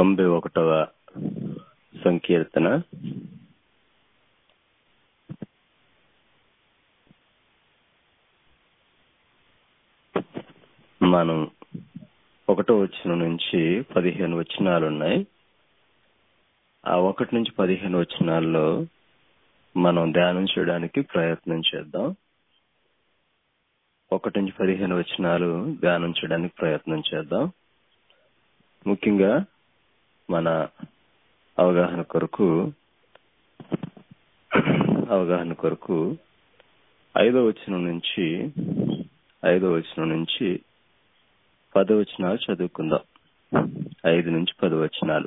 తొంభై ఒకటవ సంకీర్తన మనం ఒకటో వచనం నుంచి పదిహేను వచనాలు ఉన్నాయి ఆ ఒకటి నుంచి పదిహేను వచనాల్లో మనం ధ్యానం చేయడానికి ప్రయత్నం చేద్దాం ఒకటి నుంచి పదిహేను వచనాలు ధ్యానం చేయడానికి ప్రయత్నం చేద్దాం ముఖ్యంగా మన అవగాహన కొరకు అవగాహన కొరకు ఐదో వచనం నుంచి ఐదో వచనం నుంచి పదో వచనాలు చదువుకుందాం ఐదు నుంచి పది వచనాలు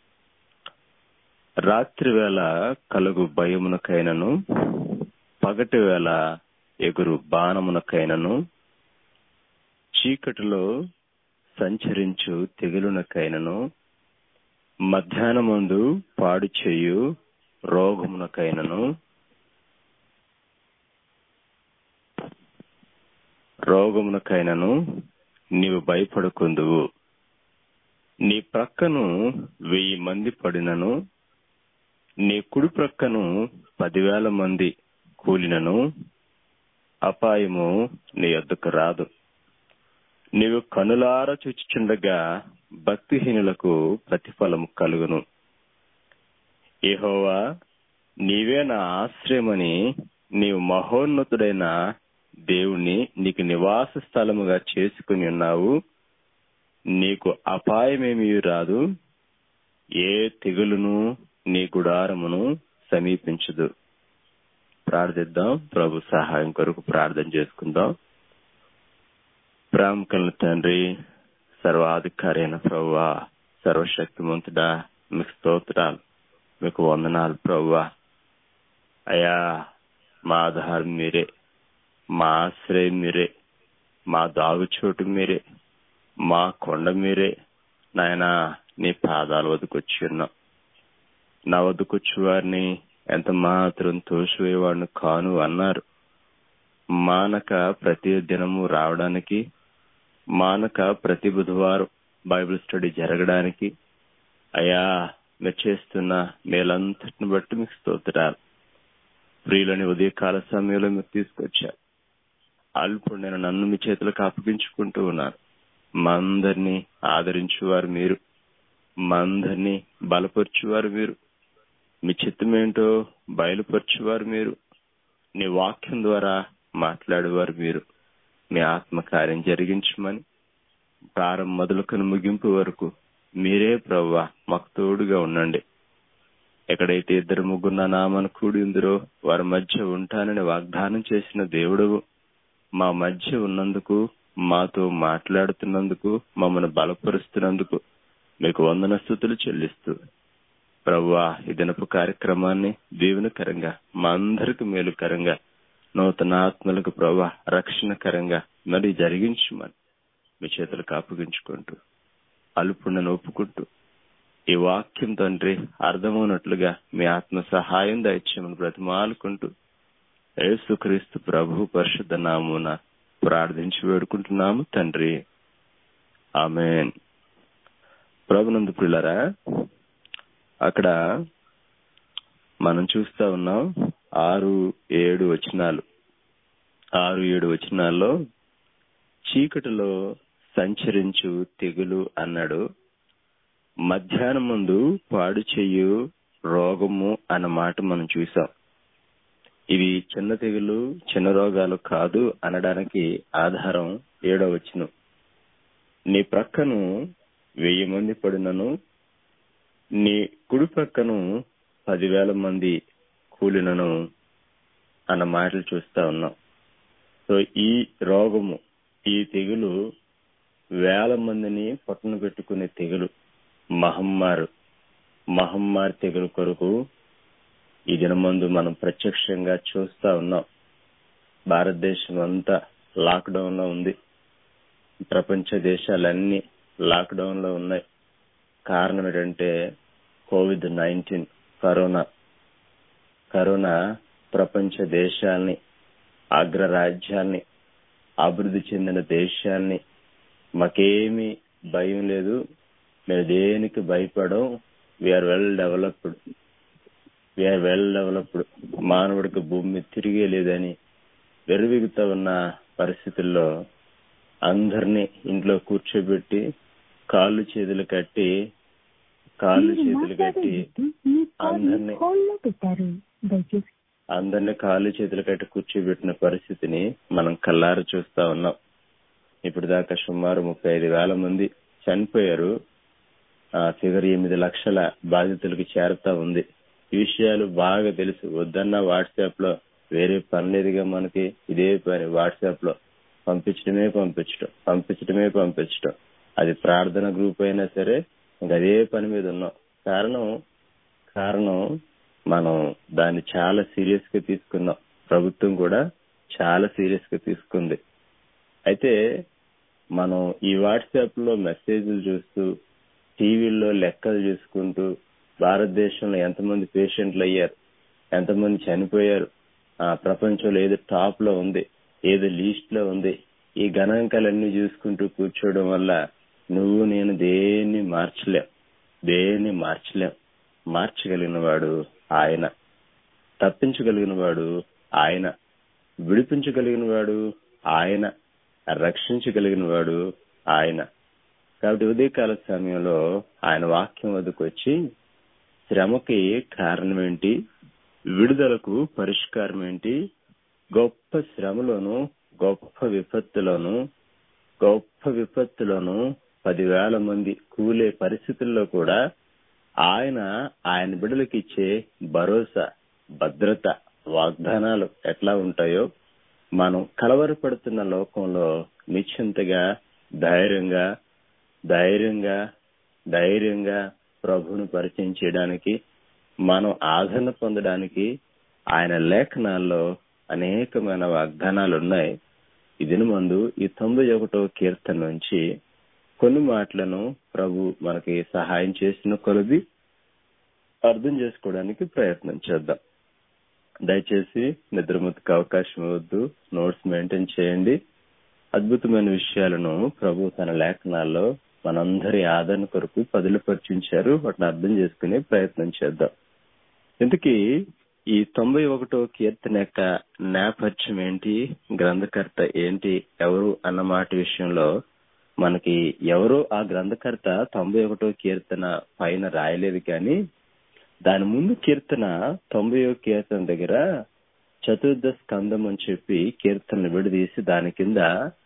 రాత్రి వేళ కలుగు భయమునకైనను పగటి వేళ ఎగురు బాణమునకైనను చీకటిలో సంచరించు తెగులునకైనను మధ్యాహ్నమందు పాడు చేయు రోగమునకైనను రోగమునకైనను నీవు భయపడుకుందువు నీ ప్రక్కను వెయ్యి మంది పడినను నీ కుడి ప్రక్కను పదివేల మంది కూలినను అపాయము నీ వద్దకు రాదు నీవు కనులార చూచుచుండగా భక్తిహీనులకు ప్రతిఫలము కలుగును ఏహోవా నీవే నా ఆశ్రయమని నీవు మహోన్నతుడైన దేవుణ్ణి నీకు నివాస స్థలముగా చేసుకుని ఉన్నావు నీకు అపాయమేమీ రాదు ఏ తెగులును నీ గుడారమును సమీపించదు ప్రార్థిద్దాం ప్రభు సహాయం కొరకు ప్రార్థన చేసుకుందాం ప్రాముఖుల తండ్రి సర్వాధికారి అయిన ప్రభువా సర్వశక్తిమంతుడా మీకు స్తోత్రాలు మీకు వందనాలు ప్రభువా అయా మా ఆధారం మీరే మా ఆశ్రయం మీరే మా దాగుచోటు మీరే మా కొండ మీరే నాయన నీ పాదాల వద్దకు వచ్చి ఉన్నాం నా వద్దకు వచ్చి వారిని ఎంత మాత్రం తోసివేవాడిని కాను అన్నారు మానక ప్రతి దినము రావడానికి మానక ప్రతి బుధవారం బైబిల్ స్టడీ జరగడానికి అయా మీరు చేస్తున్న మేలంతటిని బట్టి మీకు స్తోత్రాలు ప్రియులని ఉదయకాల సమయంలో మీరు తీసుకొచ్చారు అల్పుడు నేను నన్ను మీ చేతులకు అప్పగించుకుంటూ ఉన్నాను మా అందరినీ ఆదరించువారు మీరు మా అందరినీ బలపరచువారు మీరు మీ చిత్తమేంటో బయలుపరచువారు మీరు నీ వాక్యం ద్వారా మాట్లాడేవారు మీరు మీ ఆత్మకార్యం జరిగించమని ప్రారంభం మొదలుకొని ముగింపు వరకు మీరే ప్రవ్వా మాకు తోడుగా ఉండండి ఎక్కడైతే ఇద్దరు ముగ్గురు నా నామను కూడి ఉందిరో వారి మధ్య ఉంటానని వాగ్దానం చేసిన దేవుడు మా మధ్య ఉన్నందుకు మాతో మాట్లాడుతున్నందుకు మమ్మల్ని బలపరుస్తున్నందుకు మీకు వందన స్థుతులు చెల్లిస్తూ ప్రవ్వా ఈ దినపు కార్యక్రమాన్ని దీవెనకరంగా మా అందరికి మేలుకరంగా నూతన ఆత్మలకు ప్రభా రక్షణకరంగా మరి జరిగించమని మీ చేతులకు అప్పగించుకుంటూ అల్పుణ్ణను ఒప్పుకుంటూ ఈ వాక్యం తండ్రి అర్థమవునట్లుగా మీ ఆత్మ సహాయం దయచేయమని బ్రతిమాలుకుంటూ యేసుక్రీస్తు ప్రభు పరిశుద్ధ నామున ప్రార్థించి వేడుకుంటున్నాము తండ్రి ఆమెన్ ప్రభునందు పిల్లరా అక్కడ మనం చూస్తా ఉన్నాం ఆరు ఏడు వచనాలు ఆరు ఏడు వచనాల్లో చీకటిలో సంచరించు తెగులు అన్నాడు మధ్యాహ్నం ముందు పాడు చెయ్యు రోగము అన్న మాట మనం చూసాం ఇవి చిన్న తెగులు చిన్న రోగాలు కాదు అనడానికి ఆధారం ఏడో వచ్చును నీ ప్రక్కను వెయ్యి మంది పడినను నీ కుడి ప్రక్కను పదివేల మంది కూలినను అన్న మాటలు చూస్తా ఉన్నాం సో ఈ రోగము ఈ తెగులు వేల మందిని పట్టున పెట్టుకునే తెగులు మహమ్మారు మహమ్మారి తెగులు కొరకు ఈ దినమందు మనం ప్రత్యక్షంగా చూస్తా ఉన్నాం భారతదేశం అంతా లాక్డౌన్ లో ఉంది ప్రపంచ దేశాలన్నీ లాక్డౌన్ లో ఉన్నాయి కారణం ఏంటంటే కోవిడ్ నైన్టీన్ కరోనా కరోనా ప్రపంచ దేశాల్ని అగ్రరాజ్యాల్ని అభివృద్ధి చెందిన దేశాల్ని మాకేమీ భయం లేదు మేము దేనికి భయపడం we are well developed we are well developed మానవుడికి భూమి తిరిగే లేదని వెరువిగుతా ఉన్న పరిస్థితుల్లో అందరినీ ఇంట్లో కూర్చోబెట్టి కాళ్ళు చేతులు కట్టి కాళ్ళు మీరు చేతులు కట్టి మాట్లాడే వ్యక్తి మీ కాల్ అందరినీ హోల్డ్లో పెట్టారు దయచేసి అందరినీ కాళ్ళు చేతులు కట్టి కూర్చోబెట్టిన పరిస్థితిని మనం కల్లారు చూస్తా ఉన్నాం ఇప్పుడు దాకా సుమారు ముప్పై ఐదు వేల మంది చనిపోయారు ఆ ఫిగర్ ఎనిమిది లక్షల బాధితులకు చేరుతా ఉంది ఈ విషయాలు బాగా తెలుసు వద్దన్న వాట్సాప్ లో వేరే పని లేదుగా మనకి ఇదే పని వాట్సాప్ లో పంపించడమే పంపించడం పంపించడమే పంపించడం అది ప్రార్థన గ్రూప్ అయినా సరే ఇంకా అదే పని మీద ఉన్నాం కారణం కారణం మనం దాన్ని చాలా సీరియస్ గా తీసుకున్నాం ప్రభుత్వం కూడా చాలా సీరియస్ గా తీసుకుంది అయితే మనం ఈ వాట్సాప్ లో మెసేజ్లు చూస్తూ టీవీల్లో లెక్కలు చూసుకుంటూ భారతదేశంలో ఎంతమంది పేషెంట్లు అయ్యారు ఎంతమంది చనిపోయారు ఆ ప్రపంచంలో ఏది టాప్ లో ఉంది ఏది లీస్ట్ లో ఉంది ఈ గణాంకాలన్నీ చూసుకుంటూ కూర్చోవడం వల్ల నువ్వు నేను దేన్ని మార్చలేం దేన్ని మార్చలేం మార్చగలిగిన వాడు ఆయన తప్పించగలిగిన వాడు ఆయన విడిపించగలిగిన వాడు ఆయన రక్షించగలిగిన వాడు ఆయన కాబట్టి ఉదయకాల సమయంలో ఆయన వాక్యం వద్దకు వచ్చి శ్రమకి కారణం ఏంటి విడుదలకు పరిష్కారం ఏంటి గొప్ప శ్రమలోను గొప్ప విపత్తులోను గొప్ప విపత్తులోను పదివేల మంది కూలే పరిస్థితుల్లో కూడా ఆయన ఆయన బిడ్డలకు ఇచ్చే భరోసా భద్రత వాగ్దానాలు ఎట్లా ఉంటాయో మనం కలవరపడుతున్న లోకంలో నిశ్చింతగా ధైర్యంగా ధైర్యంగా ధైర్యంగా ప్రభువును పరిచయం చేయడానికి మనం ఆదరణ పొందడానికి ఆయన లేఖనాల్లో అనేకమైన వాగ్దానాలు ఉన్నాయి ఇదిని ముందు ఈ తొంభై ఒకటో కీర్తన నుంచి కొన్ని మాటలను ప్రభు మనకి సహాయం చేసిన కొలది అర్థం చేసుకోవడానికి ప్రయత్నం చేద్దాం దయచేసి నిద్రమతికి అవకాశం ఇవ్వద్దు నోట్స్ మెయింటైన్ చేయండి అద్భుతమైన విషయాలను ప్రభు తన లేఖనాల్లో మనందరి ఆదరణ కొరకు పదిలపరిచించారు వాటిని అర్థం చేసుకునే ప్రయత్నం చేద్దాం ఇంతకీ ఈ తొంభై ఒకటో కీర్తన యొక్క నేపథ్యం ఏంటి గ్రంథకర్త ఏంటి ఎవరు అన్న మాట విషయంలో మనకి ఎవరో ఆ గ్రంథకర్త తొంభై ఒకటో కీర్తన పైన రాయలేదు కానీ దాని ముందు కీర్తన తొంభై కీర్తన దగ్గర చతుర్థ స్కందం అని చెప్పి కీర్తనను విడదీసి దాని కింద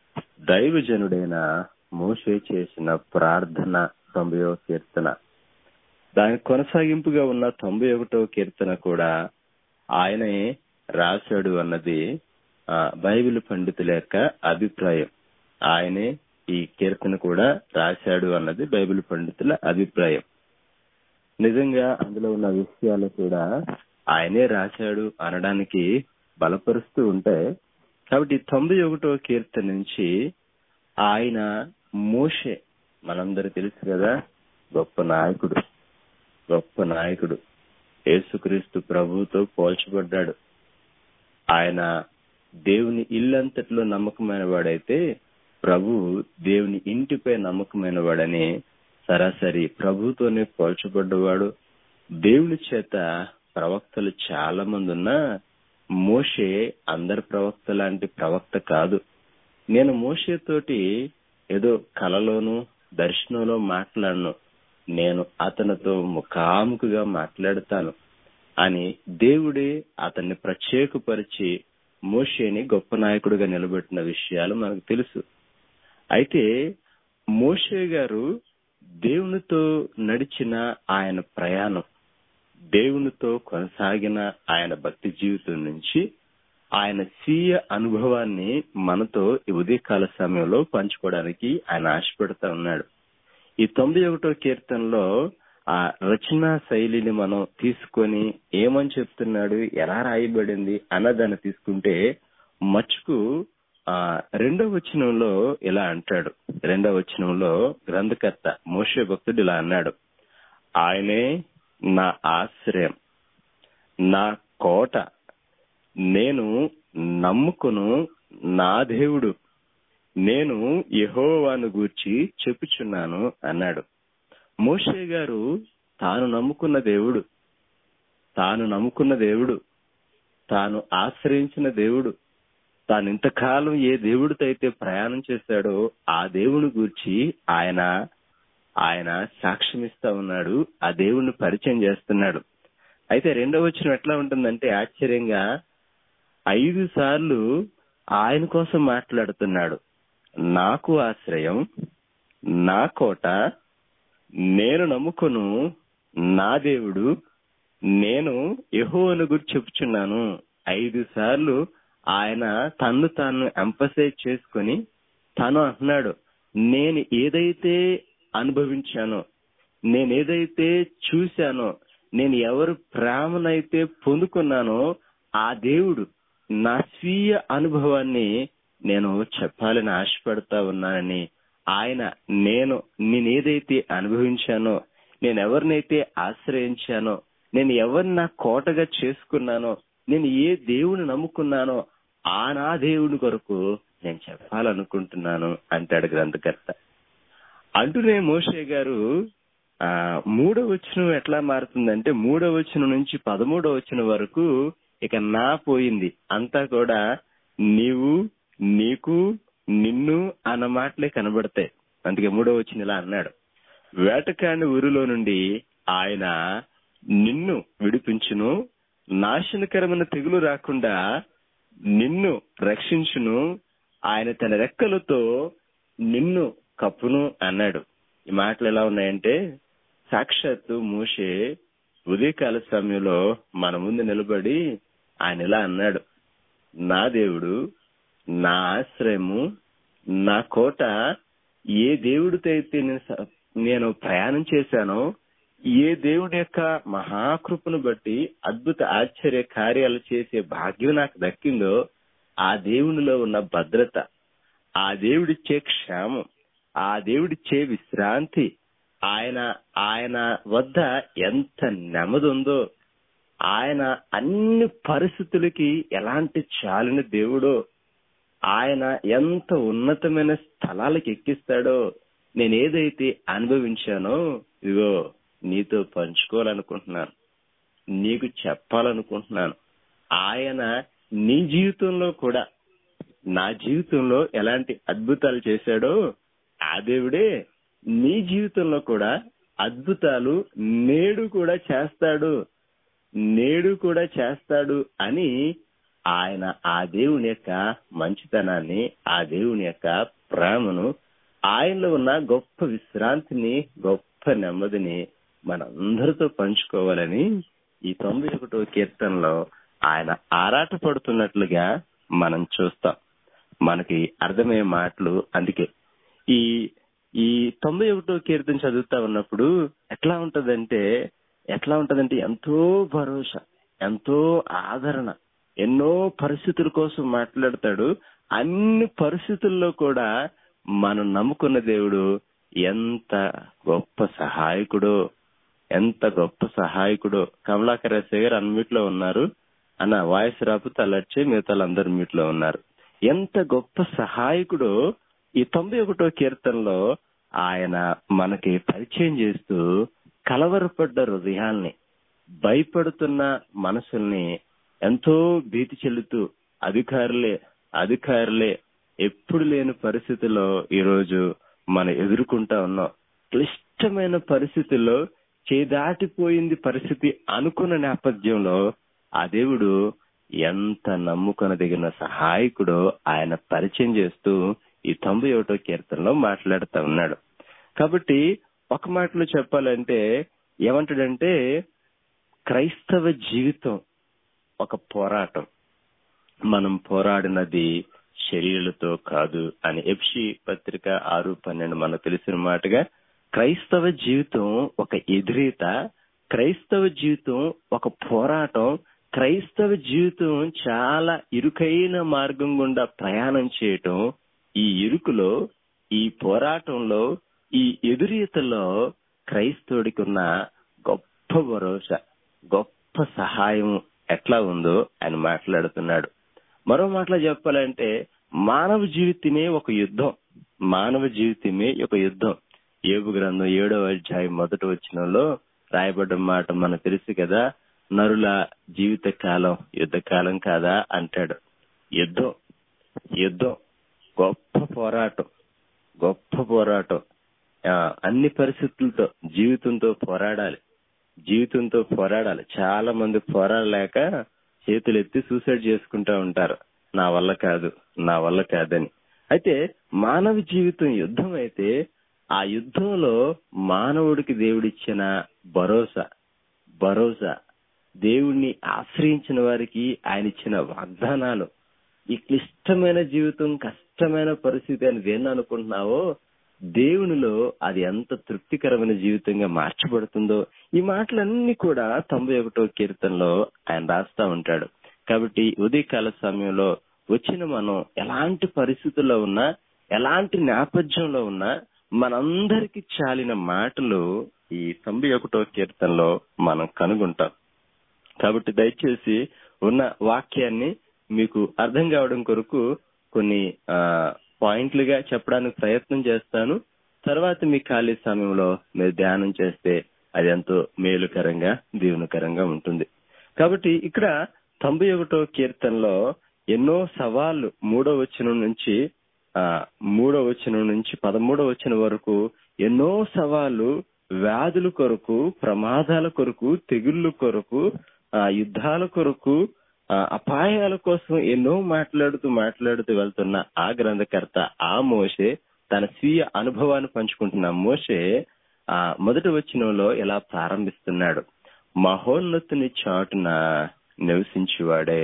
దైవజనుడైన మోషే చేసిన ప్రార్థన తొంభై కీర్తన దాని కొనసాగింపుగా ఉన్న తొంభై ఒకటో కీర్తన కూడా ఆయనే రాశాడు అన్నది ఆ బైబిల్ పండితుల యొక్క అభిప్రాయం ఆయనే ఈ కీర్తన కూడా రాశాడు అన్నది బైబిల్ పండితుల అభిప్రాయం నిజంగా అందులో ఉన్న విషయాలు కూడా ఆయనే రాశాడు అనడానికి బలపరుస్తూ ఉంటాయి కాబట్టి తొంభై ఒకటో కీర్తన నుంచి ఆయన మోషే మనందరూ తెలుసు కదా గొప్ప నాయకుడు గొప్ప నాయకుడు యేసుక్రీస్తు ప్రభువుతో పోల్చబడ్డాడు ఆయన దేవుని ఇల్లంతట్లో నమ్మకమైన వాడైతే ప్రభు దేవుని ఇంటిపై నమ్మకమైన వాడని సరాసరి ప్రభుతోనే పోల్చబడ్డవాడు దేవుని చేత ప్రవక్తలు చాలా మంది ఉన్నా మోషే అందరి ప్రవక్త లాంటి ప్రవక్త కాదు నేను మోషేతోటి ఏదో కలలోను దర్శనంలో మాట్లాడను నేను అతనితో ముఖాముఖిగా మాట్లాడతాను అని దేవుడే అతన్ని ప్రత్యేకపరిచి మోషేని గొప్ప నాయకుడిగా నిలబెట్టిన విషయాలు మనకు తెలుసు అయితే మోషే గారు దేవునితో నడిచిన ఆయన ప్రయాణం దేవునితో కొనసాగిన ఆయన భక్తి జీవితం నుంచి ఆయన స్వీయ అనుభవాన్ని మనతో ఈ ఉదయకాల సమయంలో పంచుకోవడానికి ఆయన ఆశపడతా ఉన్నాడు ఈ తొంభై ఒకటో కీర్తనలో ఆ రచనా శైలిని మనం తీసుకొని ఏమని చెప్తున్నాడు ఎలా రాయబడింది అన్నదాన్ని తీసుకుంటే మచ్చుకు ఆ రెండవ వచనంలో ఇలా అంటాడు రెండవ వచనంలో గ్రంథకర్త మోషే భక్తుడు ఇలా అన్నాడు ఆయనే నా ఆశ్రయం నా కోట నేను నమ్ముకును నా దేవుడు నేను యహోవాను గూర్చి చెప్పుచున్నాను అన్నాడు మోషే గారు తాను నమ్ముకున్న దేవుడు తాను నమ్ముకున్న దేవుడు తాను ఆశ్రయించిన దేవుడు తాను ఇంతకాలం ఏ దేవుడితో అయితే ప్రయాణం చేశాడో ఆ దేవుని గూర్చి ఆయన ఆయన సాక్ష్యమిస్తా ఉన్నాడు ఆ దేవుణ్ణి పరిచయం చేస్తున్నాడు అయితే రెండవ వచనం ఎట్లా ఉంటుందంటే ఆశ్చర్యంగా ఐదు సార్లు ఆయన కోసం మాట్లాడుతున్నాడు నాకు ఆశ్రయం నా కోట నేను నమ్ముకును నా దేవుడు నేను యెహోవాను గురించి చెప్పుచున్నాను ఐదు సార్లు ఆయన తన్ను తాను ఎంపసైజ్ చేసుకొని తను అంటున్నాడు నేను ఏదైతే అనుభవించానో నేను ఏదైతే చూశానో నేను ఎవరు ప్రేమనైతే పొందుకున్నానో ఆ దేవుడు నా స్వీయ అనుభవాన్ని నేను చెప్పాలని ఆశపడతా ఉన్నానని ఆయన నేను నేను ఏదైతే అనుభవించానో నేను ఎవరినైతే ఆశ్రయించానో నేను ఎవరిని నా కోటగా చేసుకున్నానో నేను ఏ దేవుని నమ్ముకున్నానో ఆ నా దేవుని కొరకు నేను చెప్పాలనుకుంటున్నాను అంటాడు గ్రంథకర్త అంటూనే మోషే గారు ఆ మూడో వచనం ఎట్లా మారుతుందంటే మూడో వచనం నుంచి పదమూడో వచనం వరకు ఇక నా పోయింది అంతా కూడా నీవు నీకు నిన్ను అన్న మాటలే కనబడతాయి అందుకే మూడో వచ్చిన ఇలా అన్నాడు వేటకాని ఊరిలో నుండి ఆయన నిన్ను విడిపించును నాశనకరమైన తెగులు రాకుండా నిన్ను రక్షించును ఆయన తన రెక్కలతో నిన్ను కప్పును అన్నాడు ఈ మాటలు ఎలా ఉన్నాయంటే సాక్షాత్తు మూషే ఉదయకాల సమయంలో మన ముందు నిలబడి ఆయన ఇలా అన్నాడు నా దేవుడు నా ఆశ్రయము నా కోట ఏ దేవుడితో అయితే నేను స- నేను ప్రయాణం చేశానో ఏ దేవుడి యొక్క మహాకృపను బట్టి అద్భుత ఆశ్చర్య కార్యాలు చేసే భాగ్యం నాకు దక్కిందో ఆ దేవునిలో ఉన్న భద్రత ఆ దేవుడిచ్చే క్షేమం ఆ దేవుడిచ్చే విశ్రాంతి ఆయన ఆయన వద్ద ఎంత నెమ్మది ఉందో ఆయన అన్ని పరిస్థితులకి ఎలాంటి చాలిన దేవుడో ఆయన ఎంత ఉన్నతమైన స్థలాలకు ఎక్కిస్తాడో నేను ఏదైతే అనుభవించానో ఇదిగో నీతో పంచుకోవాలనుకుంటున్నాను నీకు చెప్పాలనుకుంటున్నాను ఆయన నీ జీవితంలో కూడా నా జీవితంలో ఎలాంటి అద్భుతాలు చేశాడో ఆ దేవుడే నీ జీవితంలో కూడా అద్భుతాలు నేడు కూడా చేస్తాడు నేడు కూడా చేస్తాడు అని ఆయన ఆ దేవుని యొక్క మంచితనాన్ని ఆ దేవుని యొక్క ప్రేమను ఆయనలో ఉన్న గొప్ప విశ్రాంతిని గొప్ప నెమ్మదిని మనందరితో పంచుకోవాలని ఈ తొంభై ఒకటో కీర్తనలో ఆయన ఆరాట పడుతున్నట్లుగా మనం చూస్తాం మనకి అర్థమయ్యే మాటలు అందుకే ఈ ఈ తొంభై ఒకటో కీర్తన చదువుతా ఉన్నప్పుడు ఎట్లా ఉంటదంటే ఎట్లా ఉంటదంటే ఎంతో భరోసా ఎంతో ఆదరణ ఎన్నో పరిస్థితుల కోసం మాట్లాడతాడు అన్ని పరిస్థితుల్లో కూడా మనం నమ్ముకున్న దేవుడు ఎంత గొప్ప సహాయకుడో ఎంత గొప్ప సహాయకుడో కమలాకర్ ఎస్ఐ గారు అన్నిట్లో ఉన్నారు అన్న వాయిస్ రాకపోతే అలర్చే మిగతా అందరు మీట్లో ఉన్నారు ఎంత గొప్ప సహాయకుడో ఈ తొంభై ఒకటో కీర్తనలో ఆయన మనకి పరిచయం చేస్తూ కలవరపడ్డ హృదయాల్ని భయపడుతున్న మనసుల్ని ఎంతో భీతి చెల్లుతూ అధికారులే అధికారులే ఎప్పుడు లేని పరిస్థితిలో ఈరోజు మనం ఎదుర్కొంటా ఉన్నాం క్లిష్టమైన పరిస్థితుల్లో చేదాటిపోయింది పరిస్థితి అనుకున్న నేపథ్యంలో ఆ దేవుడు ఎంత నమ్ముకొనదగిన సహాయకుడో ఆయన పరిచయం చేస్తూ ఈ తొంభై ఒకటో కీర్తనలో మాట్లాడుతా ఉన్నాడు కాబట్టి ఒక మాటలో చెప్పాలంటే ఏమంటాడంటే క్రైస్తవ జీవితం ఒక పోరాటం మనం పోరాడినది శరీరాలతో కాదు అని ఎఫ్సి పత్రిక ఆరు పన్నెండు మనకు తెలిసిన మాటగా క్రైస్తవ జీవితం ఒక ఎదురీత క్రైస్తవ జీవితం ఒక పోరాటం క్రైస్తవ జీవితం చాలా ఇరుకైన మార్గం గుండా ప్రయాణం చేయటం ఈ ఇరుకులో ఈ పోరాటంలో ఈ ఎదురీతలో క్రైస్తవుడికి ఉన్న గొప్ప భరోసా గొప్ప సహాయం ఎట్లా ఉందో ఆయన మాట్లాడుతున్నాడు మరో మాటలో చెప్పాలంటే మానవ జీవితమే ఒక యుద్ధం మానవ జీవితమే ఒక యుద్ధం ఏబు గ్రంథం ఏడవ అధ్యాయం మొదటి వచనంలో రాయబడ్డ మాట మనకు తెలుసు కదా నరుల జీవిత కాలం యుద్ధ కాలం కాదా అంటాడు యుద్ధం యుద్ధం గొప్ప పోరాటం గొప్ప పోరాటం ఆ, అన్ని పరిస్థితులతో జీవితంతో పోరాడాలి జీవితంతో పోరాడాలి చాలా మంది పోరాడలేక చేతులు ఎత్తి సూసైడ్ చేసుకుంటా ఉంటారు నా వల్ల కాదు నా వల్ల కాదని అయితే మానవ జీవితం యుద్ధం అయితే ఆ యుద్ధంలో మానవుడికి దేవుడిచ్చిన భరోసా భరోసా దేవుణ్ణి ఆశ్రయించిన వారికి ఆయన ఇచ్చిన వాగ్దానాలు ఈ క్లిష్టమైన జీవితం కష్టమైన పరిస్థితి అని దేన్ని అనుకుంటున్నావో దేవునిలో అది ఎంత తృప్తికరమైన జీవితంగా మార్చబడుతుందో ఈ మాటలన్నీ కూడా తొంభై ఒకటో కీర్తనలో ఆయన రాస్తా ఉంటాడు కాబట్టి ఉదయకాల సమయంలో వచ్చిన మనం ఎలాంటి పరిస్థితుల్లో ఉన్నా ఎలాంటి నేపథ్యంలో ఉన్నా మనందరికి చాలిన మాటలు ఈ తొంభై ఒకటో కీర్తనలో మనం కనుగొంటాం కాబట్టి దయచేసి ఉన్న వాక్యాన్ని మీకు అర్థం కావడం కొరకు కొన్ని ఆ, పాయింట్లుగా చెప్పడానికి ప్రయత్నం చేస్తాను తర్వాత మీ ఖాళీ సమయంలో మీరు ధ్యానం చేస్తే అది ఎంతో మేలుకరంగా దీవెనకరంగా ఉంటుంది కాబట్టి ఇక్కడ తొంభై ఒకటో కీర్తనలో ఎన్నో సవాళ్లు మూడో వచనం నుంచి ఆ మూడో వచనం నుంచి పదమూడో వచనం వరకు ఎన్నో సవాళ్లు వ్యాధుల కొరకు ప్రమాదాల కొరకు తెగుళ్ళ కొరకు ఆ యుద్ధాల కొరకు ఆ, అపాయాల కోసం ఎన్నో మాట్లాడుతూ మాట్లాడుతూ వెళ్తున్న ఆ గ్రంథకర్త ఆ మోషే తన స్వీయ అనుభవాన్ని పంచుకుంటున్న మోషే ఆ మొదటి వచనంలో ఇలా ప్రారంభిస్తున్నాడు మహోన్నతుని చాటున నివసించువాడే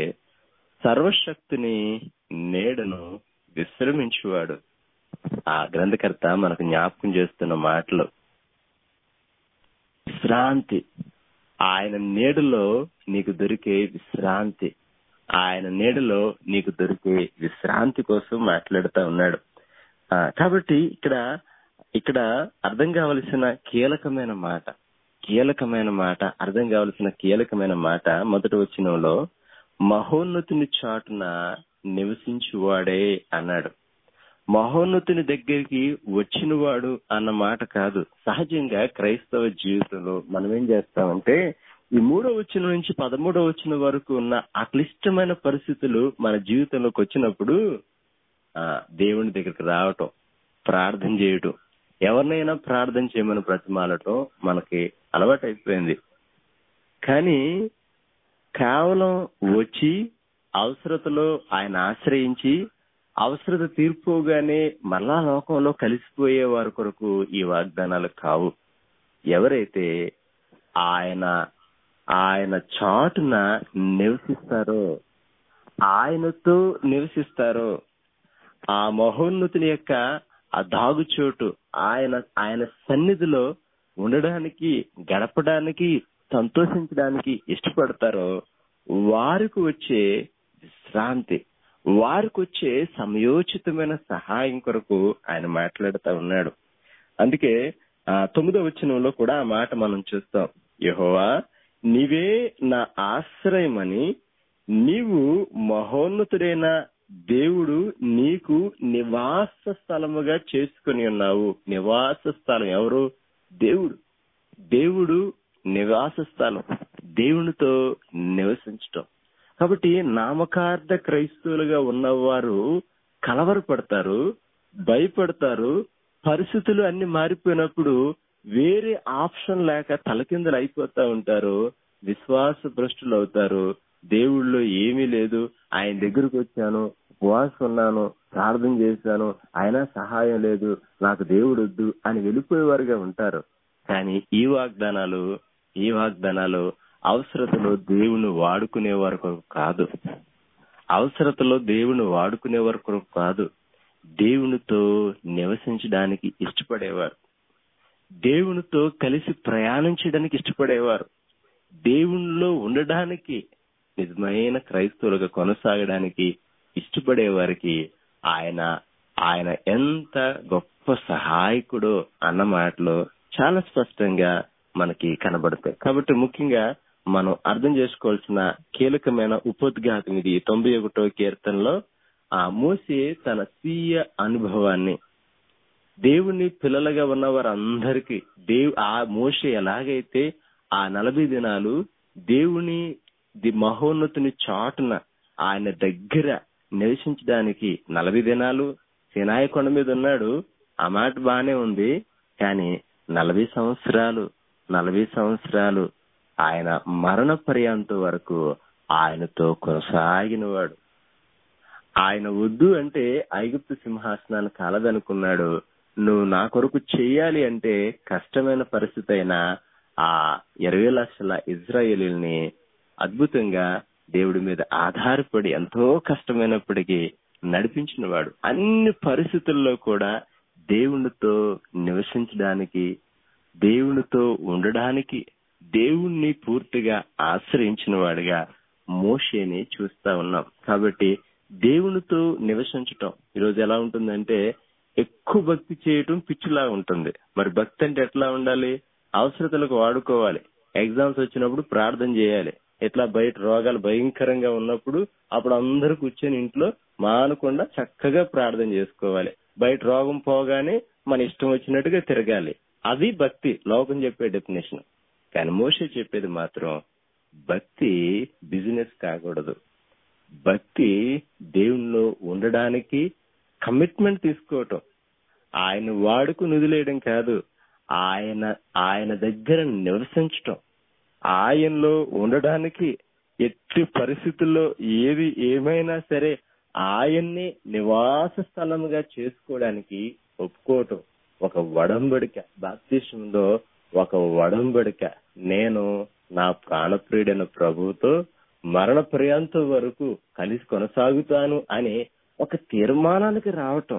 సర్వశక్తిని నేడను విశ్రమించువాడు ఆ గ్రంథకర్త మనకు జ్ఞాపకం చేస్తున్న మాటలు విశ్రాంతి ఆయన నీడలో నీకు దొరికే విశ్రాంతి ఆయన నీడలో నీకు దొరికే విశ్రాంతి కోసం మాట్లాడుతా ఉన్నాడు ఆ, కాబట్టి ఇక్కడ ఇక్కడ అర్థం కావలసిన కీలకమైన మాట కీలకమైన మాట అర్థం కావలసిన కీలకమైన మాట మొదటి వచ్చినంలో మహోన్నతుని చాటున నివసించువాడే అన్నాడు మహోన్నతుని దగ్గరికి వచ్చినవాడు అన్న మాట కాదు సహజంగా క్రైస్తవ జీవితంలో మనం ఏం చేస్తామంటే ఈ మూడో వచ్చిన నుంచి పదమూడో వచ్చిన వరకు ఉన్న ఆ క్లిష్టమైన పరిస్థితులు మన జీవితంలోకి వచ్చినప్పుడు ఆ దేవుని దగ్గరికి రావటం ప్రార్థన చేయటం ఎవరినైనా ప్రార్థన చేయమని బ్రతిమాలటం మనకి అలవాటైపోయింది కానీ కేవలం వచ్చి అవసరతలో ఆయన ఆశ్రయించి అవసరత తీర్పుగానే మరలా లోకంలో కలిసిపోయే వారి కొరకు ఈ వాగ్దానాలు కావు ఎవరైతే ఆయన ఆయన చాటున నివసిస్తారో ఆయనతో నివసిస్తారో ఆ మహోన్నతుని యొక్క ఆ దాగుచోటు ఆయన ఆయన సన్నిధిలో ఉండడానికి గడపడానికి సంతోషించడానికి ఇష్టపడతారో వారికి వచ్చే విశ్రాంతి వారికి వచ్చే సమయోచితమైన సహాయం కొరకు ఆయన మాట్లాడుతా ఉన్నాడు అందుకే ఆ తొమ్మిదో వచనంలో కూడా ఆ మాట మనం చూస్తాం యహోవా నీవే నా ఆశ్రయమని నీవు మహోన్నతుడైన దేవుడు నీకు నివాస స్థలముగా చేసుకుని ఉన్నావు నివాస స్థలం ఎవరు దేవుడు దేవుడు నివాస స్థలం దేవునితో నివసించటం కాబట్టి నామకార్థ క్రైస్తవులుగా ఉన్నవారు కలవరపడతారు భయపడతారు పరిస్థితులు అన్ని మారిపోయినప్పుడు వేరే ఆప్షన్ లేక తలకిందులు అయిపోతా ఉంటారు విశ్వాస భ్రష్టులు అవుతారు దేవుళ్ళో ఏమీ లేదు ఆయన దగ్గరకు వచ్చాను ఉపవాసం ఉన్నాను ప్రార్థన చేశాను అయినా సహాయం లేదు నాకు దేవుడు వద్దు అని వెళ్ళిపోయేవారుగా ఉంటారు కానీ ఈ వాగ్దానాలు ఈ వాగ్దానాలు అవసరతలో దేవుని వాడుకునే వారి కొరకు కాదు అవసరతలో దేవుని వాడుకునే వారి కొరకు కాదు దేవునితో నివసించడానికి ఇష్టపడేవారు దేవునితో కలిసి ప్రయాణించడానికి ఇష్టపడేవారు దేవునిలో ఉండడానికి నిజమైన క్రైస్తవులుగా కొనసాగడానికి ఇష్టపడే వారికి ఆయన ఆయన ఎంత గొప్ప సహాయకుడో అన్న మాటలో చాలా స్పష్టంగా మనకి కనబడతాయి కాబట్టి ముఖ్యంగా మనం అర్థం చేసుకోవాల్సిన కీలకమైన ఉపోద్ఘాతం ఇది తొంభై ఒకటో కీర్తనలో ఆ మోసే తన స్వీయ అనుభవాన్ని దేవుని పిల్లలుగా ఉన్న వారందరికీ దేవు ఆ మోషే ఎలాగైతే ఆ నలభై దినాలు దేవుని ది మహోన్నతుని చాటున ఆయన దగ్గర నివసించడానికి నలభై దినాలు సినాయి కొండ మీద ఉన్నాడు ఆ మాట బానే ఉంది కానీ నలభై సంవత్సరాలు నలభై సంవత్సరాలు ఆయన మరణ పర్యాంతం వరకు ఆయనతో కొనసాగినవాడు ఆయన వద్దు అంటే ఐగుప్తు సింహాసనాన్ని కాలదనుకున్నాడు నువ్వు నా కొరకు చెయ్యాలి అంటే కష్టమైన పరిస్థితి అయినా ఆ ఇరవై లక్షల ఇజ్రాయేలీల్ని అద్భుతంగా దేవుడి మీద ఆధారపడి ఎంతో కష్టమైనప్పటికీ నడిపించినవాడు అన్ని పరిస్థితుల్లో కూడా దేవునితో నివసించడానికి దేవునితో ఉండడానికి దేవుణ్ణి పూర్తిగా ఆశ్రయించిన వాడిగా మోషేని చూస్తా ఉన్నాం కాబట్టి దేవునితో నివసించటం ఈరోజు ఎలా ఉంటుందంటే ఎక్కువ భక్తి చేయటం పిచ్చిలా ఉంటుంది మరి భక్తి అంటే ఎట్లా ఉండాలి అవసరతలకు వాడుకోవాలి ఎగ్జామ్స్ వచ్చినప్పుడు ప్రార్థన చేయాలి ఎట్లా బయట రోగాలు భయంకరంగా ఉన్నప్పుడు అప్పుడు అందరూ కూర్చొని ఇంట్లో మానకుండా చక్కగా ప్రార్థన చేసుకోవాలి బయట రోగం పోగానే మన ఇష్టం వచ్చినట్టుగా తిరగాలి అది భక్తి లోకం చెప్పే డెఫినేషన్ కానీ మోషే చెప్పేది మాత్రం భక్తి బిజినెస్ కాకూడదు భక్తి దేవునిలో ఉండడానికి కమిట్మెంట్ తీసుకోవటం ఆయన వాడుకు నిధులేయడం కాదు ఆయన ఆయన దగ్గర నివసించటం ఆయనలో ఉండడానికి ఎట్టి పరిస్థితుల్లో ఏది ఏమైనా సరే ఆయన్ని నివాస స్థలముగా చేసుకోవడానికి ఒప్పుకోవటం ఒక వడంబడిక బాప్తిష్యంలో ఒక వడంబడిక నేను నా ప్రాణప్రియుడైన ప్రభువుతో మరణ పర్యాంతం వరకు కలిసి కొనసాగుతాను అనే ఒక తీర్మానానికి రావటం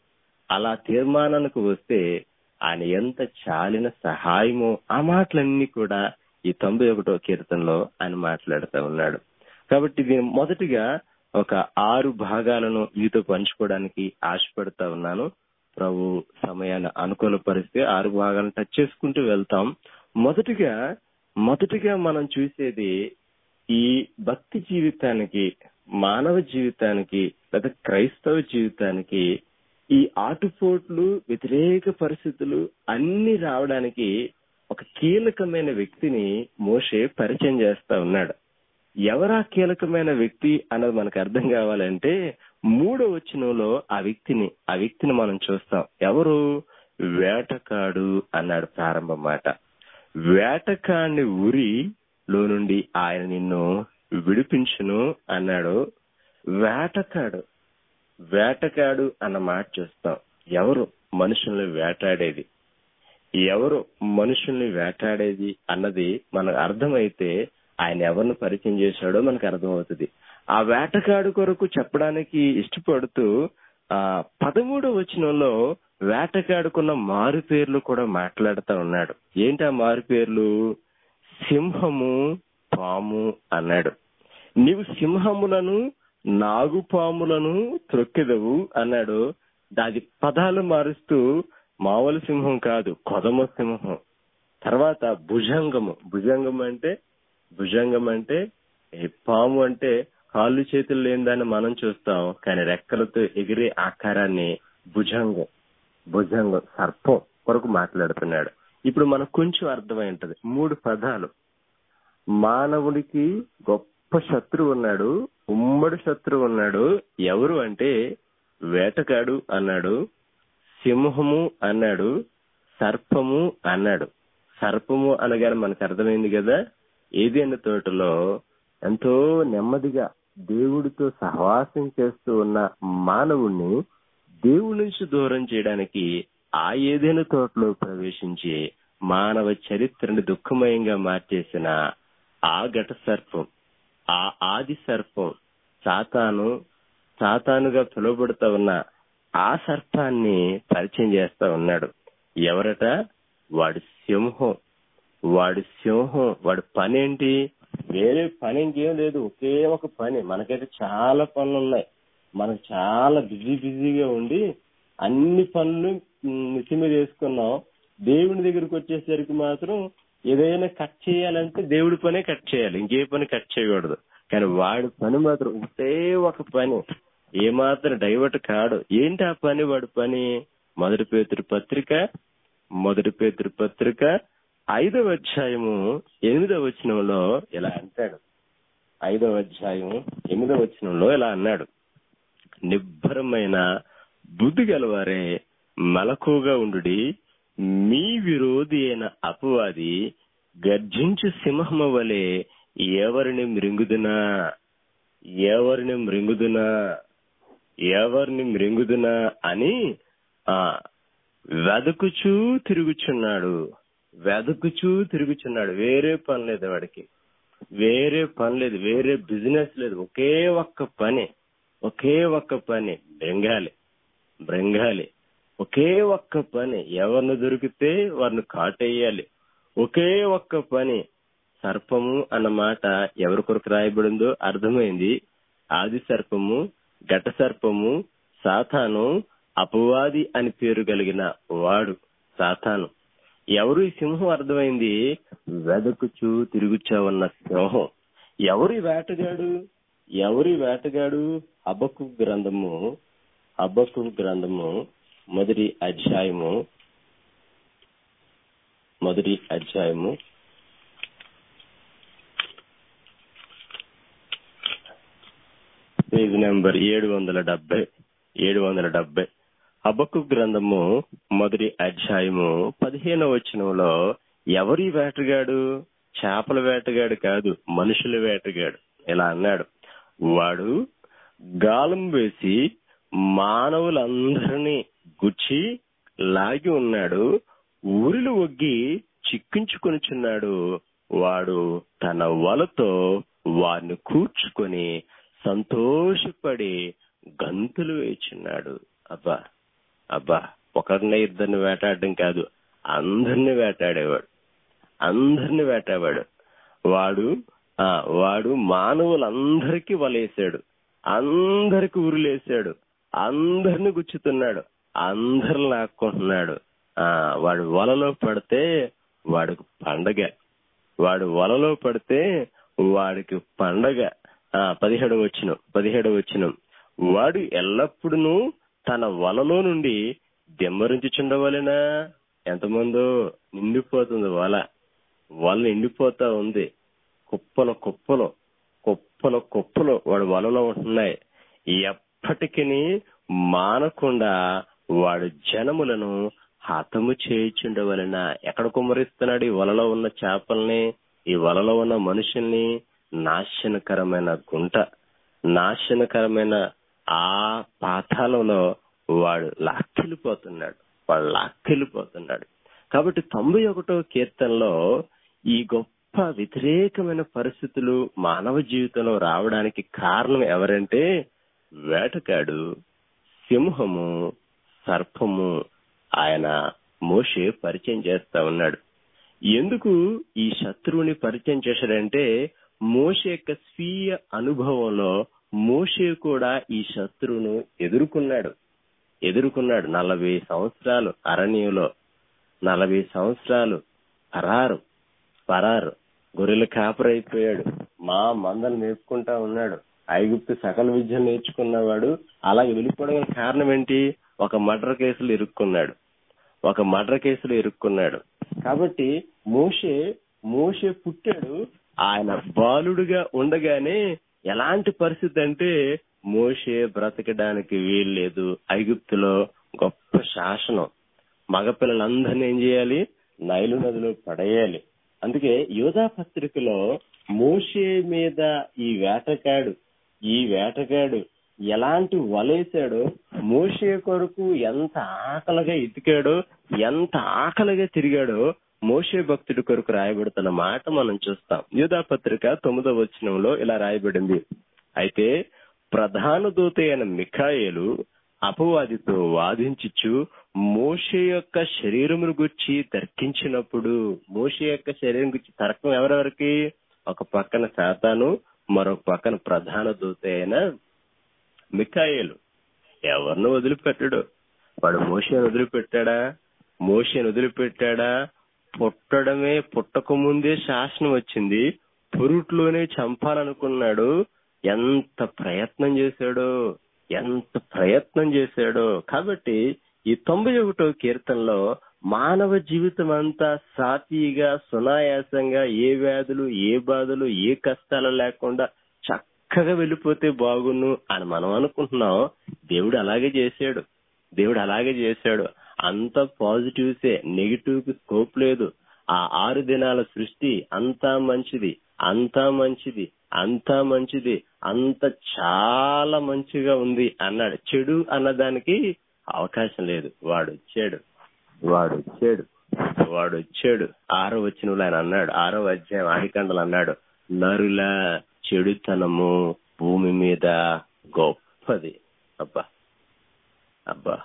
అలా తీర్మానానికి వస్తే ఆయన ఎంత చాలిన సహాయమో ఆ మాటలన్నీ కూడా ఈ తొంభై ఒకటో కీర్తనలో ఆయన మాట్లాడుతూ ఉన్నాడు కాబట్టి దీని మొదటిగా ఒక ఆరు భాగాలను మీతో పంచుకోవడానికి ఆశపడతా ఉన్నాను ప్రభు సమయాన్ని అనుకూలపరిస్తే ఆరు భాగాలను టచ్ చేసుకుంటూ వెళ్తాం మొదటిగా మొదటిగా మనం చూసేది ఈ భక్తి జీవితానికి మానవ జీవితానికి లేదా క్రైస్తవ జీవితానికి ఈ ఆటుపోట్లు వ్యతిరేక పరిస్థితులు అన్ని రావడానికి ఒక కీలకమైన వ్యక్తిని మోషే పరిచయం చేస్తా ఉన్నాడు ఎవరా కీలకమైన వ్యక్తి అన్నది మనకు అర్థం కావాలంటే మూడో వచనంలో ఆ వ్యక్తిని ఆ వ్యక్తిని మనం చూస్తాం ఎవరు వేటకాడు అన్నాడు ప్రారంభ మాట వేటకాన్ని ఉరి లో నుండి ఆయన నిన్ను విడిపించును అన్నాడు వేటకాడు వేటకాడు అన్న మాట చూస్తాం ఎవరు మనుషుల్ని వేటాడేది ఎవరు మనుషుల్ని వేటాడేది అన్నది మనకు అర్థమైతే ఆయన ఎవరిని పరిచయం చేశాడో మనకు అర్థమవుతుంది ఆ వేటకాడు కొరకు చెప్పడానికి ఇష్టపడుతూ ఆ పదమూడో వచనంలో వేటకాడుకున్న మారు పేర్లు కూడా మాట్లాడుతూ ఉన్నాడు ఏంటి ఆ మారు పేర్లు సింహము పాము అన్నాడు నీవు సింహములను నాగుపాములను త్రొక్కెదవు అన్నాడు దాది పదాలు మారుస్తూ మామూలు సింహం కాదు కొదమ సింహం తర్వాత భుజంగము భుజంగం అంటే భుజంగం అంటే ఈ పాము అంటే కాళ్ళు చేతులు లేని దాన్ని మనం చూస్తాం కానీ రెక్కలతో ఎగిరే ఆకారాన్ని భుజంగం భుజంగం సర్పం కొరకు మాట్లాడుతున్నాడు ఇప్పుడు మనకు కొంచెం అర్థమై ఉంటది మూడు పదాలు మానవుడికి గొప్ప శత్రువు ఉన్నాడు ఉమ్మడి శత్రువు ఉన్నాడు ఎవరు అంటే వేటగాడు అన్నాడు సింహము అన్నాడు సర్పము అన్నాడు సర్పము అనగానే మనకు అర్థమైంది కదా ఏదైనా తోటలో ఎంతో నెమ్మదిగా దేవుడితో సహవాసం చేస్తూ ఉన్న మానవుణ్ణి దేవుడి నుంచి దూరం చేయడానికి ఆ ఏదైనా తోటలో ప్రవేశించి మానవ చరిత్రని దుఃఖమయంగా మార్చేసిన ఆ ఘట సర్పం ఆ ఆది సర్పం సాతాను సాతానుగా పిలువబడుతూ ఉన్న ఆ సర్పాన్ని పరిచయం చేస్తా ఉన్నాడు ఎవరట వాడి సింహం వాడి సింహం వాడి పని ఏంటి వేరే పని ఇంకేం లేదు ఒకే ఒక పని మనకైతే చాలా పనులు ఉన్నాయి మనకు చాలా బిజీ బిజీగా ఉండి అన్ని పనులు మితి మీద వేసుకున్నాం దేవుని దగ్గరికి వచ్చేసరికి మాత్రం ఏదైనా కట్ చేయాలంటే దేవుడి పనే కట్ చేయాలి ఇంకే పని కట్ చేయకూడదు కానీ వాడి పని మాత్రం ఒకటే ఒక పని ఏమాత్రం డైవర్ట్ కాడు ఏంటి ఆ పని వాడి పని మొదటి పేతురు పత్రిక మొదటి పేతురు పత్రిక ఐదవ అధ్యాయము ఎనిమిదవ వచనంలో ఇలా అంటాడు ఐదవ అధ్యాయం ఎనిమిదవ వచనంలో ఇలా అన్నాడు నిబ్బరమైన బుద్ధి గలవారే మలకుగా ఉండుడి మీ విరోధి అయిన అపవాది గర్జించు సింహము వలె ఎవరిని మృంగుదునా ఎవరిని మృంగుదునా ఎవరిని మృంగుదునా అని ఆ వెదకుచూ తిరుగుచున్నాడు వెదకుచూ తిరుగుచున్నాడు వేరే పని లేదు వాడికి వేరే పని లేదు వేరే బిజినెస్ లేదు ఒకే ఒక్క పని ఒకే ఒక్క పని బెంగాలి బెంగాలి ఒకే ఒక్క పని ఎవరిని దొరికితే వారిని కాటేయాలి ఒకే ఒక్క పని సర్పము అన్న మాట ఎవరి కొరకు రాయబడిందో అర్థమైంది ఆది సర్పము ఘట సర్పము సాతాను అపవాది అని పేరు కలిగిన వాడు సాతాను ఎవరు ఈ సింహం అర్థమైంది వెదకుచూ తిరుగుచా ఉన్న సింహం ఎవరి వేటగాడు ఎవరి వేటగాడు అబకు గ్రంథము అబకు గ్రంథము మొదటి అధ్యాయము మొదటి అధ్యాయము పేజ్ నెంబర్ ఏడు వందల డెబ్బై ఏడు వందల డెబ్బై అబకు గ్రంథము మొదటి అధ్యాయము పదిహేనవ వచనంలో ఎవరి వేటగాడు చేపల వేటగాడు కాదు మనుషుల వేటగాడు ఇలా అన్నాడు వాడు గాలం వేసి మానవులందరినీ గుచ్చి లాగి ఉన్నాడు ఊరిలు ఒగ్గి చిక్కించుకొనిచున్నాడు వాడు తన వలతో వారిని కూర్చుకొని సంతోషపడి గంతులు వేచున్నాడు అబ్బా అబ్బా ఒకరిని ఇద్దరిని వేటాడడం కాదు అందరిని వేటాడేవాడు అందరిని వేటాడాడు వాడు ఆ వాడు మానవులందరికీ వలేసాడు అందరికి ఉరులేసాడు అందరిని గుచ్చుతున్నాడు అందరిని లాక్కుంటున్నాడు ఆ వాడు వలలో పడితే వాడికి పండగ వాడు వలలో పడితే వాడికి పండగ ఆ పదిహేడు వచ్చిన పదిహేడు వచ్చిన వాడు ఎల్లప్పుడూ తన వలలో నుండి దిమ్మరించుచుండవలెనా ఎంతమందో నిండిపోతుంది వల వల నిండిపోతా ఉంది కుప్పలు కుప్పలు కుప్పలు కుప్పలు వాడు వలలో ఉంటున్నాయి ఎప్పటికీ మానకుండా వాడు జనములను హతము చేయించుండవలన ఎక్కడ కుమ్మరిస్తున్నాడు ఈ వలలో ఉన్న చేపల్ని ఈ వలలో ఉన్న మనుషుల్ని నాశనకరమైన గుంట నాశనకరమైన ఆ పాతాళంలో వాడు లాక్కెళ్ళిపోతున్నాడు వాడు లాక్కెళ్ళిపోతున్నాడు కాబట్టి తొంభై ఒకటో కీర్తనలో ఈ గొప్ప వ్యతిరేకమైన పరిస్థితులు మానవ జీవితంలో రావడానికి కారణం ఎవరంటే వేటగాడు సింహము సర్పము ఆయన మోషే పరిచయం చేస్తా ఉన్నాడు ఎందుకు ఈ శత్రువుని పరిచయం చేశాడంటే మోషే యొక్క స్వీయ అనుభవంలో మోషే కూడా ఈ శత్రువును ఎదుర్కొన్నాడు ఎదుర్కొన్నాడు నలభై సంవత్సరాలు అరణ్యంలో నలభై సంవత్సరాలు పరారు పరారు గొర్రెల కాపరైపోయాడు మా మందలు మేపుకుంటా ఉన్నాడు ఐగుప్తు సకల విద్య నేర్చుకున్నవాడు అలాగే వెళ్ళిపోవడం కారణం ఏంటి ఒక మర్డర్ కేసులు ఇరుక్కున్నాడు ఒక మర్డర్ కేసులో ఇరుక్కున్నాడు కాబట్టి మోషే మోషే పుట్టాడు ఆయన బాలుడుగా ఉండగానే ఎలాంటి పరిస్థితి అంటే మోషే బ్రతకడానికి వీల్లేదు ఐగుప్తులో గొప్ప శాసనం మగపిల్లలందరినీ ఏం చేయాలి నైలు నదిలో పడేయాలి అందుకే యోధా పత్రికలో మోషే మీద ఈ వేటగాడు ఈ వేటగాడు ఎలాంటి వలేశాడో మోషే కొరకు ఎంత ఆకలిగా ఎతికాడో ఎంత ఆకలిగా తిరిగాడో మోషే భక్తుడి కొరకు రాయబడుతున్న మాట మనం చూస్తాం యూదా పత్రిక తొమ్మిదవ వచనంలో ఇలా రాయబడింది అయితే ప్రధాన దూత అయిన మిఖాయేలు అపవాదితో వాదించుచు మోషే యొక్క శరీరమును గుర్చి తర్కించినప్పుడు మోషే యొక్క శరీరం గురించి తర్కం ఎవరెవరికి ఒక పక్కన శాతాను మరొక పక్కన ప్రధాన దూత అయిన మిఖాయేలు ఎవరిని వదిలిపెట్టడు వాడు మోషేను వదిలిపెట్టాడా మోషేను వదిలిపెట్టాడా పుట్టడమే పుట్టక ముందే శాసనం వచ్చింది పురుట్లోనే చంపాలనుకున్నాడు ఎంత ప్రయత్నం చేశాడో ఎంత ప్రయత్నం చేశాడో కాబట్టి ఈ తొంభై ఒకటో కీర్తనలో మానవ జీవితం అంతా సాతిగా సునాయాసంగా ఏ వ్యాధులు ఏ బాధలు ఏ కష్టాలు లేకుండా చక్కగా వెళ్ళిపోతే బాగును అని మనం అనుకుంటున్నాం దేవుడు అలాగే చేశాడు దేవుడు అలాగే చేశాడు అంత పాజిటివ్సే నెగిటివ్ కి స్కోప్ లేదు ఆ ఆరు దినాల సృష్టి అంతా మంచిది అంతా మంచిది అంతా మంచిది అంత చాలా మంచిగా ఉంది అన్నాడు చెడు అన్నదానికి అవకాశం లేదు వాడు వచ్చాడు వాడు వచ్చాడు వాడు వచ్చాడు ఆరో వచ్చిన ఆయన అన్నాడు ఆరో అధ్యాయం ఆదికండలు అన్నాడు నరుల చెడుతనము భూమి మీద గొప్పది అబ్బా అబ్బా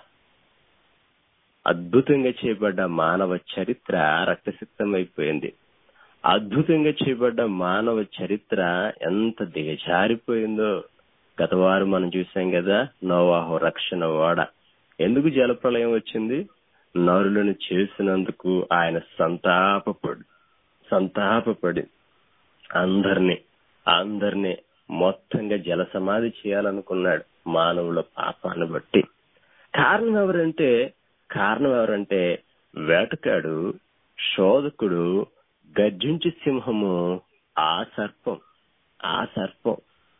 అద్భుతంగా చేయబడ్డ మానవ చరిత్ర రక్తసిక్తమైపోయింది అద్భుతంగా చేయబడ్డ మానవ చరిత్ర ఎంత దిగజారిపోయిందో గత వారం మనం చూసాం కదా నోవాహు రక్షణ వాడ ఎందుకు జలప్రలయం వచ్చింది నరులను చేసినందుకు ఆయన సంతాపపడి సంతాపపడి అందరినీ అందరినీ మొత్తంగా జల సమాధి చేయాలనుకున్నాడు మానవుల పాపాన్ని బట్టి కారణం ఎవరంటే కారణం ఎవరంటే వేటకాడు శోధకుడు గర్జించి సింహము ఆ సర్పం ఆ సర్పం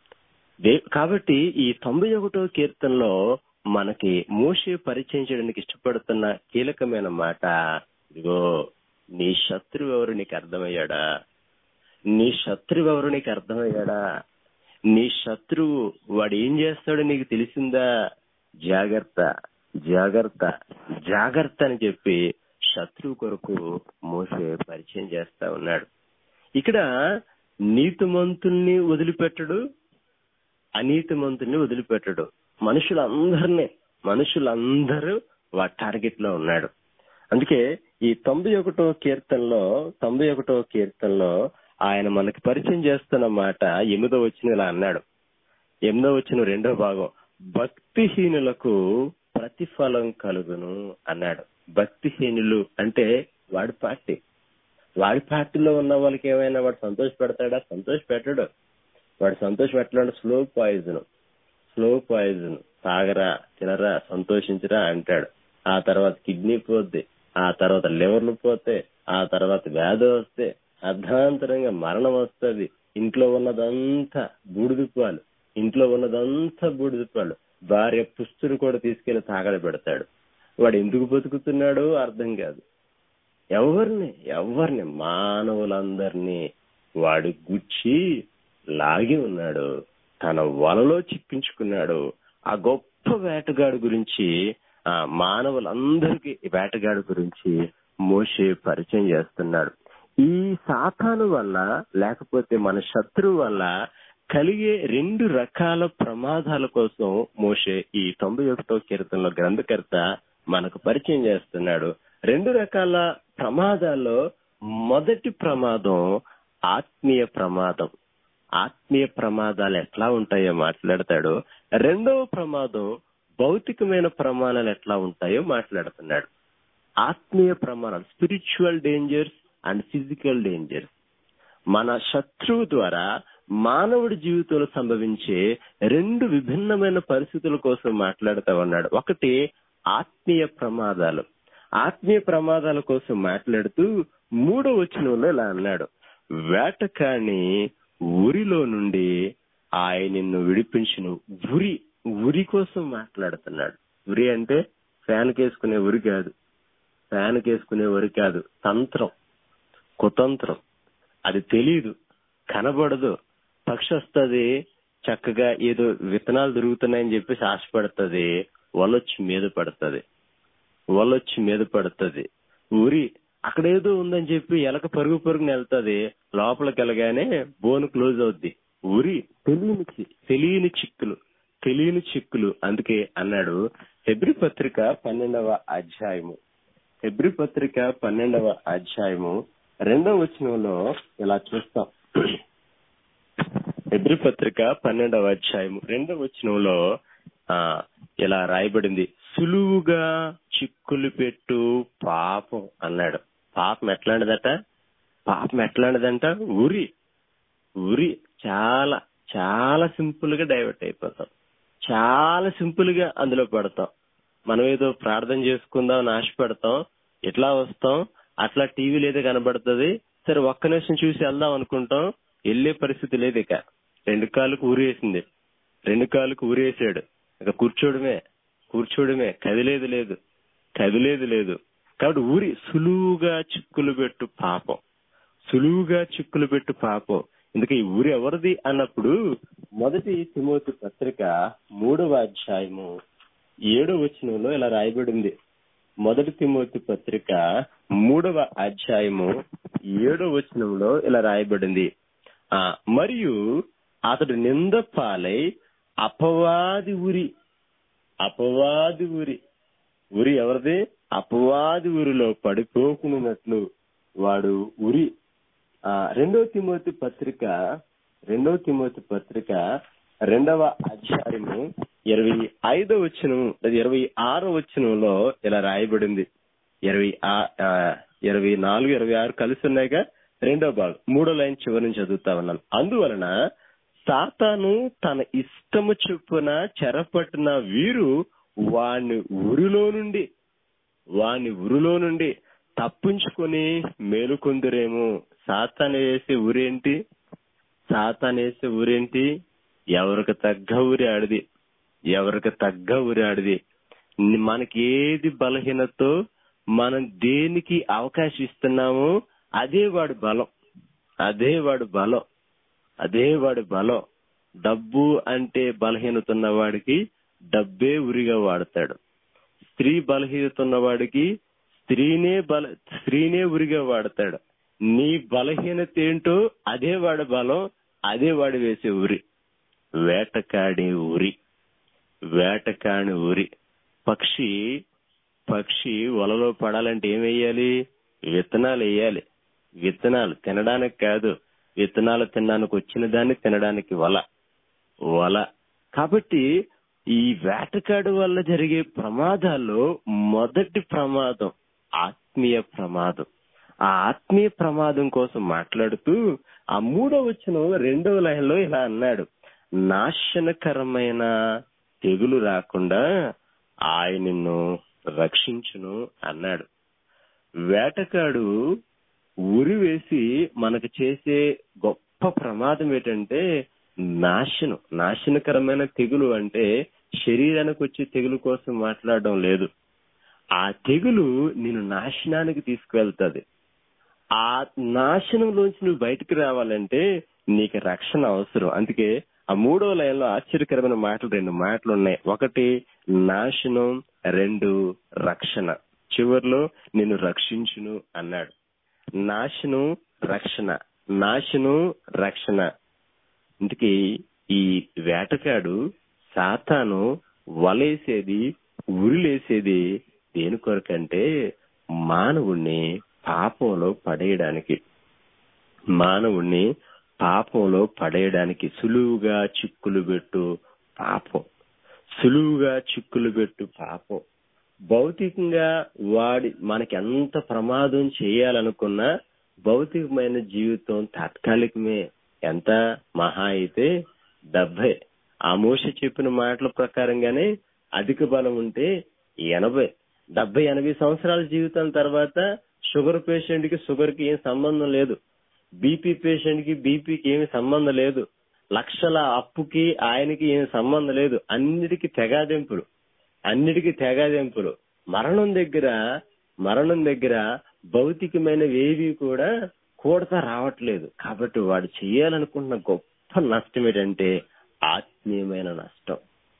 దే- కాబట్టి ఈ తొంభై ఒకటో కీర్తనలో మనకి మోషే పరిచయం చేయడానికి ఇష్టపడుతున్న కీలకమైన మాట ఇదిగో నీ శత్రువు ఎవరు నీకు అర్థమయ్యాడా నీ శత్రువు ఎవరు నీకు అర్థమయ్యాడా నీ శత్రువు వాడు ఏం చేస్తాడో నీకు తెలిసిందా జాగ్రత్త జాగ్రత్త జాగ్రత్త అని చెప్పి శత్రువు కొరకు మోసే పరిచయం చేస్తా ఉన్నాడు ఇక్కడ నీతిమంతుల్ని వదిలిపెట్టడు అనీతిమంతుల్ని వదిలిపెట్టడు మనుషులందరినీ మనుషులందరూ వాడి టార్గెట్ లో ఉన్నాడు అందుకే ఈ తొంభై ఒకటో కీర్తనలో తొంభై ఒకటో కీర్తనలో ఆయన మనకి పరిచయం చేస్తున్న మాట ఎనిమిదో వచ్చిన ఇలా అన్నాడు ఎనిమిదో వచ్చిన రెండో భాగం భక్తిహీనులకు ప్రతిఫలం కలుగును అన్నాడు భక్తిహీనులు అంటే వాడి పార్టీ వాడి పార్టీలో ఉన్న వాళ్ళకి ఏమైనా వాడు సంతోష పెడతాడా సంతోష పెట్టడు వాడు సంతోష పెట్టాలంటే స్లో పాయిజన్ స్లో పాయిజన్ తాగరా తినరా సంతోషించరా అంటాడు ఆ తర్వాత కిడ్నీ పోద్ది ఆ తర్వాత లివర్లు పోతే ఆ తర్వాత వ్యాధి వస్తే అర్ధాంతరంగా మరణం వస్తుంది ఇంట్లో ఉన్నదంతా బూడిదిప్పాలు ఇంట్లో ఉన్నదంతా బూడిదిప్పాలు భార్య పుస్తులు కూడా తీసుకెళ్లి తాగడ పెడతాడు వాడు ఎందుకు బతుకుతున్నాడో అర్థం కాదు ఎవరిని ఎవరిని మానవులందరినీ వాడు గుచ్చి లాగి ఉన్నాడు తన వలలో చిక్కించుకున్నాడు ఆ గొప్ప వేటగాడు గురించి ఆ మానవులందరికీ ఈ వేటగాడు గురించి మోషే పరిచయం చేస్తున్నాడు ఈ సాతాను వల్ల లేకపోతే మన శత్రువు వల్ల కలిగే రెండు రకాల ప్రమాదాల కోసం మోషే ఈ తొంభై ఒకటో కీర్తనలో గ్రంథకర్త మనకు పరిచయం చేస్తున్నాడు రెండు రకాల ప్రమాదాల్లో మొదటి ప్రమాదం ఆత్మీయ ప్రమాదం ఆత్మీయ ప్రమాదాలు ఎట్లా ఉంటాయో మాట్లాడతాడు రెండవ ప్రమాదం భౌతికమైన ప్రమాణాలు ఎట్లా ఉంటాయో మాట్లాడుతున్నాడు ఆత్మీయ ప్రమాణాలు spiritual dangers and physical dangers మన శత్రువు ద్వారా మానవుడి జీవితంలో సంభవించే రెండు విభిన్నమైన పరిస్థితుల కోసం మాట్లాడుతూ ఉన్నాడు ఒకటి ఆత్మీయ ప్రమాదాలు ఆత్మీయ ప్రమాదాల కోసం మాట్లాడుతూ మూడో వచనంలో ఇలా అన్నాడు వేటకాని ఉరిలో నుండి ఆయన నిన్ను విడిపించిన ఉరి ఉరి కోసం మాట్లాడుతున్నాడు ఉరి అంటే ఫ్యాన్ కేసుకునే ఉరి కాదు ఫ్యాన్ కేసుకునే ఉరి కాదు తంత్రం కుతంత్రం అది తెలీదు కనబడదు పక్షి వస్తుంది చక్కగా ఏదో విత్తనాలు దొరుకుతున్నాయని చెప్పేసి ఆశపడుతుంది వలొచ్చి మీద పడుతుంది వలొచ్చి మీద పడుతుంది ఊరి అక్కడ ఏదో ఉందని చెప్పి ఎలక పరుగు పరుగుని వెళ్తుంది లోపలికి వెళ్ళగానే బోన్ క్లోజ్ అవుద్ది ఊరి తెలియని చి- తెలియని చిక్కులు తెలియని చిక్కులు అందుకే అన్నాడు హెబ్రి పత్రిక పన్నెండవ అధ్యాయము హెబ్రి పత్రిక పన్నెండవ అధ్యాయము రెండవ వచనంలో ఇలా చూస్తాం హెబ్రి పత్రిక పన్నెండవ అధ్యాయము రెండవ వచనంలో ఆ ఇలా రాయబడింది సులువుగా చిక్కులు పెట్టు పాపం అన్నాడు పాపం ఎట్లాంటిదట పాపం ఎట్లాంటిదంట ఉరి ఉరి చాలా చాలా సింపుల్ గా డైవర్ట్ అయిపోతాం చాలా సింపుల్ గా అందులో పడతాం మనం ఏదో ప్రార్థన చేసుకుందాం అని ఆశపడతాం ఎట్లా వస్తాం అట్లా టీవీలో ఏదో కనబడుతుంది సరే ఒక్క నిమిషం చూసి వెళ్దాం అనుకుంటాం వెళ్ళే పరిస్థితి లేదు ఇక రెండు కాళ్ళకు ఊరేసింది రెండు కాళ్ళకు ఊరేసాడు ఇక కూర్చోవడమే కూర్చోవడమే కదిలేదు లేదు కదిలేదు లేదు కాబట్టి ఊరి సులువుగా చిక్కులు పెట్టు పాపం సులువుగా చిక్కులు పెట్టు పాపం ఇందుకే ఈ ఊరి ఎవరిది అన్నప్పుడు మొదటి తిమోతి పత్రిక మూడవ అధ్యాయము ఏడవ వచనంలో ఇలా రాయబడింది మొదటి తిమోతి పత్రిక మూడవ అధ్యాయము ఏడవ వచనంలో ఇలా రాయబడింది ఆ మరియు అతడు నింద పాలై అపవాది ఉరి అపవాది ఉరి ఉరి ఎవరిది అపవాది ఉరిలో పడిపోకున్నట్లు వాడు ఉరి ఆ రెండో తిమోతి పత్రిక రెండో తిమోతి పత్రిక రెండవ అధ్యాయము ఇరవై ఐదో వచనం ఇరవై ఆరో వచనంలో ఇలా రాయబడింది ఇరవై ఆ- ఆ, ఇరవై నాలుగు ఇరవై ఆరు కలిసి ఉన్నాయిగా రెండో భాగం మూడో లైన్ చివరి నుంచి చదువుతా ఉన్నాను అందువలన సాతాను తన ఇష్టము చొప్పున చెరపట్టిన వీరు వాని ఊరిలో నుండి వాని ఉరిలో నుండి తప్పించుకొని మేలుకొందురేమో సాతాను వేసే ఊరేంటి సాతాను వేసే ఊరేంటి ఎవరికి తగ్గ ఊరి ఆడిది ఎవరికి తగ్గ ఊరి ఆడిది ని- మనకి ఏది బలహీనతో మనం దేనికి అవకాశం ఇస్తున్నామో అదే వాడి బలం అదే వాడి బలం అదే వాడి బలం డబ్బు అంటే బలహీనత ఉన్న వాడికి డబ్బే ఉరిగా వాడతాడు స్త్రీ బలహీనత ఉన్న వాడికి స్త్రీనే బల స్త్రీనే ఉరిగా వాడతాడు నీ బలహీనత ఏంటో అదే వాడి బలం అదే వాడి వేసే ఉరి వేటకాడే ఉరి వేటకాని ఉరి పక్షి పక్షి వలలో పడాలంటే ఏం వేయాలి విత్తనాలు వేయాలి విత్తనాలు తినడానికి కాదు విత్తనాలు తినడానికి వచ్చిన దాన్ని తినడానికి వల వల కాబట్టి ఈ వేటకాడు వల్ల జరిగే ప్రమాదాల్లో మొదటి ప్రమాదం ఆత్మీయ ప్రమాదం ఆ ఆత్మీయ ప్రమాదం కోసం మాట్లాడుతూ ఆ మూడో వచ్చిన రెండవ లైన్లో ఇలా అన్నాడు నాశనకరమైన తెగులు రాకుండా ఆయనను రక్షించును అన్నాడు వేటకాడు ఉరి వేసి మనకు చేసే గొప్ప ప్రమాదం ఏంటంటే నాశనం నాశనకరమైన తెగులు అంటే శరీరానికి వచ్చే తెగులు కోసం మాట్లాడడం లేదు ఆ తెగులు నేను నాశనానికి తీసుకువెళ్తాది ఆ నాశనంలోంచి నువ్వు బయటికి రావాలంటే నీకు రక్షణ అవసరం అందుకే ఆ మూడో లైన్లో ఆశ్చర్యకరమైన మాటలు రెండు మాటలు ఉన్నాయి ఒకటి నాశనం రెండు రక్షణ చివర్లో నిన్ను రక్షించును అన్నాడు నాశనం రక్షణ నాశనం రక్షణ ఇందుకే ఈ వేటగాడు సాతాను వలేసేది ఉరిలేసేది దేని కొరకంటే మానవుణ్ణి పాపంలో పడేయడానికి మానవుణ్ణి పాపంలో పడేయడానికి సులువుగా చిక్కులు పెట్టు పాపం సులువుగా చిక్కులు పెట్టు పాపం భౌతికంగా వాడి మనకి ఎంత ప్రమాదం చేయాలనుకున్నా భౌతికమైన జీవితం తాత్కాలికమే ఎంత మహా అయితే డెబ్బై ఆ మోస చెప్పిన మాటల ప్రకారంగానే అధిక బలం ఉంటే ఎనభై డెబ్బై ఎనభై సంవత్సరాల జీవితం తర్వాత షుగర్ పేషెంట్ కి షుగర్ కి ఏం సంబంధం లేదు బీపీ పేషెంట్ కి బీపీకి ఏమి సంబంధం లేదు లక్షల అప్పుకి ఆయనకి ఏం సంబంధం లేదు అన్నిటికీ తెగాదెంపులు అన్నిటికీ తెగాదెంపులు మరణం దగ్గర మరణం దగ్గర భౌతికమైన ఏవి కూడా కూడతా రావట్లేదు కాబట్టి వాడు చేయాలనుకున్న గొప్ప నష్టం ఏంటంటే ఆత్మీయమైన నష్టం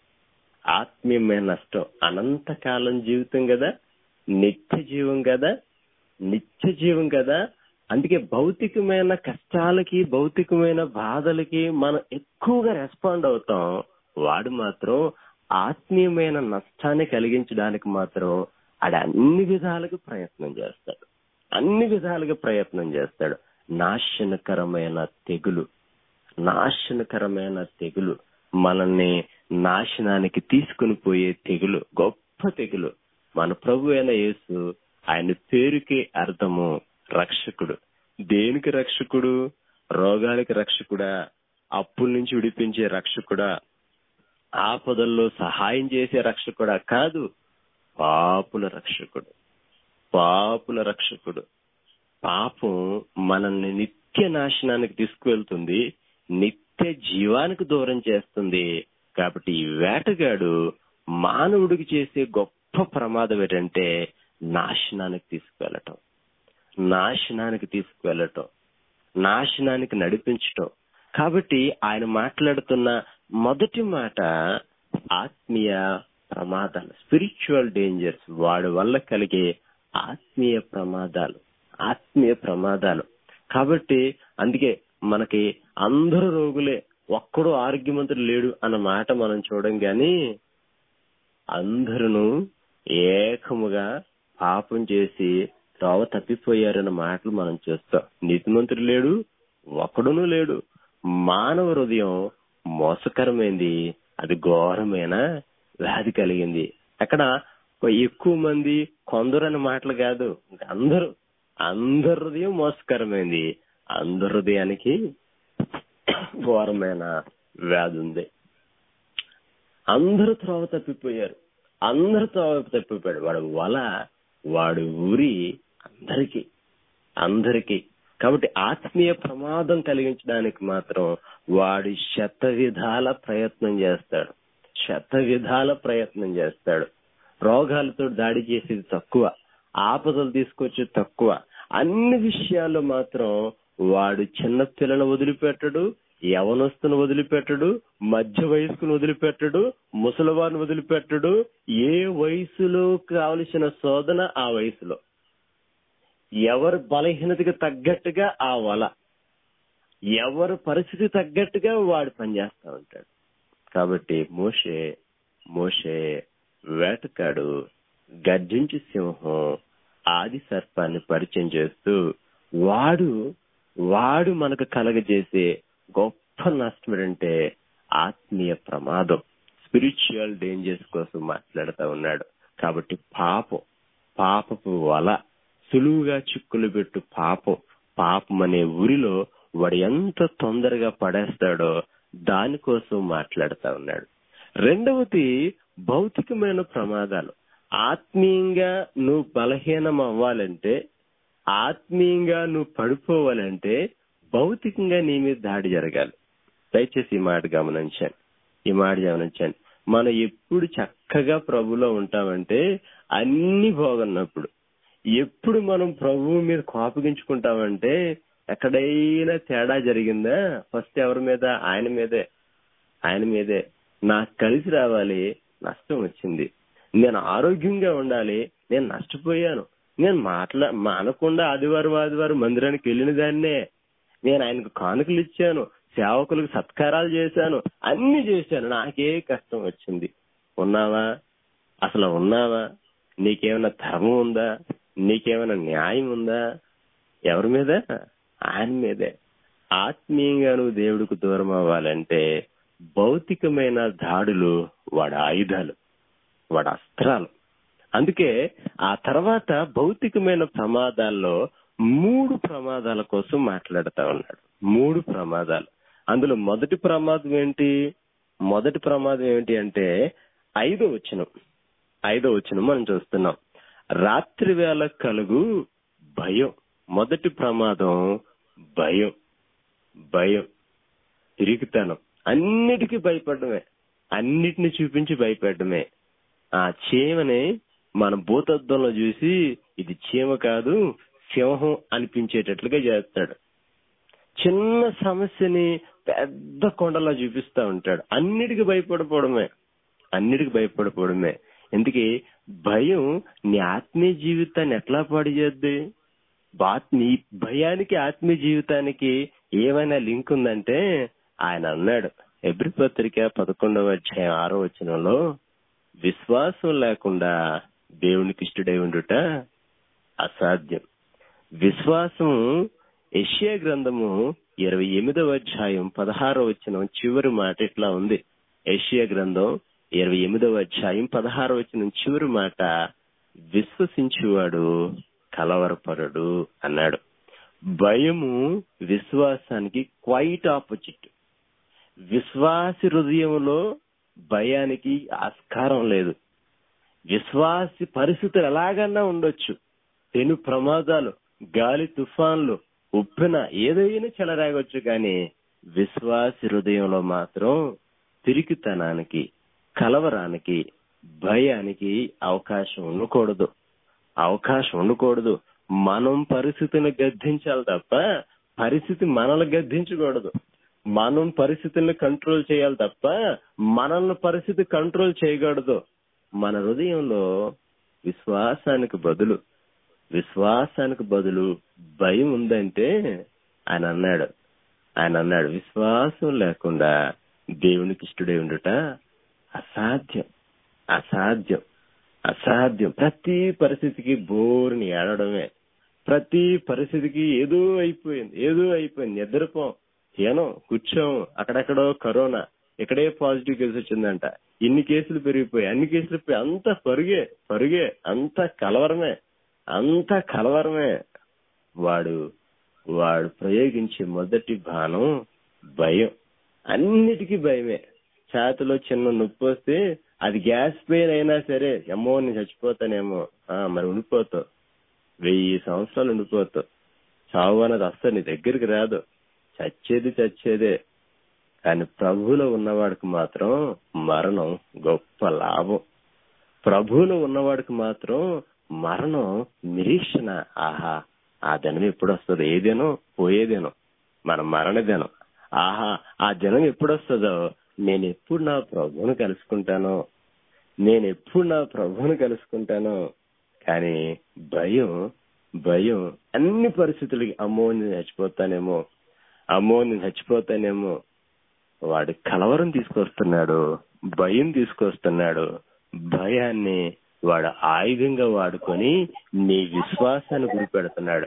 ఆత్మీయమైన నష్టం అనంతకాలం జీవితం కదా నిత్య జీవం కదా నిత్య జీవం కదా అందుకే భౌతికమైన కష్టాలకి భౌతికమైన బాధలకి మనం ఎక్కువగా రెస్పాండ్ అవుతాం వాడు మాత్రం ఆత్మీయమైన నష్టాన్ని కలిగించడానికి మాత్రం ఆడ అన్ని విధాలుగా ప్రయత్నం చేస్తాడు అన్ని విధాలుగా ప్రయత్నం చేస్తాడు నాశనకరమైన తెగులు నాశనకరమైన తెగులు మనల్ని నాశనానికి తీసుకుని పోయే తెగులు గొప్ప తెగులు మన ప్రభు అయిన యేసు ఆయన పేరుకి అర్థము రక్షకుడు దేనికి రక్షకుడు రోగానికి రక్షకుడా అప్పుల నుంచి విడిపించే రక్షకుడా ఆపదల్లో సహాయం చేసే రక్షకుడా కాదు పాపుల రక్షకుడు పాపుల రక్షకుడు పాపం మనల్ని నిత్య నాశనానికి తీసుకువెళ్తుంది నిత్య జీవానికి దూరం చేస్తుంది కాబట్టి ఈ వేటగాడు మానవుడికి చేసే గొప్ప ప్రమాదం ఏంటంటే నాశనానికి తీసుకువెళ్ళటం నాశనానికి తీసుకువెళ్ళటం నాశనానికి నడిపించటం కాబట్టి ఆయన మాట్లాడుతున్న మొదటి మాట ఆత్మీయ ప్రమాదాలు స్పిరిచువల్ డేంజర్స్ వాడి వల్ల కలిగే ఆత్మీయ ప్రమాదాలు ఆత్మీయ ప్రమాదాలు కాబట్టి అందుకే మనకి అందరు రోగులే ఒక్కడు ఆరోగ్యవంతుడు లేడు అన్న మాట మనం చూడం గాని అందరూ ఏకముగా పాపం చేసి త్రోవ తప్పిపోయారన్న మాటలు మనం చూస్తాం నీతిమంతుడు లేడు ఒకడును లేడు మానవ హృదయం మోసకరమైంది అది ఘోరమైన వ్యాధి కలిగింది అక్కడ ఎక్కువ మంది కొందరు అనే మాటలు కాదు అందరూ అందరి హృదయం మోసకరమైంది అందరి హృదయానికి ఘోరమైన వ్యాధి ఉంది అందరూ త్రోవ తప్పిపోయారు అందరూ త్రోవ తప్పిపోయాడు వాడు వల వాడు ఊరి అందరికి అందరికి కాబట్టి ఆత్మీయ ప్రమాదం కలిగించడానికి మాత్రం వాడి శత విధాల ప్రయత్నం చేస్తాడు శత విధాల ప్రయత్నం చేస్తాడు రోగాలతో దాడి చేసేది తక్కువ ఆపదలు తీసుకొచ్చేది తక్కువ అన్ని విషయాల్లో మాత్రం వాడు చిన్న పిల్లలు వదిలిపెట్టడు యవనస్తును వదిలిపెట్టడు మధ్య వయస్కును వదిలిపెట్టడు ముసలివారిని వదిలిపెట్టడు ఏ వయసులో కావలసిన శోధన ఆ వయసులో ఎవరి బలహీనతకి తగ్గట్టుగా ఆ వల ఎవరి పరిస్థితి తగ్గట్టుగా వాడు పనిచేస్తా ఉంటాడు కాబట్టి మోషే మోషే వేటకాడు గర్జించి సింహం ఆది సర్పాన్ని పరిచయం చేస్తూ వాడు వాడు మనకు కలగజేసే గొప్ప నష్టం ఏంటంటే ఆత్మీయ ప్రమాదం స్పిరిచువల్ డేంజర్స్ కోసం మాట్లాడుతూ ఉన్నాడు కాబట్టి పాపం పాపపు వల సులువుగా చిక్కులు పెట్టు పాపం పాపం అనే ఊరిలో వాడు ఎంత తొందరగా పడేస్తాడో దానికోసం మాట్లాడుతా ఉన్నాడు రెండవది భౌతికమైన ప్రమాదాలు ఆత్మీయంగా నువ్వు బలహీనం అవ్వాలంటే ఆత్మీయంగా నువ్వు పడిపోవాలంటే భౌతికంగా నీ మీద దాడి జరగాలి దయచేసి ఈ మాట గమనించండి ఈ మాట గమనించండి మనం ఎప్పుడు చక్కగా ప్రభులో ఉంటామంటే అన్ని బాగున్నప్పుడు ఎప్పుడు మనం ప్రభువు మీద కోపగించుకుంటామంటే ఎక్కడైనా తేడా జరిగిందా ఫస్ట్ ఎవరి మీద ఆయన మీదే ఆయన మీదే నాకు కలిసి రావాలి నష్టం వచ్చింది నేను ఆరోగ్యంగా ఉండాలి నేను నష్టపోయాను నేను మాట్లా మానకుండా ఆదివారం ఆదివారం మందిరానికి వెళ్ళిన దాన్నే నేను ఆయనకు కానుకలు ఇచ్చాను సేవకులకు సత్కారాలు చేశాను అన్ని చేశాను నాకే కష్టం వచ్చింది ఉన్నావా అసలు ఉన్నావా నీకేమైనా ధర్మం ఉందా నీకేమైనా న్యాయం ఉందా ఎవరి మీద ఆయన మీదే ఆత్మీయంగా నువ్వు దేవుడికి దూరం అవ్వాలంటే భౌతికమైన దాడులు వాడి ఆయుధాలు వాడి అస్త్రాలు అందుకే ఆ తర్వాత భౌతికమైన ప్రమాదాల్లో మూడు ప్రమాదాల కోసం మాట్లాడుతా ఉన్నాడు మూడు ప్రమాదాలు అందులో మొదటి ప్రమాదం ఏంటి మొదటి ప్రమాదం ఏంటి అంటే ఐదో వచనం ఐదో వచనం మనం చూస్తున్నాం రాత్రి వేళ కలుగు భయం మొదటి ప్రమాదం భయం భయం తిరుగుతాను అన్నిటికీ భయపడమే అన్నిటిని చూపించి భయపడమే ఆ చీమని మన భూతత్వంలో చూసి ఇది చీమ కాదు సింహం అనిపించేటట్లుగా చేస్తాడు చిన్న సమస్యని పెద్ద కొండలా చూపిస్తా ఉంటాడు అన్నిటికీ భయపడిపోవడమే అన్నిటికీ భయపడిపోవడమే ఎందుకే భయం నీ ఆత్మీయ జీవితాన్ని ఎట్లా పాడు చేద్ది నీ భయానికి ఆత్మీయ జీవితానికి ఏమైనా లింక్ ఉందంటే ఆయన అన్నాడు ఎబ్రి పత్రిక పదకొండవ అధ్యాయం ఆరో వచనంలో విశ్వాసం లేకుండా దేవునికి ఇష్టడై ఉండుట అసాధ్యం విశ్వాసం యెషయా గ్రంథము ఇరవై ఎనిమిదవ అధ్యాయం పదహారో వచనం చివరి మాట ఇట్లా ఉంది యెషయా గ్రంథం ఇరవై ఎనిమిదవ అధ్యాయం పదహారో వచనం చివరి మాట విశ్వసించువాడు కలవరపరుడు అన్నాడు భయము విశ్వాసానికి క్వైట్ ఆపోజిట్ విశ్వాసి హృదయంలో భయానికి ఆస్కారం లేదు విశ్వాసి పరిస్థితులు ఎలాగన్నా ఉండొచ్చు పెను ప్రమాదాలు గాలి తుఫాన్లు ఉప్పెన ఏదైనా చెలరాగొచ్చు కానీ విశ్వాసి హృదయంలో మాత్రం పిరికితనానికి కలవరానికి భయానికి అవకాశం ఉండకూడదు అవకాశం ఉండకూడదు మనం పరిస్థితిని గద్దించాలి తప్ప పరిస్థితి మనల్ని గద్దించకూడదు మనం పరిస్థితుల్ని కంట్రోల్ చేయాలి తప్ప మనల్ని పరిస్థితి కంట్రోల్ చేయకూడదు మన హృదయంలో విశ్వాసానికి బదులు విశ్వాసానికి బదులు భయం ఉందంటే ఆయన అన్నాడు ఆయన అన్నాడు విశ్వాసం లేకుండా దేవునికి ఇష్టడై ఉండుట అసాధ్యం అసాధ్యం అసాధ్యం ప్రతి పరిస్థితికి బోరుని ఏడవడమే ప్రతి పరిస్థితికి ఏదో అయిపోయింది ఏదో అయిపోయింది నిద్రపోం ఏనో కూర్చోం అక్కడెక్కడో కరోనా ఇక్కడే పాజిటివ్ కేసు వచ్చిందంట ఇన్ని కేసులు పెరిగిపోయి అన్ని కేసులు పోయి అంత పరుగే పరుగే అంత కలవరమే అంత కలవరమే వాడు వాడు ప్రయోగించే మొదటి బాణం భయం అన్నిటికీ భయమే ఛాతిలో చిన్న నొప్పి వస్తే అది గ్యాస్ పెయిన్ అయినా సరే అమ్మో నేను చచ్చిపోతానేమో ఆ, మరి ఉండిపోతావు వెయ్యి సంవత్సరాలు ఉండిపోతావు చావు అన్నది అస్సలు నీ దగ్గరికి రాదు చచ్చేది చచ్చేదే కానీ ప్రభువులో ఉన్నవాడికి మాత్రం మరణం గొప్ప లాభం ప్రభువులో ఉన్నవాడికి మాత్రం మరణం నిరీక్షణ ఆహా ఆ దినం ఎప్పుడు వస్తుందో ఏ దినం పోయేదేనం మన మరణ దినం ఆహా ఆ దినం ఎప్పుడు వస్తుందో నేను ఎప్పుడు నా ప్రభువును కలుసుకుంటానో నేను ఎప్పుడు నా ప్రభువును కలుసుకుంటానో కానీ భయం భయం అన్ని పరిస్థితులకి అమ్మో నేను చచ్చిపోతానేమో అమ్మో నేను చచ్చిపోతానేమో వాడు కలవరం తీసుకొస్తున్నాడు భయం తీసుకొస్తున్నాడు భయాన్ని వాడు ఆయుధంగా వాడుకొని నీ విశ్వాసాన్ని గురిపెడుతున్నాడు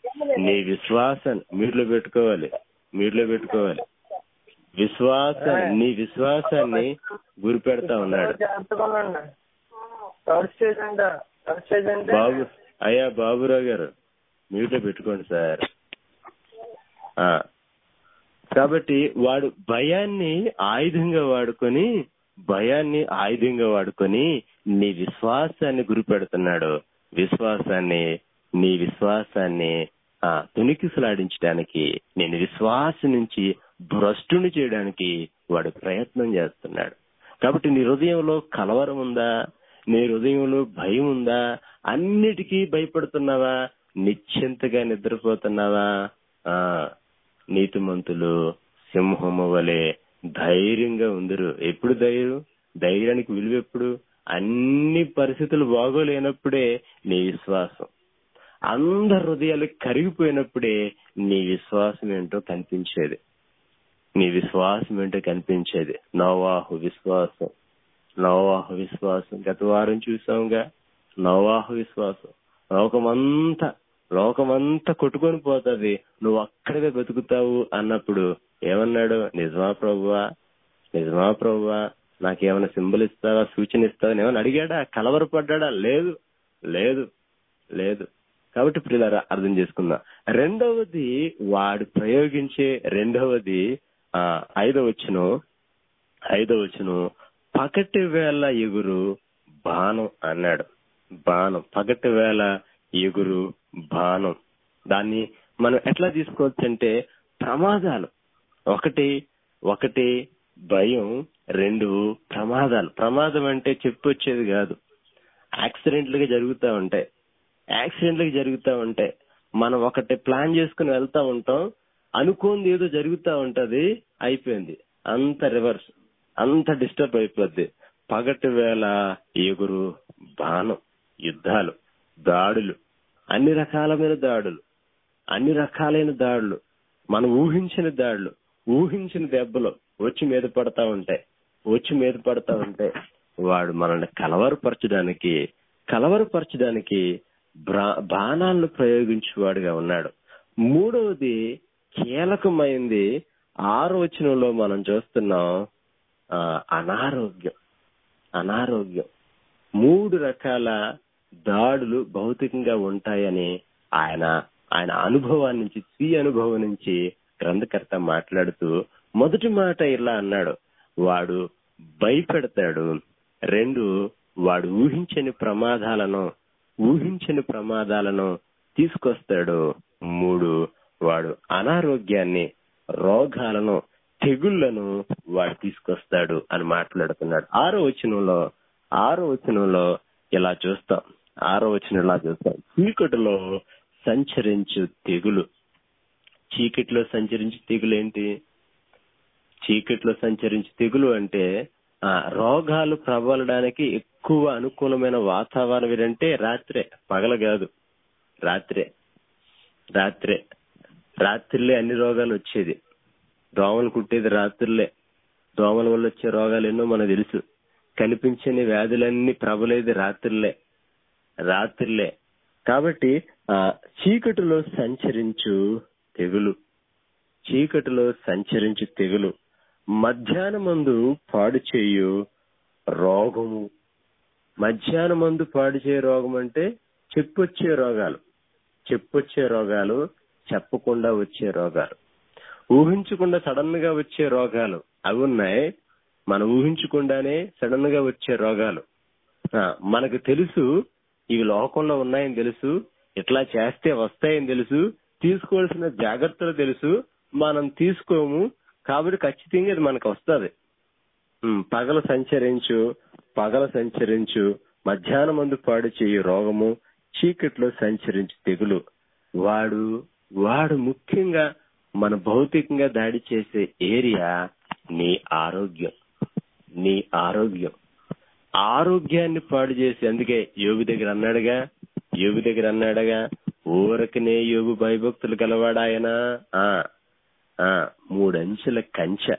నీ విశ్వాసాన్ని మీట్లో పెట్టుకోవాలి మీట్లో పెట్టుకోవాలి విశ్వాసాన్ని నీ విశ్వాసాన్ని గురిపెడతా ఉన్నాడు జాగ్రత్తగా థర్డ్ స్టేజ్ అంట థర్డ్ స్టేజ్ అంటే బాబు అయ్యా బాబురావు గారు మీట్లో పెట్టుకోండి సార్ ఆ కాబట్టి వాడు భయాన్ని ఆయుధంగా వాడుకొని భయాన్ని ఆయుధంగా వాడుకొని నీ విశ్వాసాన్ని గురిపెడుతున్నాడు విశ్వాసాన్ని నీ విశ్వాసాన్ని ఆ తునికిసలాడించడానికి నేను విశ్వాసం నుంచి భ్రష్టుని చేయడానికి వాడు ప్రయత్నం చేస్తున్నాడు కాబట్టి నీ హృదయంలో కలవరం ఉందా నీ హృదయంలో భయం ఉందా అన్నిటికీ భయపడుతున్నావా నిశ్చింతగా నిద్రపోతున్నావా ఆ నీతిమంతులు సింహము వలె ధైర్యంగా ఉందరు ఎప్పుడు ధైర్యం ధైర్యానికి విలువ ఎప్పుడు అన్ని పరిస్థితులు బాగోలేనప్పుడే నీ విశ్వాసం అందరి హృదయాలు కరిగిపోయినప్పుడే నీ విశ్వాసం ఏంటో కనిపించేది నీ విశ్వాసం ఏంటో కనిపించేది నోవాహు విశ్వాసం నోవాహు విశ్వాసం గత వారం చూసాంగా నోవాహు విశ్వాసం లోకమంతా లోకమంతా కొట్టుకొని పోతుంది నువ్వు అక్కడే బతుకుతావు అన్నప్పుడు ఏమన్నాడు నిజమా ప్రభువా నిజమా ప్రభువా నాకేమైనా సింబల్ ఇస్తావా సూచన ఇస్తావా అని ఏమైనా అడిగాడా కలవరపడ్డా లేదు లేదు లేదు కాబట్టి పిల్లరా అర్థం చేసుకుందాం రెండవది వాడు ప్రయోగించే రెండవది ఆ ఐదవచ్చును ఐదవచ్చును పగటి వేళ ఎగురు బాణం అన్నాడు బాణం పగటి వేళ ఎగురు బాణం దాన్ని మనం ఎట్లా తీసుకోవచ్చు అంటే ప్రమాదాలు ఒకటి ఒకటి భయం రెండు ప్రమాదాలు ప్రమాదం అంటే చెప్పొచ్చేది కాదు యాక్సిడెంట్లుగా జరుగుతూ ఉంటాయి యాక్సిడెంట్లుగా జరుగుతూ ఉంటాయి మనం ఒకటి ప్లాన్ చేసుకుని వెళ్తా ఉంటాం అనుకోంది ఏదో జరుగుతూ ఉంటది అయిపోయింది అంత రివర్స్ అంత డిస్టర్బ్ అయిపోద్ది పగటి వేళ ఎగురు బాణం యుద్ధాలు దాడులు అన్ని రకాలమైన దాడులు అన్ని రకాలైన దాడులు మనం ఊహించిన దాడులు ఊహించిన దెబ్బలు వచ్చి మీద పడతా ఉంటాయి వచ్చి మీద పడతా ఉంటాయి వాడు మనల్ని కలవరపరచడానికి కలవరపరచడానికి బ్రా- బాణాలను ప్రయోగించేవాడుగా ఉన్నాడు మూడవది కీలకమైంది ఆరో వచనంలో మనం చూస్తున్నాం ఆ, అనారోగ్యం అనారోగ్యం మూడు రకాల దాడులు భౌతికంగా ఉంటాయని ఆయన ఆయన అనుభవాన్ని నుంచి స్వీయ అనుభవం నుంచి గ్రంథకర్త మాట్లాడుతూ మొదటి మాట ఇలా అన్నాడు వాడు భయపెడతాడు రెండు వాడు ఊహించని ప్రమాదాలను ఊహించని ప్రమాదాలను తీసుకొస్తాడు మూడు వాడు అనారోగ్యాన్ని రోగాలను తెగుళ్లను వాడు తీసుకొస్తాడు అని మాట్లాడుతున్నాడు ఆరో వచనంలో ఆరో వచనంలో ఇలా చూస్తాం ఆరో వచనం ఇలా చూస్తాం చీకటిలో సంచరించు తెగులు చీకటిలో సంచరించు తెగులు ఏంటి చీకటిలో సంచరించే తెగులు అంటే ఆ రోగాలు ప్రబలడానికి ఎక్కువ అనుకూలమైన వాతావరణం ఏంటంటే రాత్రే పగల కాదు రాత్రే రాత్రే రాత్రిలే అన్ని రోగాలు వచ్చేది దోమలు కుట్టేది రాత్రులే దోమల వల్ల వచ్చే రోగాలు ఎన్నో మనకు తెలుసు కనిపించని వ్యాధులన్నీ ప్రబలేది రాత్రులే రాత్రులే కాబట్టి ఆ చీకటిలో సంచరించు తెగులు చీకటిలో సంచరించు తెగులు మధ్యాహ్నమందు పాడు చేయు రోగము మధ్యాహ్నమందు పాడు చేయు రోగం అంటే చెప్పొచ్చే రోగాలు చెప్పొచ్చే రోగాలు చెప్పకుండా వచ్చే రోగాలు ఊహించకుండా సడన్ గా వచ్చే రోగాలు అవి ఉన్నాయి మనం ఊహించకుండానే సడన్ గా వచ్చే రోగాలు ఆ, మనకు తెలుసు ఇవి లోకంలో ఉన్నాయని తెలుసు ఇట్లా చేస్తే వస్తాయని తెలుసు తీసుకోవాల్సిన జాగ్రత్తలు తెలుసు మనం తీసుకోము కాబట్టి ఖచ్చితంగా ఇది మనకు వస్తుంది పగల సంచరించు పగల సంచరించు మధ్యాహ్నం మందు పాడు చేయు రోగము చీకట్లో సంచరించు తెగులు వాడు వాడు ముఖ్యంగా మన భౌతికంగా దాడి చేసే ఏరియా నీ ఆరోగ్యం నీ ఆరోగ్యం ఆరోగ్యాన్ని పాడు చేసి అందుకే యోగి దగ్గర అన్నాడుగా యోగి దగ్గర అన్నాడుగా ఊరకనే యోగు భయభక్తులు గలవాడాయన ఆ ఆ మూడంచుల కంచె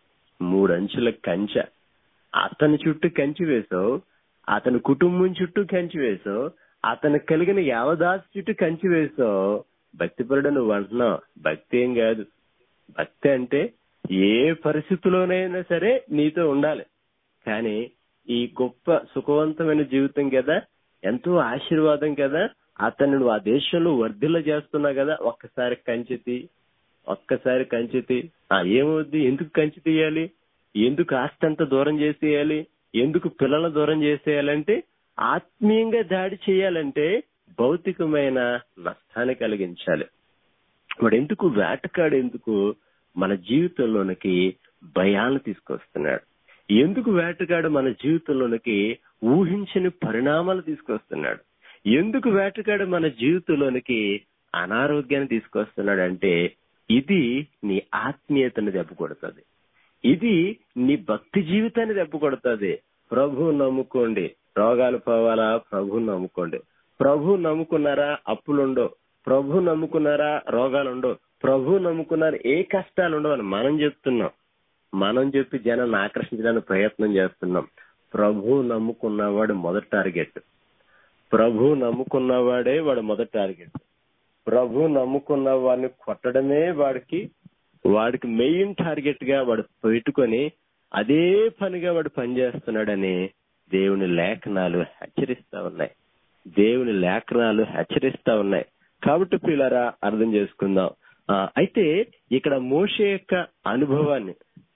మూడంచుల కంచె అతని చుట్టూ కంచి వేసావు అతని కుటుంబం చుట్టూ కంచి వేసావు అతనికి కలిగిన యావదాసు చుట్టూ కంచి వేసావు భక్తిపరుడు నువ్వు అంటున్నావు భక్తి ఏం కాదు భక్తి అంటే ఏ పరిస్థితిలోనైనా సరే నీతో ఉండాలి కానీ ఈ గొప్ప సుఖవంతమైన జీవితం కదా ఎంతో ఆశీర్వాదం కదా అతన్ని నువ్వు ఆ దేశంలో వర్ధిల్ల చేస్తున్నావు కదా ఒక్కసారి కంచెతి ఒక్కసారి కంచెతి ఆ ఏమవుద్ది ఎందుకు కంచి తీయాలి ఎందుకు ఆస్తి అంతా దూరం చేసేయాలి ఎందుకు పిల్లల దూరం చేసేయాలంటే ఆత్మీయంగా దాడి చేయాలంటే భౌతికమైన నష్టాన్ని కలిగించాలి వాడు ఎందుకు వేటకాడు ఎందుకు మన జీవితంలోనికి భయాలను తీసుకొస్తున్నాడు ఎందుకు వేటగాడు మన జీవితంలోనికి ఊహించని పరిణామాలు తీసుకొస్తున్నాడు ఎందుకు వేటగాడు మన జీవితంలోనికి అనారోగ్యాన్ని తీసుకొస్తున్నాడు అంటే ఇది నీ ఆత్మీయతను దెబ్బ కొడుతుంది ఇది నీ భక్తి జీవితాన్ని దెబ్బ కొడుతుంది ప్రభు నమ్ముకోండి రోగాలు పోవాలా ప్రభు నమ్ముకోండి ప్రభు నమ్ముకున్నారా అప్పులుండో ప్రభు నమ్ముకున్నారా రోగాలుండో ప్రభు నమ్ముకున్నారా ఏ కష్టాలు ఉండవు అని మనం చెప్తున్నాం మనం చెప్పి జనాన్ని ఆకర్షించడానికి ప్రయత్నం చేస్తున్నాం ప్రభు నమ్ముకున్నవాడు మొదటి టార్గెట్ ప్రభు నమ్ముకున్నవాడే వాడు మొదటి టార్గెట్ ప్రభు నమ్ముకున్న వాడిని కొట్టడమే వాడికి వాడికి మెయిన్ టార్గెట్ గా వాడు పెట్టుకొని అదే పనిగా వాడు పనిచేస్తున్నాడని దేవుని లేఖనాలు హెచ్చరిస్తా ఉన్నాయి దేవుని లేఖనాలు హెచ్చరిస్తా ఉన్నాయి కాబట్టి పిల్లరా అర్థం చేసుకుందాం ఆ, అయితే ఇక్కడ మోషే యొక్క అనుభవాన్ని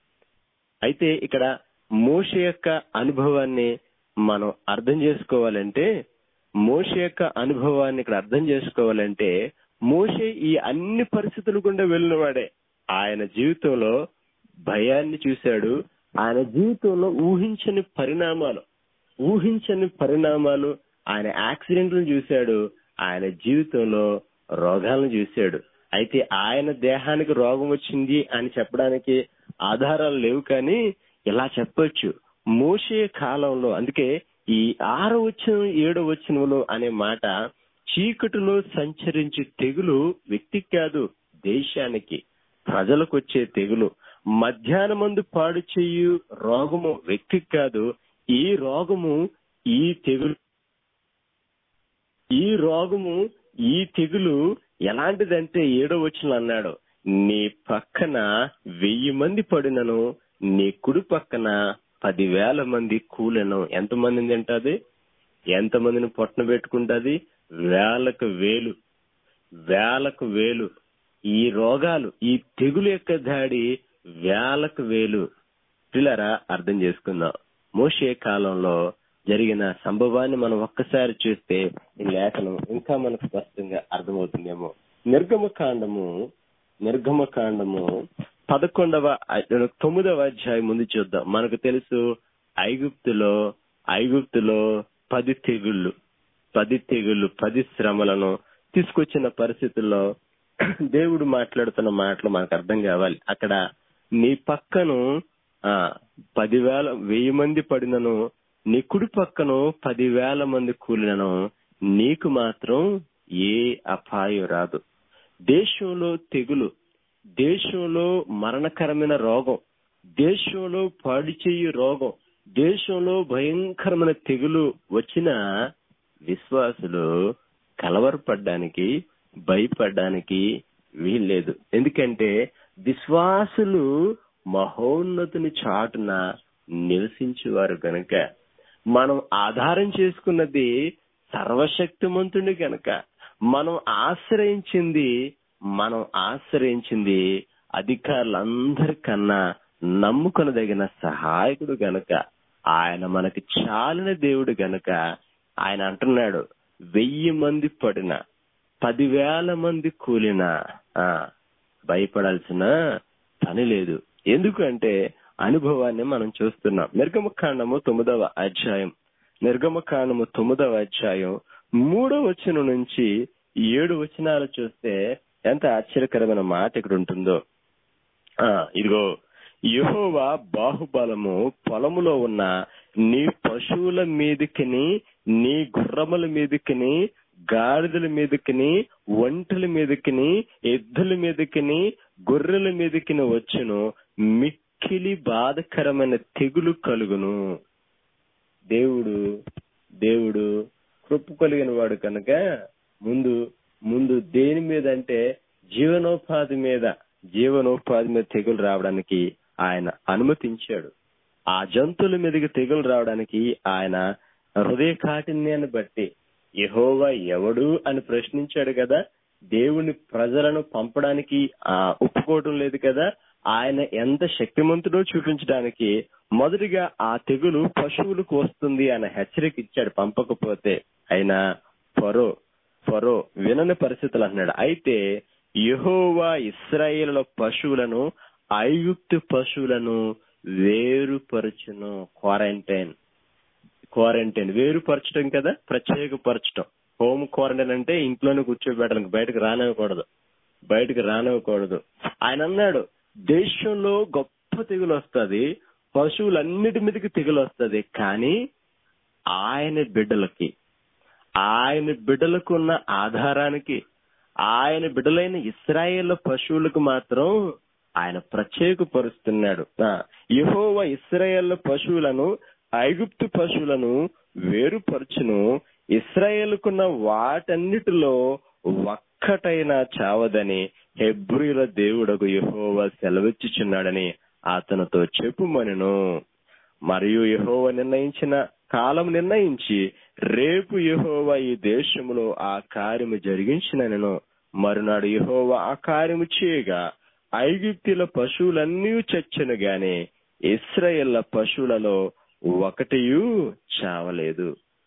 అయితే ఇక్కడ మోషే యొక్క అనుభవాన్ని మనం అర్థం చేసుకోవాలంటే మోషే యొక్క అనుభవాన్ని ఇక్కడ అర్థం చేసుకోవాలంటే మోషే ఈ అన్ని పరిస్థితులు గుండా వెళ్ళినవాడే ఆయన జీవితంలో భయాన్ని చూశాడు ఆయన జీవితంలో ఊహించని పరిణామాలు ఊహించని పరిణామాలు ఆయన యాక్సిడెంట్లు చూశాడు ఆయన జీవితంలో రోగాలను చూశాడు అయితే ఆయన దేహానికి రోగం వచ్చింది అని చెప్పడానికి ఆధారాలు లేవు కానీ ఇలా చెప్పొచ్చు మోసే కాలంలో అందుకే ఈ ఆరో వచ్చిన ఏడో వచ్చినలో అనే మాట చీకటిలో సంచరించే తెగులు వ్యక్తికి కాదు దేశానికి ప్రజలకు వచ్చే తెగులు మధ్యాహ్నమందు పాడు చేయు రోగము వ్యక్తికి కాదు ఈ రోగము ఈ తెగులు ఈ రోగము ఈ తెగులు ఎలాంటిదంటే ఏడో వచ్చిన అన్నాడు నీ పక్కన వెయ్యి మంది పడినను నీ కుడి పక్కన పదివేల మంది కూలను ఎంతమందిని తింటది ఎంతమందిని పొట్టన పెట్టుకుంటది వేలకు వేలు వేలకు వేలు ఈ రోగాలు ఈ తెగులు యొక్క దాడి వేలకు వేలు పిల్లరా అర్థం చేసుకుందాం మోషే కాలంలో జరిగిన సంభవాన్ని మనం ఒక్కసారి చూస్తే ఈ లేఖనం ఇంకా మనకు స్పష్టంగా అర్థమవుతుందేమో నిర్గమ కాండము నిర్గమ కాండము పదకొండవ అ- తొమ్మిదవ అధ్యాయం ముందు చూద్దాం మనకు తెలుసు ఐగుప్తులో ఐగుప్తులో పది తెగుళ్ళు పది తెగుళ్ళు పది శ్రమలను తీసుకొచ్చిన పరిస్థితుల్లో దేవుడు మాట్లాడుతున్న మాటలు మనకు అర్థం కావాలి అక్కడ నీ పక్కను ఆ పదివేల వెయ్యి మంది పడినను నీ కుడి పక్కను పదివేల మంది కూలినను నీకు మాత్రం ఏ అపాయం రాదు దేశంలో తెగులు దేశంలో మరణకరమైన రోగం దేశంలో పాడి చెయ్యి రోగం దేశంలో భయంకరమైన తెగులు వచ్చిన విశ్వాసులు కలవరపడ్డానికి భయపడ్డానికి వీల్లేదు ఎందుకంటే విశ్వాసులు మహోన్నతుని చాటున నివసించేవారు గనుక మనం ఆధారం చేసుకున్నది సర్వశక్తిమంతుని గనక మనం ఆశ్రయించింది మనం ఆశ్రయించింది అధికారులందరికన్నా నమ్ముకొనదగిన సహాయకుడు గనక ఆయన మనకి చాలిన దేవుడు గనక ఆయన అంటున్నాడు వెయ్యి మంది పడిన పదివేల మంది కూలిన ఆ భయపడాల్సిన పని లేదు ఎందుకంటే అనుభవాన్ని మనం చూస్తున్నాం నిర్గమకాండము తొమ్మిదవ అధ్యాయం నిర్గమకాండము తొమ్మిదవ అధ్యాయం మూడో వచనం నుంచి ఏడు వచనాలు చూస్తే ఎంత ఆశ్చర్యకరమైన మాట ఇక్కడ ఉంటుందో ఆ ఇదిగో యెహోవా బాహుబలము పొలములో ఉన్న నీ పశువుల మీదకిని నీ గుర్రముల మీదకిని గాడిదల మీదకిని ఒంటెల మీదకిని ఎద్దుల మీదకిని గొర్రెల మీదకిని వచ్చును మిక్కిలి బాధకరమైన తెగులు కలుగును దేవుడు దేవుడు కృప కలిగిన వాడు కనుక ముందు ముందు దేని మీద అంటే జీవనోపాధి మీద జీవనోపాధి మీద తెగులు రావడానికి ఆయన అనుమతించాడు ఆ జంతువుల మీదకి తెగులు రావడానికి ఆయన హృదయ కాఠిన్యాన్ని బట్టి యెహోవా ఎవడు అని ప్రశ్నించాడు కదా దేవుని ప్రజలను పంపడానికి ఆ ఒప్పుకోవటం లేదు కదా ఆయన ఎంత శక్తిమంతుడో చూపించడానికి మొదటిగా ఆ తెగులు పశువులకు వస్తుంది అన్న హెచ్చరిక ఇచ్చాడు పంపకపోతే అయినా ఫరో ఫరో వినని పరిస్థితులు అన్నాడు అయితే యెహోవా ఇస్రాయేలుల పశువులను ఐగుప్తు పశువులను వేరుపరచును క్వారంటైన్ క్వారంటైన్ వేరుపరచడం కదా ప్రత్యేకపరచడం హోమ్ క్వారంటైన్ అంటే ఇంట్లోనే కూర్చోబెట్టడానికి బయటకు రానివ్వకూడదు బయటకు రానివ్వకూడదు ఆయన అన్నాడు దేశంలో గొప్ప తెగులు వస్తుంది పశువులన్నిటి మీదకి తెగులు వస్తుంది కానీ ఆయన బిడ్డలకి ఆయన బిడ్డలకు ఉన్న ఆధారానికి ఆయన బిడ్డలైన ఇస్రాయేల్ పశువులకు మాత్రం ఆయన ప్రత్యేకపరుస్తున్నాడు యహోవ ఇస్రాయేల్ పశువులను ఐగుప్తు పశువులను వేరుపరచును ఇస్రాయేల్కున్న వాటన్నిటిలో ఒక్కటైనా చావదని హెబ్రిల దేవుడకు యహోవ సెలవిచ్చుచున్నాడని అతనితో చెప్పుమనెను మరియు యహోవ నిర్ణయించిన కాలం నిర్ణయించి రేపు యహోవ ఈ దేశములో ఆ కార్యము జరిగించినను మరునాడు యహోవ ఆ కార్యము చేయగా ఐగుప్తుల పశువులన్నీ చచ్చను గాని ఇస్రాయేళ్ల పశువులలో ఒకటియు చావలేదు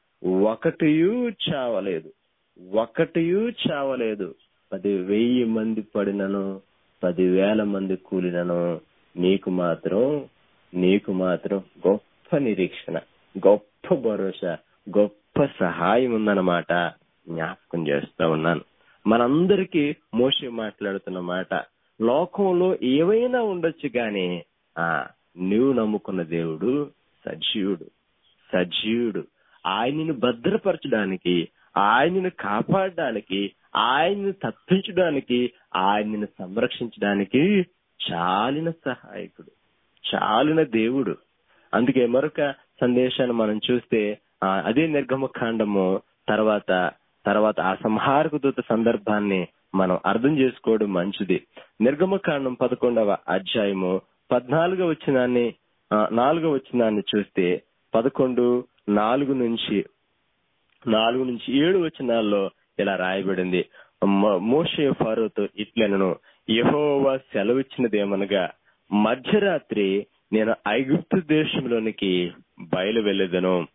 ఒకటియు చావలేదు ఒకటియు చావలేదు పది వెయ్యి మంది పడినను పదివేల మంది కూలినను నీకు మాత్రం నీకు మాత్రం గొప్ప నిరీక్షణ గొప్ప భరోసా గొప్ప సహాయం ఉందన్నమాట జ్ఞాపకం చేస్తా ఉన్నాను మనందరికీ మోసే మాట్లాడుతున్న మాట లోకంలో ఏవైనా ఉండొచ్చు గాని ఆ నువ్వు నమ్ముకున్న దేవుడు సజీవుడు సజీవుడు ఆయనను భద్రపరచడానికి ఆయనను కాపాడడానికి ఆయనను తప్పించడానికి ఆయనను సంరక్షించడానికి చాలిన సహాయకుడు చాలిన దేవుడు అందుకే మరొక సందేశాన్ని మనం చూస్తే ఆ, అదే నిర్గమ కాండము తర్వాత తర్వాత ఆ సంహారక దూత సందర్భాన్ని మనం అర్థం చేసుకోవడం మంచిది నిర్గమకాండం పదకొండవ అధ్యాయము పద్నాలుగో వచ్చినాన్ని ఆ, నాలుగో వచ్చినాన్ని చూస్తే పదకొండు నాలుగు నుంచి నాలుగు నుంచి ఏడు వచనాల్లో ఇలా రాయబడింది మ- మోషే ఫారోతో ఇట్లనను యెహోవా సెలవిచ్చినదేమనగా మధ్యరాత్రి నేను ఐగుప్తు దేశంలోనికి బయలు వెళ్ళేదను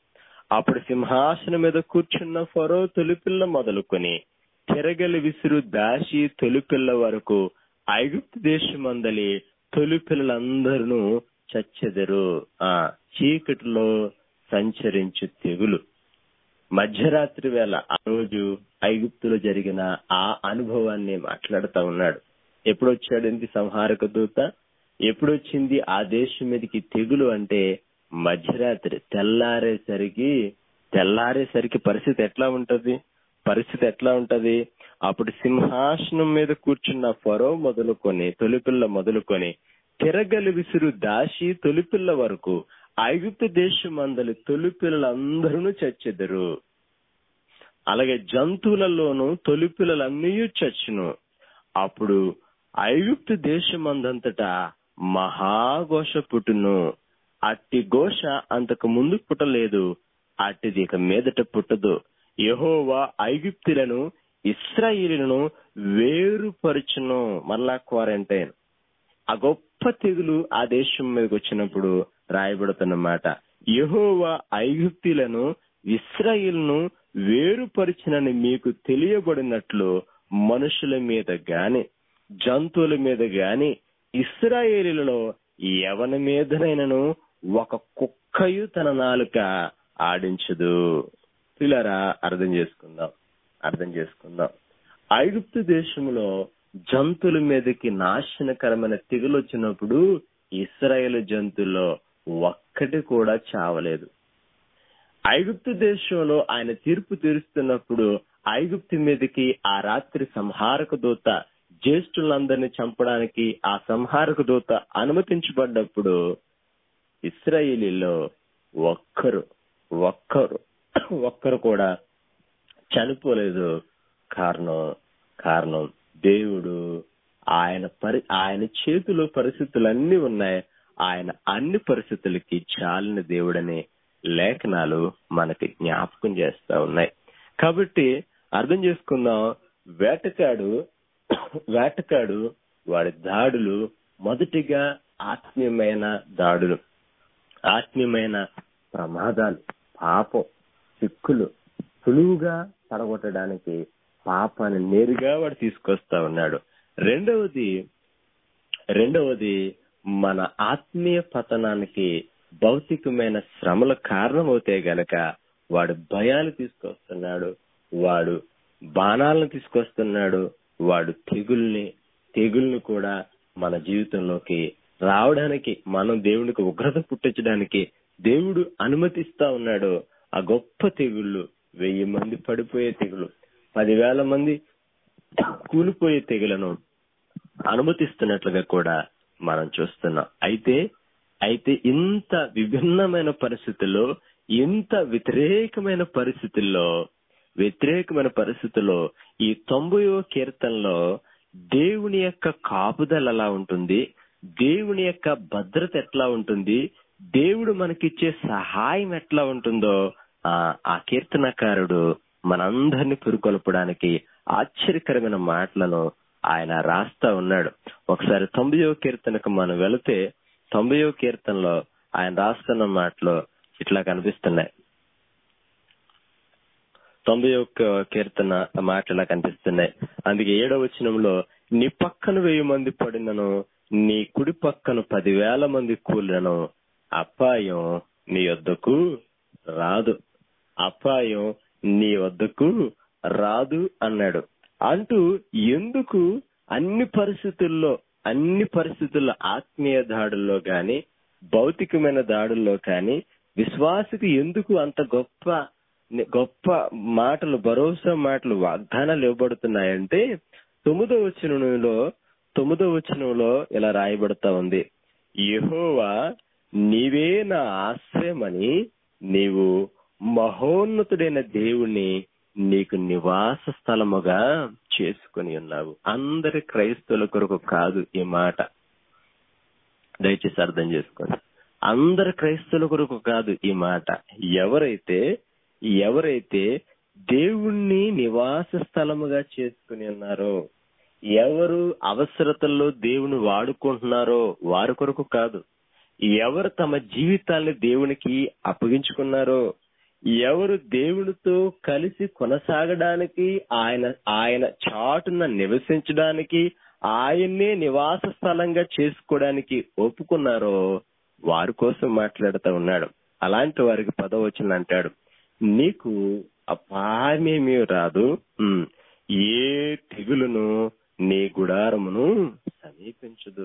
అప్పుడు సింహాసనం మీద కూర్చున్న ఫరో తొలిపిల్ల మొదలుకొని తిరగలి విసురు దాసి తొలిపిల్ల వరకు ఐగుప్తు దేశమందలి తొలిపిల్లలందరూ చచ్చెదరు ఆ చీకటిలో సంచరించు తెగులు మధ్యరాత్రి వేళ ఆ రోజు ఐగుప్తులో జరిగిన ఆ అనుభవాన్ని మాట్లాడుతా ఉన్నాడు ఎప్పుడు వచ్చాడు ఇంటి సంహారక దూత ఎప్పుడు వచ్చింది ఆ దేశం మీదకి తెగులు అంటే మధ్యరాత్రి తెల్లారేసరికి తెల్లారేసరికి పరిస్థితి ఎట్లా ఉంటది పరిస్థితి ఎట్లా ఉంటది అప్పుడు సింహాసనం మీద కూర్చున్న ఫరో మొదలుకొని తొలిపిల్ల మొదలుకొని తిరగలి విసురు దాసి తొలిపిల్ల వరకు ఐగుప్తు దేశం అందలి తొలిపిల్లలందరూ చచ్చెదరు అలాగే జంతువులలోనూ తొలిపిల్లలన్నీ చచ్చును అప్పుడు ఐగుప్తు దేశమందంతటా మహాఘోష పుట్టును అట్టి ఘోష అంతకు ముందు పుట్టలేదు అట్టిది ఇక మీదట పుట్టదు యహోవా ఐగుప్తులను ఇస్రాయిలను వేరుపరుచును మరలా క్వారంటైన్ ఆ గొప్ప తెగులు ఆ దేశం మీదకి వచ్చినప్పుడు రాయబడుతున్నమాట యహోవా ఐగుప్తులను ఇస్రాయిల్ను వేరుపరిచినని మీకు తెలియబడినట్లు మనుషుల మీద గాని జంతువుల మీద గాని ఇస్రాయేలీలలో ఎవని మీదనైనను ఒక కుక్కయు తన నాలుక ఆడించదు పిల్లరా అర్థం చేసుకుందాం అర్థం చేసుకుందాం ఐగుప్తు దేశంలో జంతువుల మీదకి నాశనకరమైన తెగులు వచ్చినప్పుడు ఇస్రాయేల్ జంతువుల్లో ఒక్కటి కూడా చావలేదు ఐగుప్తు దేశంలో ఆయన తీర్పు తీరుస్తున్నప్పుడు ఐగుప్తు మీదకి ఆ రాత్రి సంహారక దూత జ్యేష్ఠులందరినీ చంపడానికి ఆ సంహారక దూత అనుమతించబడ్డప్పుడు ఇస్రాయేలీలో ఒక్కరు ఒక్కరు ఒక్కరు కూడా చనిపోలేదు కారణం కారణం దేవుడు ఆయన పరి ఆయన చేతిలో పరిస్థితులన్నీ ఉన్నాయి ఆయన అన్ని పరిస్థితులకి చాలిన దేవుడని లేఖనాలు మనకి జ్ఞాపకం చేస్తా ఉన్నాయి కాబట్టి అర్థం చేసుకుందాం వేటకాడు వేటకాడు వాడి దాడులు మొదటిగా ఆత్మీయమైన దాడులు ఆత్మీయమైన ప్రమాదాలు పాపం చిక్కులు సులువుగా పడగొట్టడానికి పాపాన్ని నేరుగా వాడు తీసుకొస్తా ఉన్నాడు రెండవది రెండవది మన ఆత్మీయ పతనానికి భౌతికమైన శ్రమల కారణమవుతే గనక వాడు భయాలు తీసుకొస్తున్నాడు వాడు బాణాలను తీసుకొస్తున్నాడు వాడు తెగుల్ని తెగుల్ని కూడా మన జీవితంలోకి రావడానికి మనం దేవునికి ఉగ్రత పుట్టించడానికి దేవుడు అనుమతిస్తా ఉన్నాడు ఆ గొప్ప తెగుళ్ళు వెయ్యి మంది పడిపోయే తెగులు పదివేల మంది కూలిపోయే తెగులను అనుమతిస్తున్నట్లుగా కూడా మనం చూస్తున్నాం అయితే అయితే ఇంత విభిన్నమైన పరిస్థితుల్లో ఇంత వ్యతిరేకమైన పరిస్థితుల్లో వ్యతిరేకమైన పరిస్థితుల్లో ఈ తొంభయో కీర్తనలో దేవుని యొక్క కాపుదల ఎలా ఉంటుంది దేవుని యొక్క భద్రత ఎట్లా ఉంటుంది దేవుడు మనకిచ్చే సహాయం ఎట్లా ఉంటుందో ఆ ఆ కీర్తనకారుడు మనందరిని పురుకొల్పడానికి ఆశ్చర్యకరమైన మాటలను ఆయన రాస్తా ఉన్నాడు ఒకసారి తొంభయో కీర్తనకు మనం వెళితే తొంభయో కీర్తనలో ఆయన రాస్తున్న మాటలు ఇట్లా కనిపిస్తున్నాయి తొంభై ఒక్క కీర్తన మాటలా కనిపిస్తున్నాయి అందుకే ఏడవ వచనంలో నీ పక్కన వెయ్యి మంది పడినను నీ కుడి పక్కన పదివేల మంది కూలినను అపాయం నీ వద్దకు రాదు అపాయం నీ వద్దకు రాదు అన్నాడు అంటూ ఎందుకు అన్ని పరిస్థితుల్లో అన్ని పరిస్థితుల్లో ఆత్మీయ దాడుల్లో గాని భౌతికమైన దాడుల్లో కానీ విశ్వాసకి ఎందుకు అంత గొప్ప గొప్ప మాటలు భరోసా మాటలు వాగ్దానాలు ఇవ్వబడుతున్నాయంటే తొమ్మిదో వచనంలో తొమ్మిదో వచనంలో ఇలా రాయబడతా ఉంది యెహోవా నీవే నా ఆశ్రయమని నీవు మహోన్నతుడైన దేవుణ్ణి నీకు నివాస స్థలముగా చేసుకుని ఉన్నావు అందరి క్రైస్తవుల కొరకు కాదు ఈ మాట దయచేసి అర్థం చేసుకోండి అందరి క్రైస్తవుల కొరకు కాదు ఈ మాట ఎవరైతే ఎవరైతే దేవుణ్ణి నివాస స్థలముగా చేసుకుని ఉన్నారో ఎవరు అవసరతల్లో దేవుని వాడుకుంటున్నారో వారి కొరకు కాదు ఎవరు తమ జీవితాన్ని దేవునికి అప్పగించుకున్నారో ఎవరు దేవునితో కలిసి కొనసాగడానికి ఆయన ఆయన చాటున నివసించడానికి ఆయన్నే నివాస స్థలంగా చేసుకోవడానికి ఒప్పుకున్నారో వారి కోసం మాట్లాడుతూ ఉన్నాడు అలాంటి వారికి పదవచనం అంటాడు నీకు అపాయమేమీ రాదు ఉమ్, ఏ తెగులును నీ గుడారమును సమీపించదు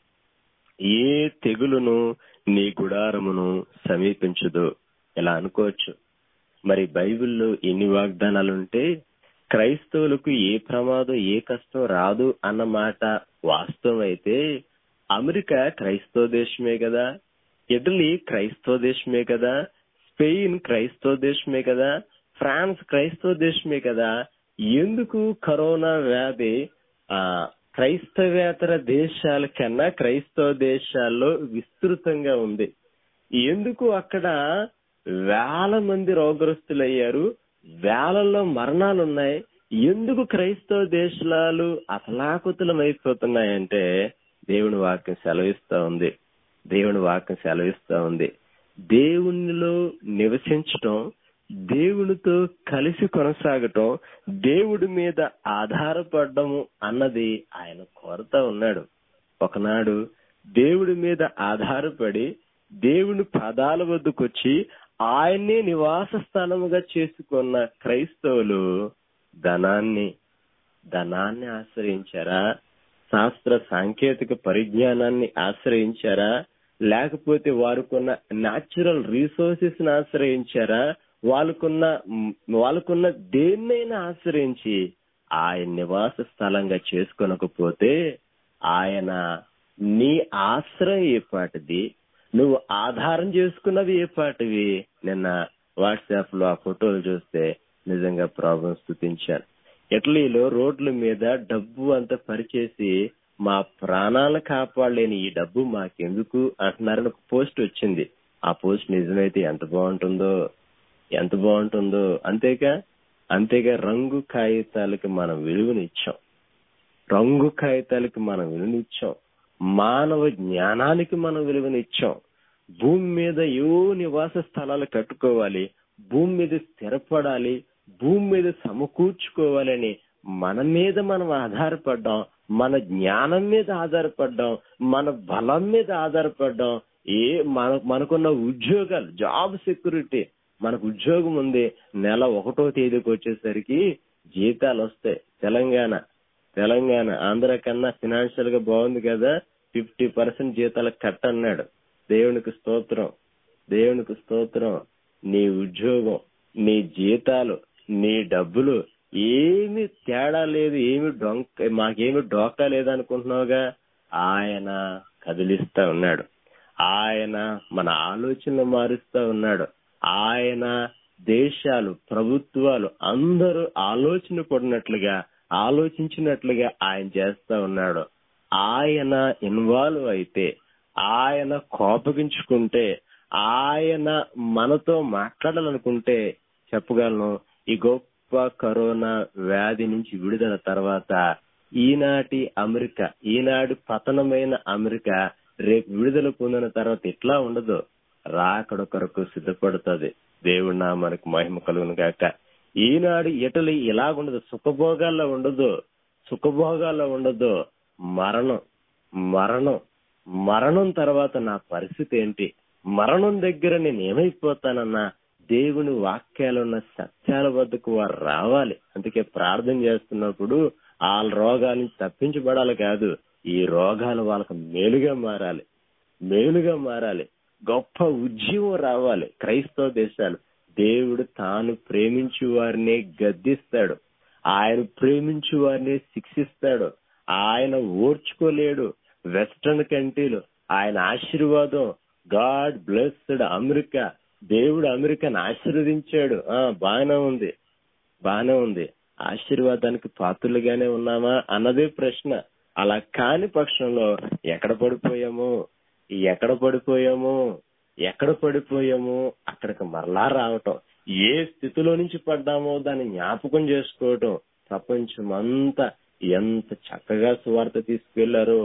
ఏ తెగులును నీ గుడారమును సమీపించదు ఇలా అనుకోవచ్చు మరి బైబిల్లో ఎన్ని వాగ్దానాలుంటే క్రైస్తవులకు ఏ ప్రమాదం ఏ కష్టం రాదు అన్న మాట వాస్తవం అయితే అమెరికా క్రైస్తవ దేశమే కదా ఇటలీ క్రైస్తవ దేశమే కదా స్పెయిన్ క్రైస్తవ దేశమే కదా ఫ్రాన్స్ క్రైస్తవ దేశమే కదా ఎందుకు కరోనా వ్యాధి ఆ క్రైస్తవేతర దేశాల కన్నా క్రైస్తవ దేశాల్లో విస్తృతంగా ఉంది ఎందుకు అక్కడ వేల మంది రోగగ్రస్తులయ్యారు వేలల్లో మరణాలు ఉన్నాయి ఎందుకు క్రైస్తవ దేశాలు అసలాకుతలం అయిపోతున్నాయంటే దేవుని వాక్యం సెలవిస్తా ఉంది దేవుని వాక్యం సెలవిస్తా ఉంది దేవునిలో నివసించటం దేవునితో కలిసి కొనసాగటం దేవుడి మీద ఆధారపడము అన్నది ఆయన కోరుతా ఉన్నాడు ఒకనాడు దేవుడి మీద ఆధారపడి దేవుని పదాల వద్దకొచ్చి ఆయన్నే నివాస స్థానముగా చేసుకున్న క్రైస్తవులు ధనాన్ని ధనాన్ని ఆశ్రయించారా శాస్త్ర సాంకేతిక పరిజ్ఞానాన్ని ఆశ్రయించారా లేకపోతే వారికున్న న్యాచురల్ రిసోర్సెస్ ని ఆశ్రయించారా వాళ్ళకున్న వాళ్ళకున్న దేన్నైనా ఆశ్రయించి ఆయన నివాస స్థలంగా చేసుకొనకపోతే ఆయన నీ ఆశ్రయం ఏ పాటిది నువ్వు ఆధారం చేసుకున్నవి ఏ పాటివి నిన్న వాట్సాప్ లో ఆ ఫోటోలు చూస్తే నిజంగా ప్రాబ్లం స్థుతించాను ఇటలీలో రోడ్ల మీద డబ్బు అంతా పరిచేసి మా ప్రాణాలను కాపాడలేని ఈ డబ్బు మాకెందుకు అంటున్నారని ఒక పోస్ట్ వచ్చింది ఆ పోస్ట్ నిజమైతే ఎంత బాగుంటుందో ఎంత బాగుంటుందో అంతేగా అంతేగా రంగు కాగితాలకి మనం విలువనిచ్చాం రంగు కాగితాలకి మనం విలువనిచ్చాం మానవ జ్ఞానానికి మనం విలువనిచ్చాం భూమి మీద ఏవో నివాస స్థలాలు కట్టుకోవాలి భూమి మీద స్థిరపడాలి భూమి మీద సమకూర్చుకోవాలని మన మీద మనం ఆధారపడ్డాం మన జ్ఞానం మీద ఆధారపడ్డాం మన బలం మీద ఆధారపడ్డాం ఏ మన మనకున్న ఉద్యోగాలు జాబ్ సెక్యూరిటీ మనకు ఉద్యోగం ఉంది నెల ఒకటో తేదీకి వచ్చేసరికి జీతాలు వస్తాయి తెలంగాణ తెలంగాణ ఆంధ్ర కన్నా ఫినాన్షియల్ గా బాగుంది కదా ఫిఫ్టీ పర్సెంట్ జీతాలు కట్ అన్నాడు దేవునికి స్తోత్రం దేవునికి స్తోత్రం నీ ఉద్యోగం నీ జీతాలు నీ డబ్బులు ఏమి తేడా లేదు ఏమి డొంక మాకేమి డోకా లేదనుకుంటున్నావుగా ఆయన కదిలిస్తా ఉన్నాడు ఆయన మన ఆలోచనలు మారుస్తా ఉన్నాడు ఆయన దేశాలు ప్రభుత్వాలు అందరూ ఆలోచన పడినట్లుగా ఆలోచించినట్లుగా ఆయన చేస్తా ఉన్నాడు ఆయన ఇన్వాల్వ్ అయితే ఆయన కోపగించుకుంటే ఆయన మనతో మాట్లాడాలనుకుంటే చెప్పగలను ఈ గొప్ప కరోనా వ్యాధి నుంచి విడుదల తర్వాత ఈనాటి అమెరికా ఈనాడు పతనమైన అమెరికా రేపు విడుదల పొందిన తర్వాత ఎట్లా ఉండదు రాకడ కొరకు సిద్ధపడుతుంది దేవుడి నామానికి మహిమ కలుగును గాక ఈనాడు ఇటలీ ఇలాగుండదు సుఖభోగాల్లో ఉండదు సుఖభోగాల్లో ఉండదు మరణం మరణం మరణం తర్వాత నా పరిస్థితి ఏంటి మరణం దగ్గర నేను ఏమైపోతానన్నా దేవుని వాక్యాలున్న సత్యాల వద్దకు వారు రావాలి అందుకే ప్రార్థన చేస్తున్నప్పుడు ఆ రోగాల నుంచి తప్పించబడాలి కాదు ఈ రోగాలు వాళ్ళకు మేలుగా మారాలి మేలుగా మారాలి గొప్ప ఉద్యమం రావాలి క్రైస్తవ దేశాలు దేవుడు తాను ప్రేమించు వారిని గద్దిస్తాడు ఆయన ప్రేమించు వారిని శిక్షిస్తాడు ఆయన ఓర్చుకోలేడు వెస్టర్న్ కంట్రీలు ఆయన ఆశీర్వాదం గాడ్ బ్లెస్డ్ అమెరికా దేవుడు అమెరికాను ఆశీర్వదించాడు ఆ బాగానే ఉంది బాగానే ఉంది ఆశీర్వాదానికి పాత్రలుగానే ఉన్నామా అన్నదే ప్రశ్న అలా కాని పక్షంలో ఎక్కడ పడిపోయాము ఎక్కడ పడిపోయాము ఎక్కడ పడిపోయాము అక్కడికి మరలా రావటం ఏ స్థితిలో నుంచి పడ్డామో దాన్ని జ్ఞాపకం చేసుకోవటం ప్రపంచం అంతా ఎంత చక్కగా సువార్త తీసుకెళ్లారో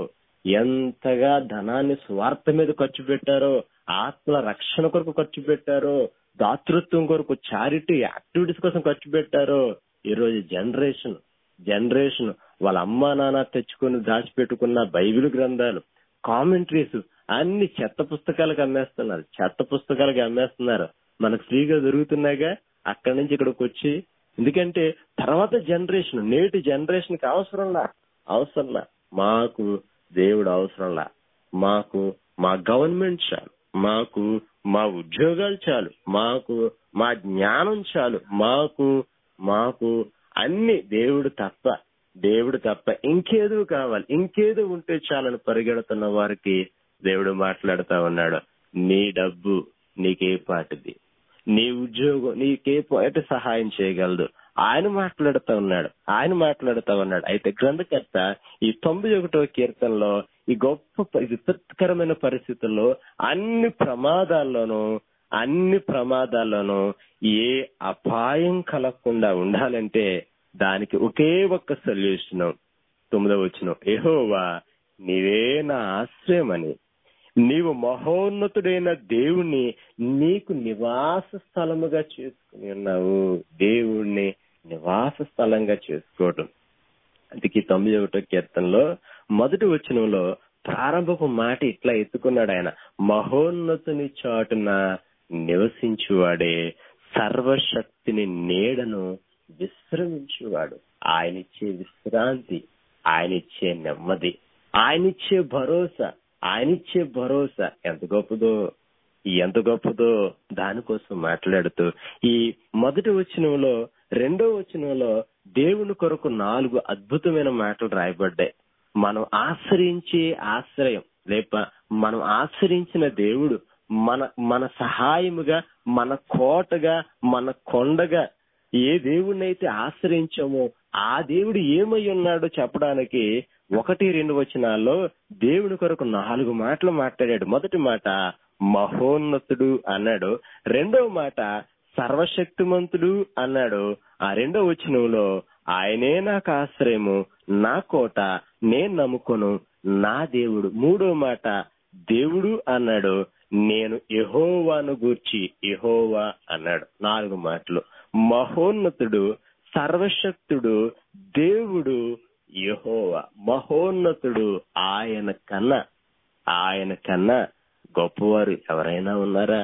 ఎంతగా ధనాన్ని స్వార్థ మీద ఖర్చు పెట్టారో ఆత్మల రక్షణ కొరకు ఖర్చు పెట్టారో దాతృత్వం కొరకు చారిటీ యాక్టివిటీస్ కోసం ఖర్చు పెట్టారో ఈ రోజు జనరేషన్ జనరేషన్ వాళ్ళ అమ్మా నాన్న తెచ్చుకొని దాచిపెట్టుకున్న బైబిల్ గ్రంథాలు కామెంటరీస్ అన్ని చెత్త పుస్తకాలకు అమ్మేస్తున్నారు చెత్త పుస్తకాలకు అమ్మేస్తున్నారు మనకు ఫ్రీగా దొరుకుతున్నాయిగా అక్కడి నుంచి ఇక్కడికి వచ్చి ఎందుకంటే తర్వాత జనరేషన్ నేటి జనరేషన్ కి అవసరంలా అవసరంలా మాకు దేవుడు అవసరంలా మాకు మా గవర్నమెంట్ చాలు మాకు మా ఉద్యోగాలు చాలు మాకు మా జ్ఞానం చాలు మాకు మాకు అన్ని దేవుడు తప్ప దేవుడు తప్ప ఇంకేదో కావాలి ఇంకేదో ఉంటే చాలని పరిగెడుతున్న వారికి దేవుడు మాట్లాడుతా ఉన్నాడు నీ డబ్బు నీకే పాటిది నీ ఉద్యోగం నీకే పాట సహాయం చేయగలదు ఆయన మాట్లాడుతా ఉన్నాడు ఆయన మాట్లాడుతా ఉన్నాడు అయితే గ్రంథకర్త ఈ తొంభై ఒకటో కీర్తనలో ఈ గొప్ప ప- విపత్కరమైన పరిస్థితుల్లో అన్ని ప్రమాదాల్లోనూ అన్ని ప్రమాదాల్లోనూ ఏ అపాయం కలగకుండా ఉండాలంటే దానికి ఒకే ఒక్క సొల్యూషన్ తొమ్మిదవ వచ్చిన ఏహోవా నీవే నా ఆశ్రయమని నీవు మహోన్నతుడైన దేవుణ్ణి నీకు నివాస స్థలముగా చేసుకుని ఉన్నావు దేవుణ్ణి నివాస స్థలంగా చేసుకోవటం అందుకే తొమ్మిది ఒకటో కీర్తనలో మొదటి వచనంలో ప్రారంభపు మాట ఇట్లా ఎత్తుకున్నాడు ఆయన మహోన్నతుని చాటున నివసించువాడే సర్వశక్తిని నీడను విశ్రమించువాడు ఆయనిచ్చే విశ్రాంతి ఆయనిచ్చే నెమ్మది ఆయనిచ్చే భరోసా ఆయనిచ్చే భరోసా ఎంత గొప్పదో ఎంత గొప్పదో దానికోసం మాట్లాడుతూ ఈ మొదటి వచనంలో రెండో వచనంలో దేవుని కొరకు నాలుగు అద్భుతమైన మాటలు రాయబడ్డాయి మనం ఆశ్రయించే ఆశ్రయం లేక మనం ఆశ్రయించిన దేవుడు మన మన సహాయముగా మన కోటగా మన కొండగా ఏ దేవుణ్ణైతే ఆశ్రయించామో ఆ దేవుడు ఏమై ఉన్నాడో చెప్పడానికి ఒకటి రెండు వచనాల్లో దేవుని కొరకు నాలుగు మాటలు మాట్లాడాడు మొదటి మాట మహోన్నతుడు అన్నాడు రెండవ మాట సర్వశక్తిమంతుడు అన్నాడు ఆ రెండవ వచనంలో ఆయనే నాకు ఆశ్రయము నా కోట నేను నమ్ముకొను నా దేవుడు మూడో మాట దేవుడు అన్నాడు నేను యెహోవాను గూర్చి యెహోవా అన్నాడు నాలుగు మాటలు మహోన్నతుడు సర్వశక్తుడు దేవుడు యెహోవా మహోన్నతుడు ఆయన కన్నా ఆయన కన్నా గొప్పవారు ఎవరైనా ఉన్నారా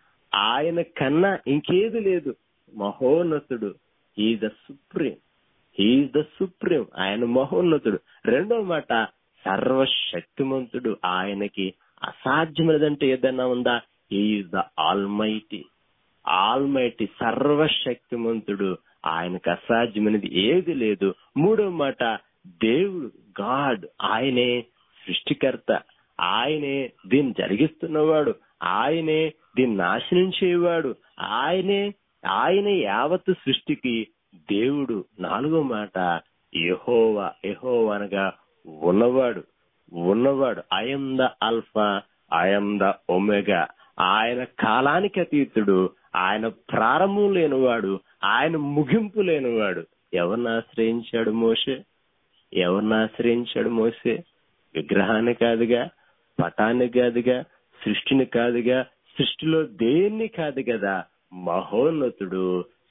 ఆయన కన్నా ఇంకేది లేదు మహోన్నతుడు ఈ the supreme he is the supreme ఆయన మహోన్నతుడు రెండో మాట సర్వశక్తిమంతుడు ఆయనకి అసాధ్యమైనదంటే ఏదైనా ఉందా ఈజ్ ద ఆల్మైటీ ఆల్మైటీ సర్వశక్తిమంతుడు ఆయనకు అసాధ్యమైనది ఏది లేదు మూడో మాట దేవుడు గాడ్ ఆయనే సృష్టికర్త ఆయనే దీన్ని జరిగిస్తున్నవాడు ఆయనే దీన్ని నాశనం చేయవాడు ఆయనే ఆయనే యావత్తు సృష్టికి దేవుడు నాలుగో మాట యెహోవా యెహోవా అనగా ఉన్నవాడు ఉన్నవాడు I am the alpha I am the omega ఆయన కాలానికి అతీతుడు ఆయన ప్రారంభం లేనివాడు ఆయన ముగింపు లేనివాడు ఎవరిని ఆశ్రయించాడు మోసే ఎవరిని ఆశ్రయించాడు మోసే విగ్రహాన్ని కాదుగా పటాన్ని కాదుగా సృష్టిని కాదుగా సృష్టిలో దేన్ని కాదు కదా మహోన్నతుడు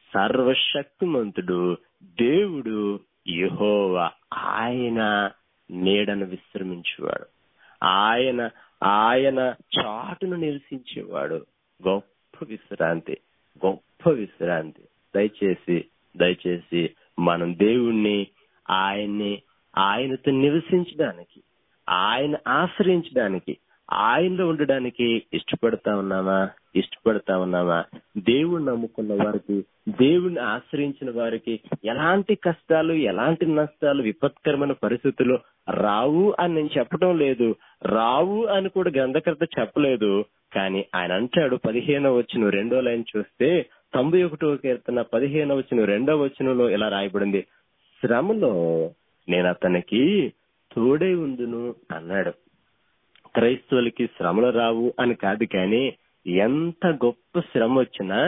సర్వశక్తిమంతుడు దేవుడు యెహోవా ఆయన నీడను విశ్రమించేవాడు ఆయన ఆయన చాటును నివసించేవాడు గొప్ప విశ్రాంతి గొప్ప విశ్రాంతి దయచేసి దయచేసి మనం దేవుణ్ణి ఆయన్ని ఆయనతో నివసించడానికి ఆయన ఆశ్రయించడానికి ఆయనలో ఉండడానికి ఇష్టపడతా ఉన్నామా ఇష్టపడతా ఉన్నామా దేవుణ్ణి నమ్ముకున్న వారికి దేవుణ్ణి ఆశ్రయించిన వారికి ఎలాంటి కష్టాలు ఎలాంటి నష్టాలు విపత్కరమైన పరిస్థితులు రావు అని నేను చెప్పడం లేదు రావు అని కూడా గ్రంథకర్త చెప్పలేదు కానీ ఆయన అంటాడు పదిహేనవ వచ్చిన రెండో లైన్ చూస్తే తొంభై ఒకటో కీర్తన పదిహేనవ వచ్చిన రెండో వచనంలో ఇలా రాయబడింది శ్రమలో నేను అతనికి తోడే ఉందును అన్నాడు క్రైస్తవులకి శ్రమలు రావు అని కాదు కానీ ఎంత గొప్ప శ్రమ వచ్చినా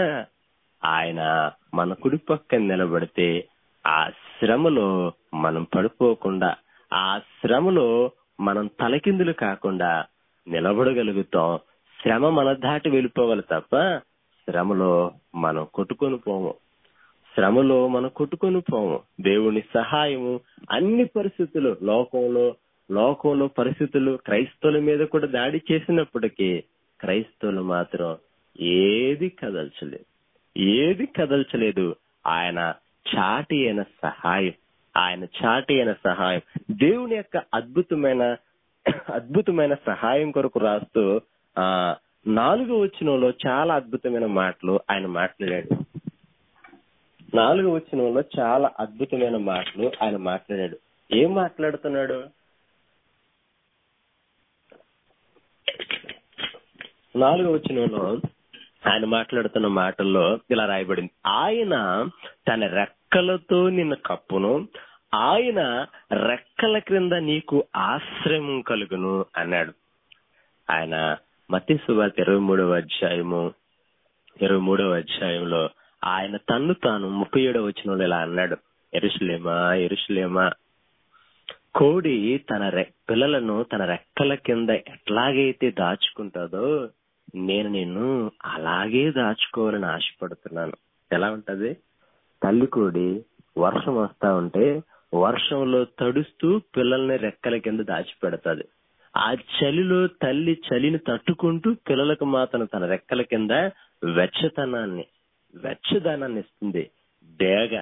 ఆయన మన కుడి పక్కన నిలబడితే ఆ శ్రమలో మనం పడిపోకుండా ఆ శ్రమలో మనం తలకిందులు కాకుండా నిలబడగలుగుతాం శ్రమ మన దాటి వెళ్ళిపోవాలి తప్ప శ్రమలో మనం కొట్టుకొని పోము శ్రమలో మనం కొట్టుకొని పోము దేవుని సహాయము అన్ని పరిస్థితులు లోకంలో లోకంలో పరిస్థితులు క్రైస్తవుల మీద కూడా దాడి చేసినప్పటికీ క్రైస్తవులు మాత్రం ఏది కదల్చలేదు ఏది కదల్చలేదు ఆయన చాటి అయిన సహాయం ఆయన చాటి అయిన సహాయం దేవుని యొక్క అద్భుతమైన అద్భుతమైన సహాయం కొరకు రాస్తూ ఆ నాలుగో వచనంలో చాలా అద్భుతమైన మాటలు ఆయన మాట్లాడాడు నాలుగో వచనంలో చాలా అద్భుతమైన మాటలు ఆయన మాట్లాడాడు ఏం మాట్లాడుతున్నాడు నాలుగో వచనంలో ఆయన మాట్లాడుతున్న మాటల్లో ఇలా రాయబడింది ఆయన తన రెక్కలతో నిన్ను కప్పును ఆయన రెక్కల క్రింద నీకు ఆశ్రయం కలుగును అన్నాడు ఆయన మతి సువార్త ఇరవై మూడవ అధ్యాయము ఇరవై మూడవ అధ్యాయంలో ఆయన తన్ను తాను ముప్పై ఏడవ వచనంలో ఇలా అన్నాడు ఎరుసలేమా ఎరుసలేమా కోడి తన రె పిల్లలను తన రెక్కల కింద ఎట్లాగైతే దాచుకుంటుందో నేను నిన్ను అలాగే దాచుకోవాలని ఆశపడుతున్నాను ఎలా ఉంటది తల్లి కోడి వర్షం వస్తా ఉంటే వర్షంలో తడుస్తూ పిల్లల్ని రెక్కల కింద దాచిపెడతాది ఆ చలిలో తల్లి చలిని తట్టుకుంటూ పిల్లలకు మాత్రం తన రెక్కల కింద వెచ్చతనాన్ని వెచ్చదనాన్ని ఇస్తుంది డేగ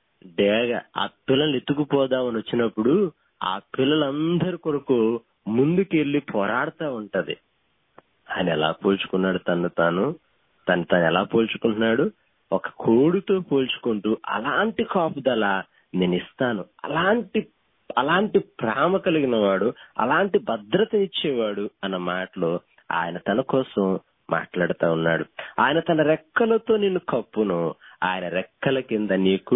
డేగ ఆ పిల్లల్ని ఎత్తుకుపోదామని వచ్చినప్పుడు ఆ పిల్లలందరి కొరకు ముందుకెళ్లి పోరాడుతూ ఉంటది ఆయన ఎలా పోల్చుకున్నాడు తను తాను తను తను ఎలా పోల్చుకుంటున్నాడు ఒక కోడితో పోల్చుకుంటూ అలాంటి కాపుదల నేను ఇస్తాను అలాంటి అలాంటి ప్రేమ కలిగిన వాడు అలాంటి భద్రత ఇచ్చేవాడు అన్న మాటలో ఆయన తన కోసం మాట్లాడుతా ఉన్నాడు ఆయన తన రెక్కలతో నిన్ను కప్పును ఆయన రెక్కల కింద నీకు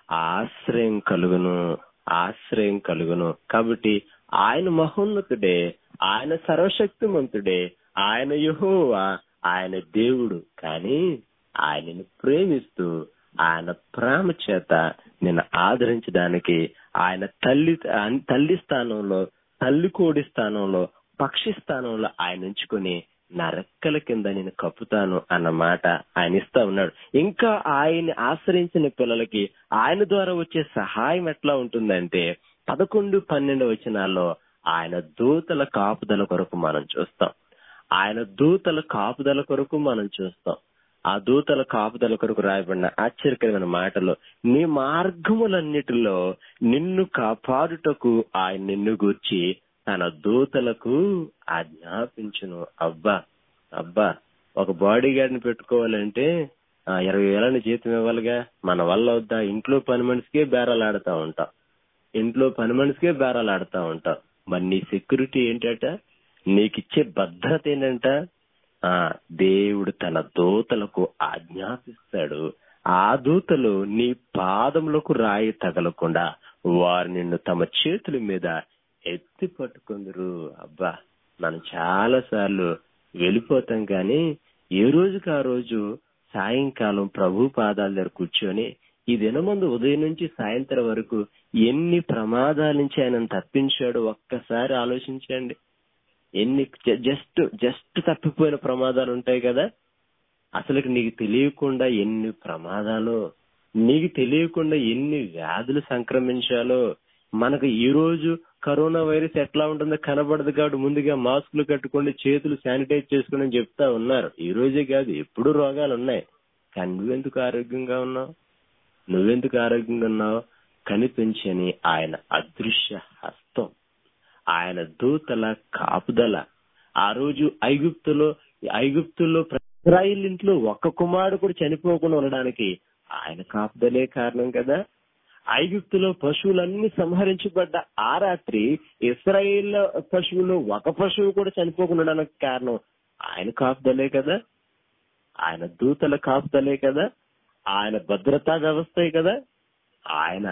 ఆశ్రయం కలుగును ఆశ్రయం కలుగును కాబట్టి ఆయన మహోన్నతుడే ఆయన సర్వశక్తిమంతుడే ఆయన యహోవా ఆయన దేవుడు కానీ ఆయనను ప్రేమిస్తూ ఆయన ప్రేమ చేత నిన్ను ఆదరించడానికి ఆయన తల్లి తల్లి స్థానంలో తల్లి కోడి స్థానంలో పక్షి స్థానంలో ఆయన ఉంచుకొని నా రెక్కల కింద నేను కప్పుతాను అన్న మాట ఆయన ఇస్తా ఉన్నాడు ఇంకా ఆయన్ని ఆశ్రయించిన పిల్లలకి ఆయన ద్వారా వచ్చే సహాయం ఎట్లా ఉంటుందంటే పదకొండు పన్నెండు వచనాల్లో ఆయన దూతల కాపుదల కొరకు మనం చూస్తాం ఆయన దూతల కాపుదల కొరకు మనం చూస్తాం ఆ దూతల కాపుదల కొరకు రాయబడిన ఆశ్చర్యకరమైన మాటలు నీ మార్గములన్నిటిలో నిన్ను కాపాడుటకు ఆయన నిన్ను గూర్చి తన దూతలకు ఆజ్ఞాపించును అబ్బా అబ్బా ఒక బాడీ గార్డ్ ని పెట్టుకోవాలంటే ఆ, ఇరవై వేలని జీతం ఇవ్వాలిగా మన వల్ల వద్దా ఇంట్లో పని మనిషికే బేరాలు ఆడుతా ఉంటాం ఇంట్లో పని మనిషికే బేరాలు ఆడుతా ఉంటాం మరి నీ సెక్యూరిటీ ఏంటట నీకిచ్చే భద్రత ఏంటంట ఆ దేవుడు తన దూతలకు ఆజ్ఞాపిస్తాడు ఆ దూతలు నీ పాదములకు రాయి తగలకుండా వారు నిన్ను తమ చేతుల మీద ఎత్తి పట్టుకుందరు అబ్బా మనం చాలా సార్లు వెళ్ళిపోతాం కానీ ఏ రోజుకి ఆ రోజు సాయంకాలం ప్రభు పాదాల దగ్గర కూర్చొని ఈ దినమందు ఉదయం నుంచి సాయంత్రం వరకు ఎన్ని ప్రమాదాల నుంచి ఆయన తప్పించాడో ఒక్కసారి ఆలోచించండి ఎన్ని జస్ట్ జస్ట్ తప్పిపోయిన ప్రమాదాలు ఉంటాయి కదా అసలు నీకు తెలియకుండా ఎన్ని ప్రమాదాలు నీకు తెలియకుండా ఎన్ని వ్యాధులు సంక్రమించాలో మనకు ఈ రోజు కరోనా వైరస్ ఎట్లా ఉంటుందో కనబడదు కాబట్టి ముందుగా మాస్కులు కట్టుకోండి చేతులు శానిటైజ్ చేసుకోండి అని చెప్తా ఉన్నారు ఈ రోజే కాదు ఎప్పుడు రోగాలు ఉన్నాయి కానీ నువ్వెందుకు ఆరోగ్యంగా ఉన్నావు నువ్వెందుకు ఆరోగ్యంగా ఉన్నావు కనిపించని ఆయన అదృశ్య హస్తం ఆయన దూతల కాపుదల ఆ రోజు ఐగుప్తులో ఐగుప్తులో ఇస్రాయిల్ ఇంట్లో ఒక్క కుమారుడు కూడా చనిపోకుండా ఉండడానికి ఆయన కాపుదలే కారణం కదా ఐగుప్తులో పశువులన్నీ సంహరించబడ్డ ఆ రాత్రి ఇస్రాయిల్ పశువులు ఒక పశువు కూడా చనిపోకుండా ఉండడానికి కారణం ఆయన కాపుదలే కదా ఆయన దూతల కాపుదలే కదా ఆయన భద్రతా వ్యవస్థే కదా ఆయన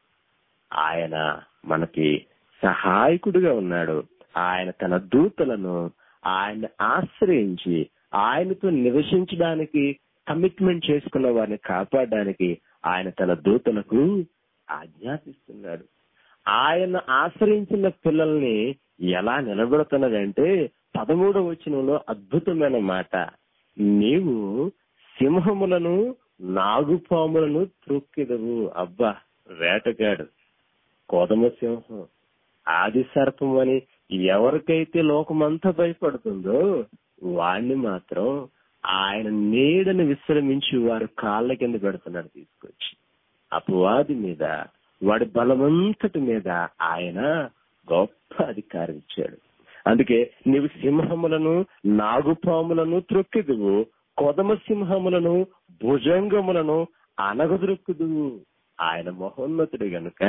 ఆయన మనకి సహాయకుడిగా ఉన్నాడు ఆయన తన దూతలను ఆయన ఆశ్రయించి ఆయనతో నివసించడానికి కమిట్మెంట్ చేసుకున్న వారిని కాపాడడానికి ఆయన తన దూతలకు ఆజ్ఞాపిస్తున్నాడు ఆయన ఆశ్రయించిన పిల్లల్ని ఎలా నిలబెడుతున్నదంటే పదమూడవ వచనంలో అద్భుతమైన మాట నీవు సింహములను నాగుపాములను త్రొక్కెదవు అబ్బా వేటగాడు కోదమ సింహం ఆది సర్పం అని ఎవరికైతే లోకమంతా భయపడుతుందో వాణ్ణి మాత్రం ఆయన నీడను విశ్రమించి వారు కాళ్ళ కింద పెడుతున్నాడు తీసుకొచ్చి అపవాది మీద వాడి బలమంతటి మీద ఆయన గొప్ప అధికారం ఇచ్చాడు అందుకే నీవు సింహములను నాగుపాములను త్రొక్కెదువు కొదమ సింహములను భుజంగములను అనగదొక్కుదువు ఆయన మహోన్నతుడు గనుక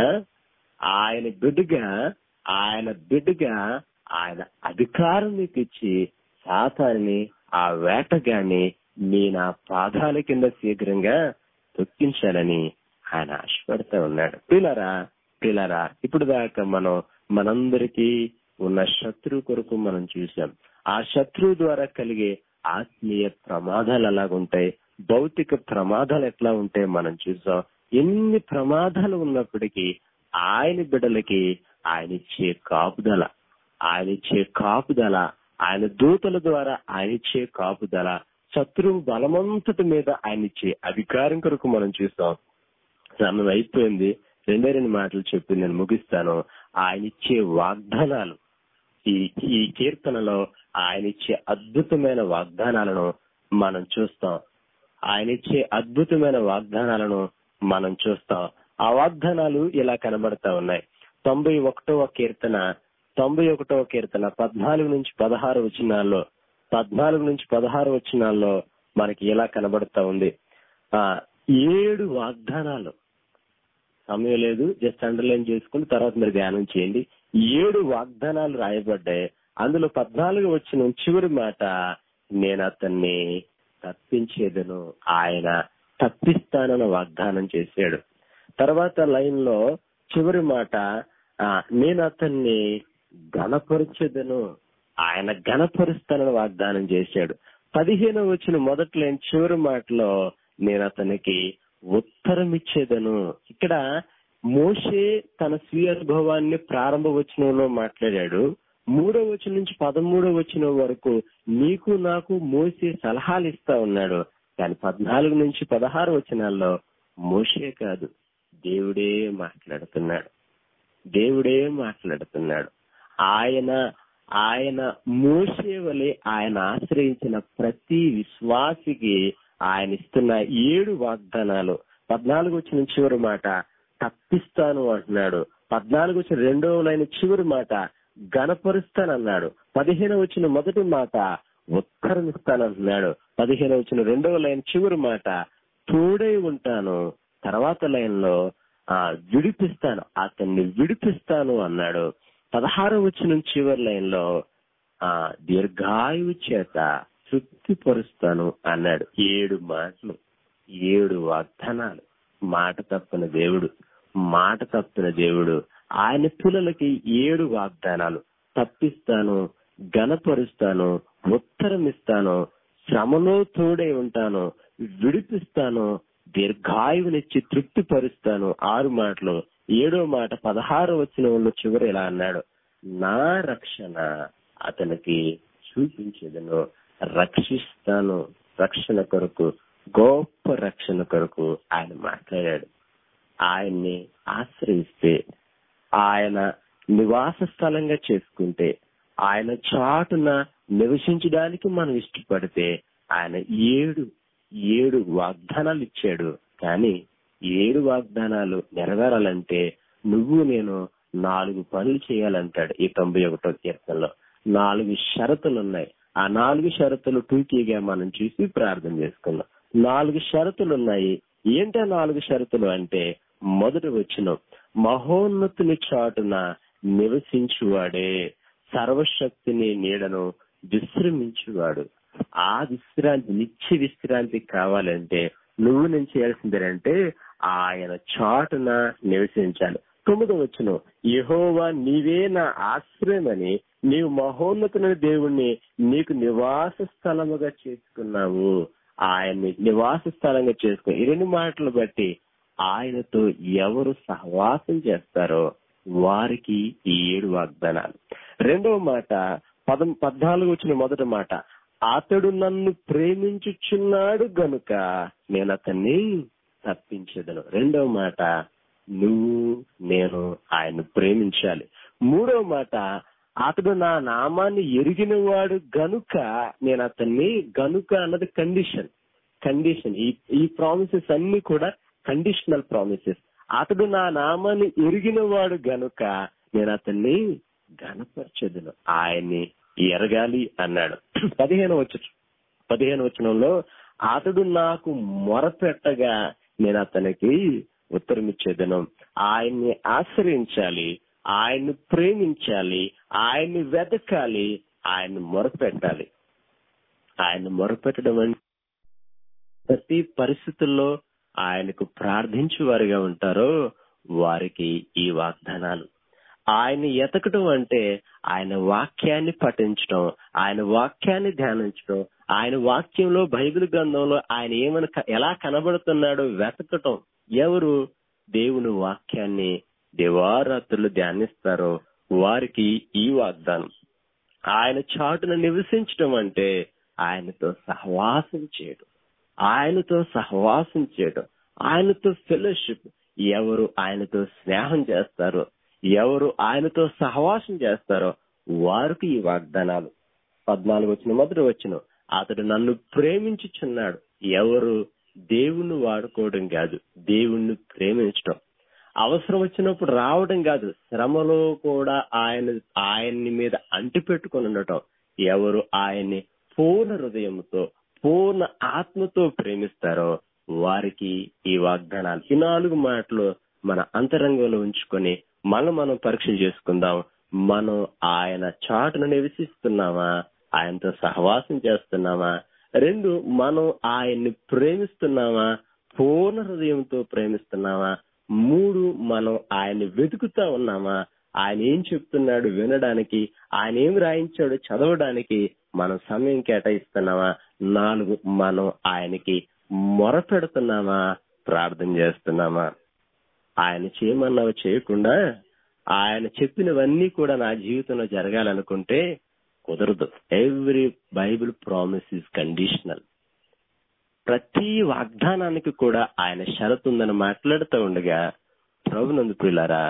ఆయన బిడ్డగా ఆయన బిడ్డగా ఆయన అధికారం మీకు ఇచ్చి సాతాన్ని ఆ వేటగాన్ని మీ నా పాదాల కింద శీఘ్రంగా తొక్కించాలని ఆయన ఆశపడతా ఉన్నాడు పిల్లరా పిల్లరా ఇప్పుడు దాకా మనం మనందరికీ ఉన్న శత్రువు కొరకు మనం చూసాం ఆ శత్రువు ద్వారా కలిగే ఆత్మీయ ప్రమాదాలు ఎలాగుంటాయి భౌతిక ప్రమాదాలు ఎట్లా ఉంటాయి మనం చూసాం ఎన్ని ప్రమాదాలు ఉన్నప్పటికీ ఆయన బిడ్డలకి ఆయన ఇచ్చే కాపుదల ఆయన ఇచ్చే కాపుదల ఆయన దూతల ద్వారా ఆయన ఇచ్చే కాపుదల శత్రువు బలమంతటి మీద ఆయన ఇచ్చే అధికారం కొరకు మనం చూస్తాం సమయం అయిపోయింది రెండే రెండు మాటలు చెప్పి నేను ముగిస్తాను ఆయన ఇచ్చే వాగ్దానాలు ఈ ఈ కీర్తనలో ఆయన ఇచ్చే అద్భుతమైన వాగ్దానాలను మనం చూస్తాం ఆయన ఇచ్చే అద్భుతమైన వాగ్దానాలను మనం చూస్తాం ఆ వాగ్దానాలు ఇలా కనబడతా ఉన్నాయి తొంభై ఒకటవ కీర్తన తొంభై ఒకటవ కీర్తన పద్నాలుగు నుంచి పదహారు వచనాల్లో పద్నాలుగు నుంచి పదహారు వచనాల్లో మనకి ఇలా కనబడతా ఉంది ఆ ఏడు వాగ్దానాలు సమయం లేదు జస్ట్ అండర్లైన్ చేసుకుని తర్వాత మీరు ధ్యానం చేయండి ఏడు వాగ్దానాలు రాయబడ్డాయి అందులో పద్నాలుగు వచ్చిన చివరి మాట నేను అతన్ని తప్పించేదను ఆయన తప్పిస్తానని వాగ్దానం చేశాడు తర్వాత లైన్ లో చివరి మాట ఆ, నేను అతన్ని గణపరచెదను ఆయన గణపరుస్తానని వాగ్దానం చేశాడు పదిహేను వచ్చిన మొదటి లైన్ చివరి మాటలో నేను అతనికి ఉత్తరం ఇచ్చేదను ఇక్కడ మోషే తన స్వీయ అనుభవాన్ని ప్రారంభ వచనంలో మాట్లాడాడు మూడో వచనం నుంచి పదమూడో వచనం వరకు నీకు నాకు మోసే సలహాలు ఇస్తా ఉన్నాడు కానీ పద్నాలుగు నుంచి పదహారు వచనాల్లో మోషే కాదు దేవుడే మాట్లాడుతున్నాడు దేవుడే మాట్లాడుతున్నాడు ఆయన ఆయన మోసే వలె ఆయన ఆశ్రయించిన ప్రతి విశ్వాసికి ఆయన ఇస్తున్న ఏడు వాగ్దానాలు పద్నాలుగు వచ్చిన చివరి మాట తప్పిస్తాను అంటున్నాడు పద్నాలుగు వచ్చిన రెండవ లైన్ చివరి మాట గణపరుస్తానన్నాడు పదిహేను వచ్చిన మొదటి మాట ఉత్తరం ఇస్తానంటున్నాడు పదిహేను వచ్చిన రెండవ లైన్ చివరి మాట తోడై ఉంటాను తర్వాత లైన్ లో ఆ విడిపిస్తాను అతన్ని విడిపిస్తాను అన్నాడు పదహారు వచ్చిన చివరి లైన్ లో ఆ దీర్ఘాయువు చేత తృప్తిపరుస్తాను అన్నాడు ఏడు మాటలు ఏడు వాగ్దానాలు మాట తప్పిన దేవుడు మాట తప్పిన దేవుడు ఆయన పిల్లలకి ఏడు వాగ్దానాలు తప్పిస్తాను గణపరుస్తాను ఉత్తరం ఇస్తాను శ్రమలో తోడై ఉంటాను విడిపిస్తాను దీర్ఘాయువునిచ్చి తృప్తిపరుస్తాను ఆరు మాటలు ఏడో మాట పదహారు వచ్చిన వాళ్ళు చివరి ఇలా అన్నాడు నా రక్షణ అతనికి చూపించేదను రక్షిస్తాను రక్షణ కొరకు గొప్ప రక్షణ కొరకు ఆయన మాట్లాడాడు ఆయన్ని ఆశ్రయిస్తే ఆయన నివాస స్థలంగా చేసుకుంటే ఆయన చాటున నివసించడానికి మనం ఇష్టపడితే ఆయన ఏడు ఏడు వాగ్దానాలు ఇచ్చాడు కానీ ఏడు వాగ్దానాలు నెరవేరాలంటే నువ్వు నేను నాలుగు పనులు చేయాలంటాడు ఈ తొంభై ఒకటో కీర్తనలో నాలుగు షరతులు ఉన్నాయి ఆ నాలుగు షరతులు టూకీగా మనం చూసి ప్రార్థన చేసుకున్నాం నాలుగు షరతులు ఉన్నాయి ఏంటో నాలుగు షరతులు అంటే మొదటి వచ్చిన మహోన్నతుని చాటున నివసించువాడే సర్వశక్తిని నీడను విశ్రమించువాడు ఆ విశ్రాంతి నిత్య విశ్రాంతి కావాలంటే నువ్వు నేను చేయాల్సిందేనంటే ఆయన చాటున నివసించాలి తొమ్మిదో వచ్చును యహోవా నీవే నా ఆశ్రయమని నీవు మహోన్నతుని దేవుణ్ణి నీకు నివాస స్థలముగా చేసుకున్నావు ఆయన్ని నివాస స్థలంగా చేసుకో ఈ రెండు మాటలు బట్టి ఆయనతో ఎవరు సహవాసం చేస్తారో వారికి ఈ ఏడు వాగ్దానాలు రెండవ మాట పదం పద్నాలుగు వచ్చిన మొదటి మాట అతడు నన్ను ప్రేమించుచున్నాడు గనుక నేను అతన్ని తప్పించేదను రెండవ మాట నువ్వు నేను ఆయన ప్రేమించాలి మూడవ మాట అతడు నా నామాన్ని ఎరిగిన వాడు గనుక నేను అతన్ని గనుక అన్నది కండిషన్ కండిషన్ ఈ ఈ ప్రామిసెస్ అన్ని కూడా కండిషనల్ ప్రామిసెస్ అతడు నా నామాన్ని ఎరిగిన వాడు గనుక నేను అతన్ని గనపరచదును ఆయన్ని ఎరగాలి అన్నాడు పదిహేను వచ్చు పదిహేను వచనంలో అతడు నాకు మొరపెట్టగా నేను అతనికి ఉత్తరం ఇచ్చేదను ఆయన్ని ఆశ్రయించాలి ఆయన్ని ప్రేమించాలి ఆయన్ని వెతకాలి ఆయన్ని మొరపెట్టాలి ఆయన మొరపెట్టడం అంటే ప్రతి పరిస్థితుల్లో ఆయనకు ప్రార్థించు వారిగా ఉంటారో వారికి ఈ వాగ్దానాలు ఆయన ఎతకడం అంటే ఆయన వాక్యాన్ని పఠించడం ఆయన వాక్యాన్ని ధ్యానించడం ఆయన వాక్యంలో బైబిల్ గ్రంథంలో ఆయన ఏమని ఎలా కనబడుతున్నాడో వెతకటం ఎవరు దేవుని వాక్యాన్ని దేవారాత్రులు ధ్యానిస్తారో వారికి ఈ వాగ్దానం ఆయన చాటున నివసించడం అంటే ఆయనతో సహవాసం చేయడం ఆయనతో సహవాసం చేయడం ఆయనతో ఫెలోషిప్ ఎవరు ఆయనతో స్నేహం చేస్తారో ఎవరు ఆయనతో సహవాసం చేస్తారో వారికి ఈ వాగ్దానాలు పద్నాలుగు వచ్చిన మొదటి వచ్చిన అతడు నన్ను ప్రేమించుచున్నాడు ఎవరు దేవుణ్ణి వాడుకోవడం కాదు దేవుణ్ణి ప్రేమించడం అవసరం వచ్చినప్పుడు రావడం కాదు శ్రమలో కూడా ఆయన ఆయన్ని మీద అంటి పెట్టుకుని ఉండటం ఎవరు ఆయన్ని పూర్ణ హృదయంతో పూర్ణ ఆత్మతో ప్రేమిస్తారో వారికి ఈ వాగ్దానాలు ఈ నాలుగు మాటలు మన అంతరంగంలో ఉంచుకొని మనం మనం పరీక్ష చేసుకుందాం మనం ఆయన చాటును నివసిస్తున్నామా ఆయనతో సహవాసం చేస్తున్నామా రెండు మనం ఆయన్ని ప్రేమిస్తున్నామా పూర్ణ హృదయంతో ప్రేమిస్తున్నామా మూడు మనం ఆయన్ని వెతుకుతా ఉన్నామా ఆయన ఏం చెప్తున్నాడు వినడానికి ఆయన ఏం రాయించాడు చదవడానికి మనం సమయం కేటాయిస్తున్నామా నాలుగు మనం ఆయనకి మొర పెడుతున్నామా ప్రార్థన చేస్తున్నామా ఆయన చేయమన్నవి చేయకుండా ఆయన చెప్పినవన్నీ కూడా నా జీవితంలో జరగాలనుకుంటే కుదరదు every Bible promise is conditional ప్రతి వాగ్దానానికి కూడా ఆయన షరతు ఉందని మాట్లాడుతూ ఉండగా ప్రభునందు పిల్లారా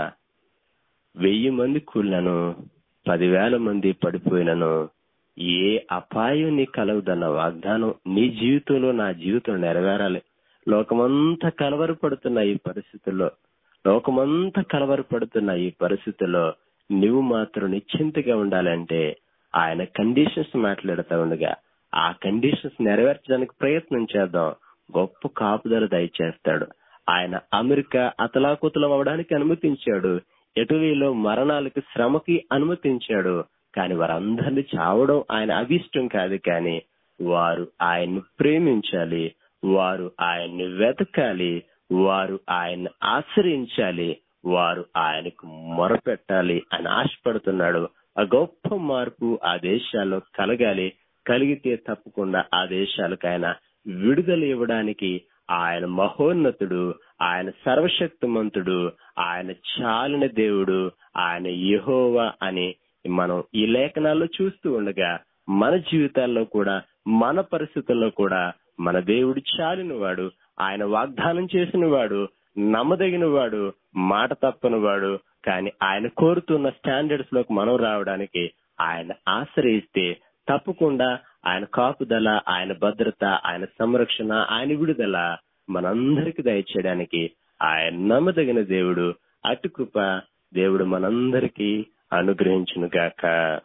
వెయ్యి మంది కూలినను పదివేల మంది పడిపోయినను ఏ అపాయం నీ కలవదన్న వాగ్దానం నీ జీవితంలో నా జీవితం నెరవేరాలి లోకమంతా కలవరపడుతున్న ఈ పరిస్థితుల్లో లోకమంతా కలవరపడుతున్న ఈ పరిస్థితుల్లో నువ్వు మాత్రం నిశ్చింతగా ఉండాలంటే ఆయన కండిషన్స్ మాట్లాడుతూ ఉండగా ఆ కండిషన్స్ నెరవేర్చడానికి ప్రయత్నం చేద్దాం గొప్ప కాపుదల దయచేస్తాడు ఆయన అమెరికా అతలాకుతలం అవడానికి అనుమతించాడు ఇటలీలో మరణాలకు శ్రమకి అనుమతించాడు కానీ వారందరినీ చావడం ఆయన అభిష్టం కాదు కానీ వారు ఆయన్ని ప్రేమించాలి వారు ఆయన్ని వెతకాలి వారు ఆయన్ని ఆశ్రయించాలి వారు ఆయనకు మొరపెట్టాలి అని ఆశపడుతున్నాడు ఆ గొప్ప మార్పు ఆ దేశాల్లో కలగాలి కలిగితే తప్పకుండా ఆ దేశాలకు ఆయన విడుదల ఇవ్వడానికి ఆయన మహోన్నతుడు ఆయన సర్వశక్తిమంతుడు ఆయన చాలిన దేవుడు ఆయన యహోవా అని మనం ఈ లేఖనాల్లో చూస్తూ ఉండగా మన జీవితాల్లో కూడా మన పరిస్థితుల్లో కూడా మన దేవుడు చాలిన వాడు ఆయన వాగ్దానం చేసిన వాడు నమ్మదగిన వాడు మాట తప్పని వాడు కానీ ఆయన కోరుతున్న స్టాండర్డ్స్ లోకి మనం రావడానికి ఆయన ఆశ్రయిస్తే తప్పకుండా ఆయన కాపుదల ఆయన భద్రత ఆయన సంరక్షణ ఆయన విడుదల మనందరికి దయచేయడానికి ఆయన నమ్మదగిన దేవుడు అటు కృప దేవుడు మనందరికీ అనుగ్రహించును గాక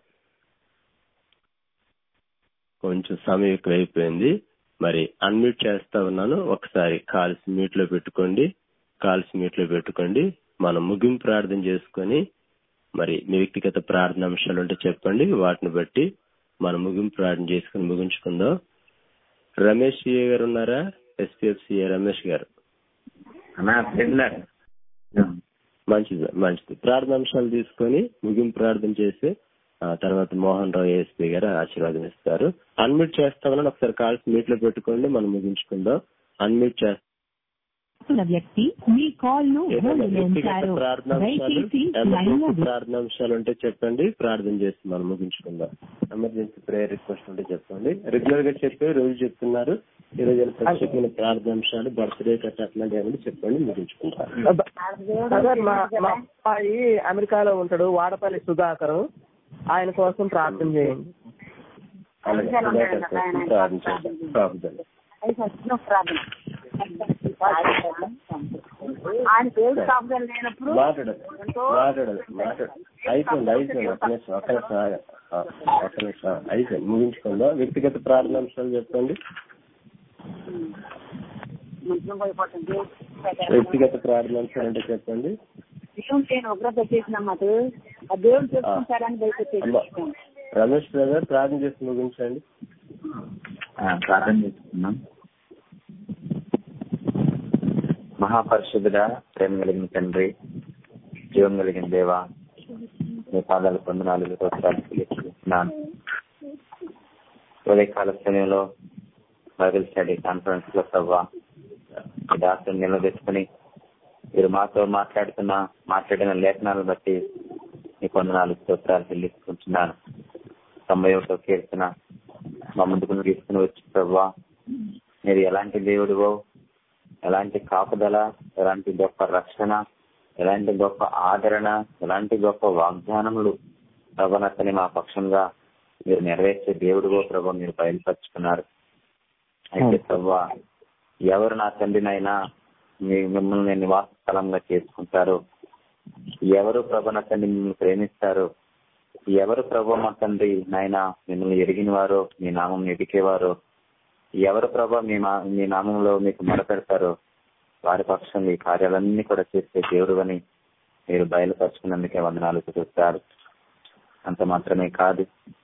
కొంచెం సమయం ఎక్కువైపోయింది మరి అన్మ్యూట్ చేస్తా ఉన్నాను ఒకసారి కాల్స్ మ్యూట్ లో పెట్టుకోండి కాల్స్ మ్యూట్ లో పెట్టుకోండి మనం ముగింపు ప్రార్థన చేసుకొని మరి మీ వ్యక్తిగత ప్రార్థన అంశాలు ఉంటే చెప్పండి వాటిని బట్టి మనం ముగింపు ప్రార్థన చేసుకుని ముగించుకుందాం రమేష్ సిఏ గారు ఉన్నారా ఎస్పీఎఫ్ సిఏ రమేష్ గారు అన్నా వెళ్ళారు మంచిది మంచిది ప్రార్థన అంశాలు తీసుకొని ముగింపు ప్రార్థన చేసి ఆ తర్వాత మోహన్ రావు ఏఎస్పీ గారు ఆశీర్వాదం ఇస్తారు అన్మ్యూట్ చేస్తామని ఒకసారి కాల్స్ మీట్ లో పెట్టుకోండి మనం ముగించుకుందాం అన్మ్యూట్ చేస్తాం ఉన్న వ్యక్తి మీ కాల్ ను హోల్డ్ లో వ్యక్తిగత ఉంచారు ప్రార్థనాంశాలు దయచేసి లైన్ లో ఎమర్జెన్సీ ప్రార్థనాంశాలు ఉంటే చెప్పండి ప్రార్థన చేసి మనం ముగించుకుందాం ఎమర్జెన్సీ ప్రేయర్ రిక్వెస్ట్ ఉంటే చెప్పండి రెగ్యులర్ గా చెప్పి రోజు చెప్తున్నారు ఈ రోజు ప్రత్యేకమైన ప్రార్థనాంశాలు బర్త్డే కట్ట అట్లాంటివి ఏమైనా చెప్పండి ముగించుకుంటాం సార్ మా మా అబ్బాయి అమెరికాలో ఉంటాడు వాడపల్లి సుధాకర్ ఆయన కోసం ప్రార్థన చేయండి అలాగే సుధాకర్ కోసం ప్రార్థన చేద్దాం ప్రార్థన ఆయన పేరు ప్రాబ్లం లేనప్పుడు మాట్లాడదు మాట్లాడదు మాట్లాడు అయిపోయింది అయిపోయింది ఒక నిమిషం ఒక నిమిషం ఆగ. ఆ, ఒక నిమిషం ఆగ. అయిపోయింది ముగించుకుందాం వ్యక్తిగత ప్రార్థనాంశాలు చెప్పండి మంచిగా పోయిపోతుంది వ్యక్తిగత ప్రార్థనాంశాలు అంటే చెప్పండి దేవుడు నేను ఉగ్రత చేసిన మాకు ఆ దేవుడు చేసుకుంటాడని బయట అమ్మ రమేష్ బ్రదర్ ప్రార్థన చేసి ముగించండి ఆ, ప్రార్థన చేసుకున్నాం మహాపరిశుద్ధుడ ప్రేమ కలిగిన తండ్రి జీవం కలిగిన దేవ మీ పాదాలు పొందనాలు స్తోత్రాలు చెల్లిస్తున్నాను ఉదయకాల సమయంలో బైబిల్ స్టడీ కాన్ఫరెన్స్ లో సవ్వా ఈ డాక్టర్ నిలబెట్టుకుని మీరు మాతో మాట్లాడుతున్న మాట్లాడిన లేఖనాలను బట్టి మీ పొందనాలు స్తోత్రాలు చెల్లిస్తుంటున్నాను తొంభై ఒకటో కీర్తన మా ముందుకు తీసుకుని వచ్చి ప్రభా మీరు ఎలాంటి దేవుడివో ఎలాంటి కాపుదల ఎలాంటి గొప్ప రక్షణ ఎలాంటి గొప్ప ఆదరణ ఎలాంటి గొప్ప వాగ్దానములు ప్రభనతని మా పక్షంగా మీరు నెరవేర్చే దేవుడివో ప్రభు మీరు బయలుపరుచుకున్నారు అయితే ప్రభా ఎవరు నా తండ్రినైనా మీ మిమ్మల్ని నివాస స్థలంగా చేసుకుంటారు ఎవరు ప్రభు నా తండ్రి మిమ్మల్ని ప్రేమిస్తారు ఎవరు ప్రభు మా తండ్రి నాయన మిమ్మల్ని ఎరిగిన వారో మీ నామం ఎదికేవారో ఎవరు ప్రభా మీ మా- మీ నామంలో మీకు మొరపెడతారో వారి పక్షం ఈ కార్యాలన్నీ కూడా చేసే దేవుడు అని మీరు బయలుపరుచుకున్నందుకే వందనాలు చూస్తారు అంత మాత్రమే కాదు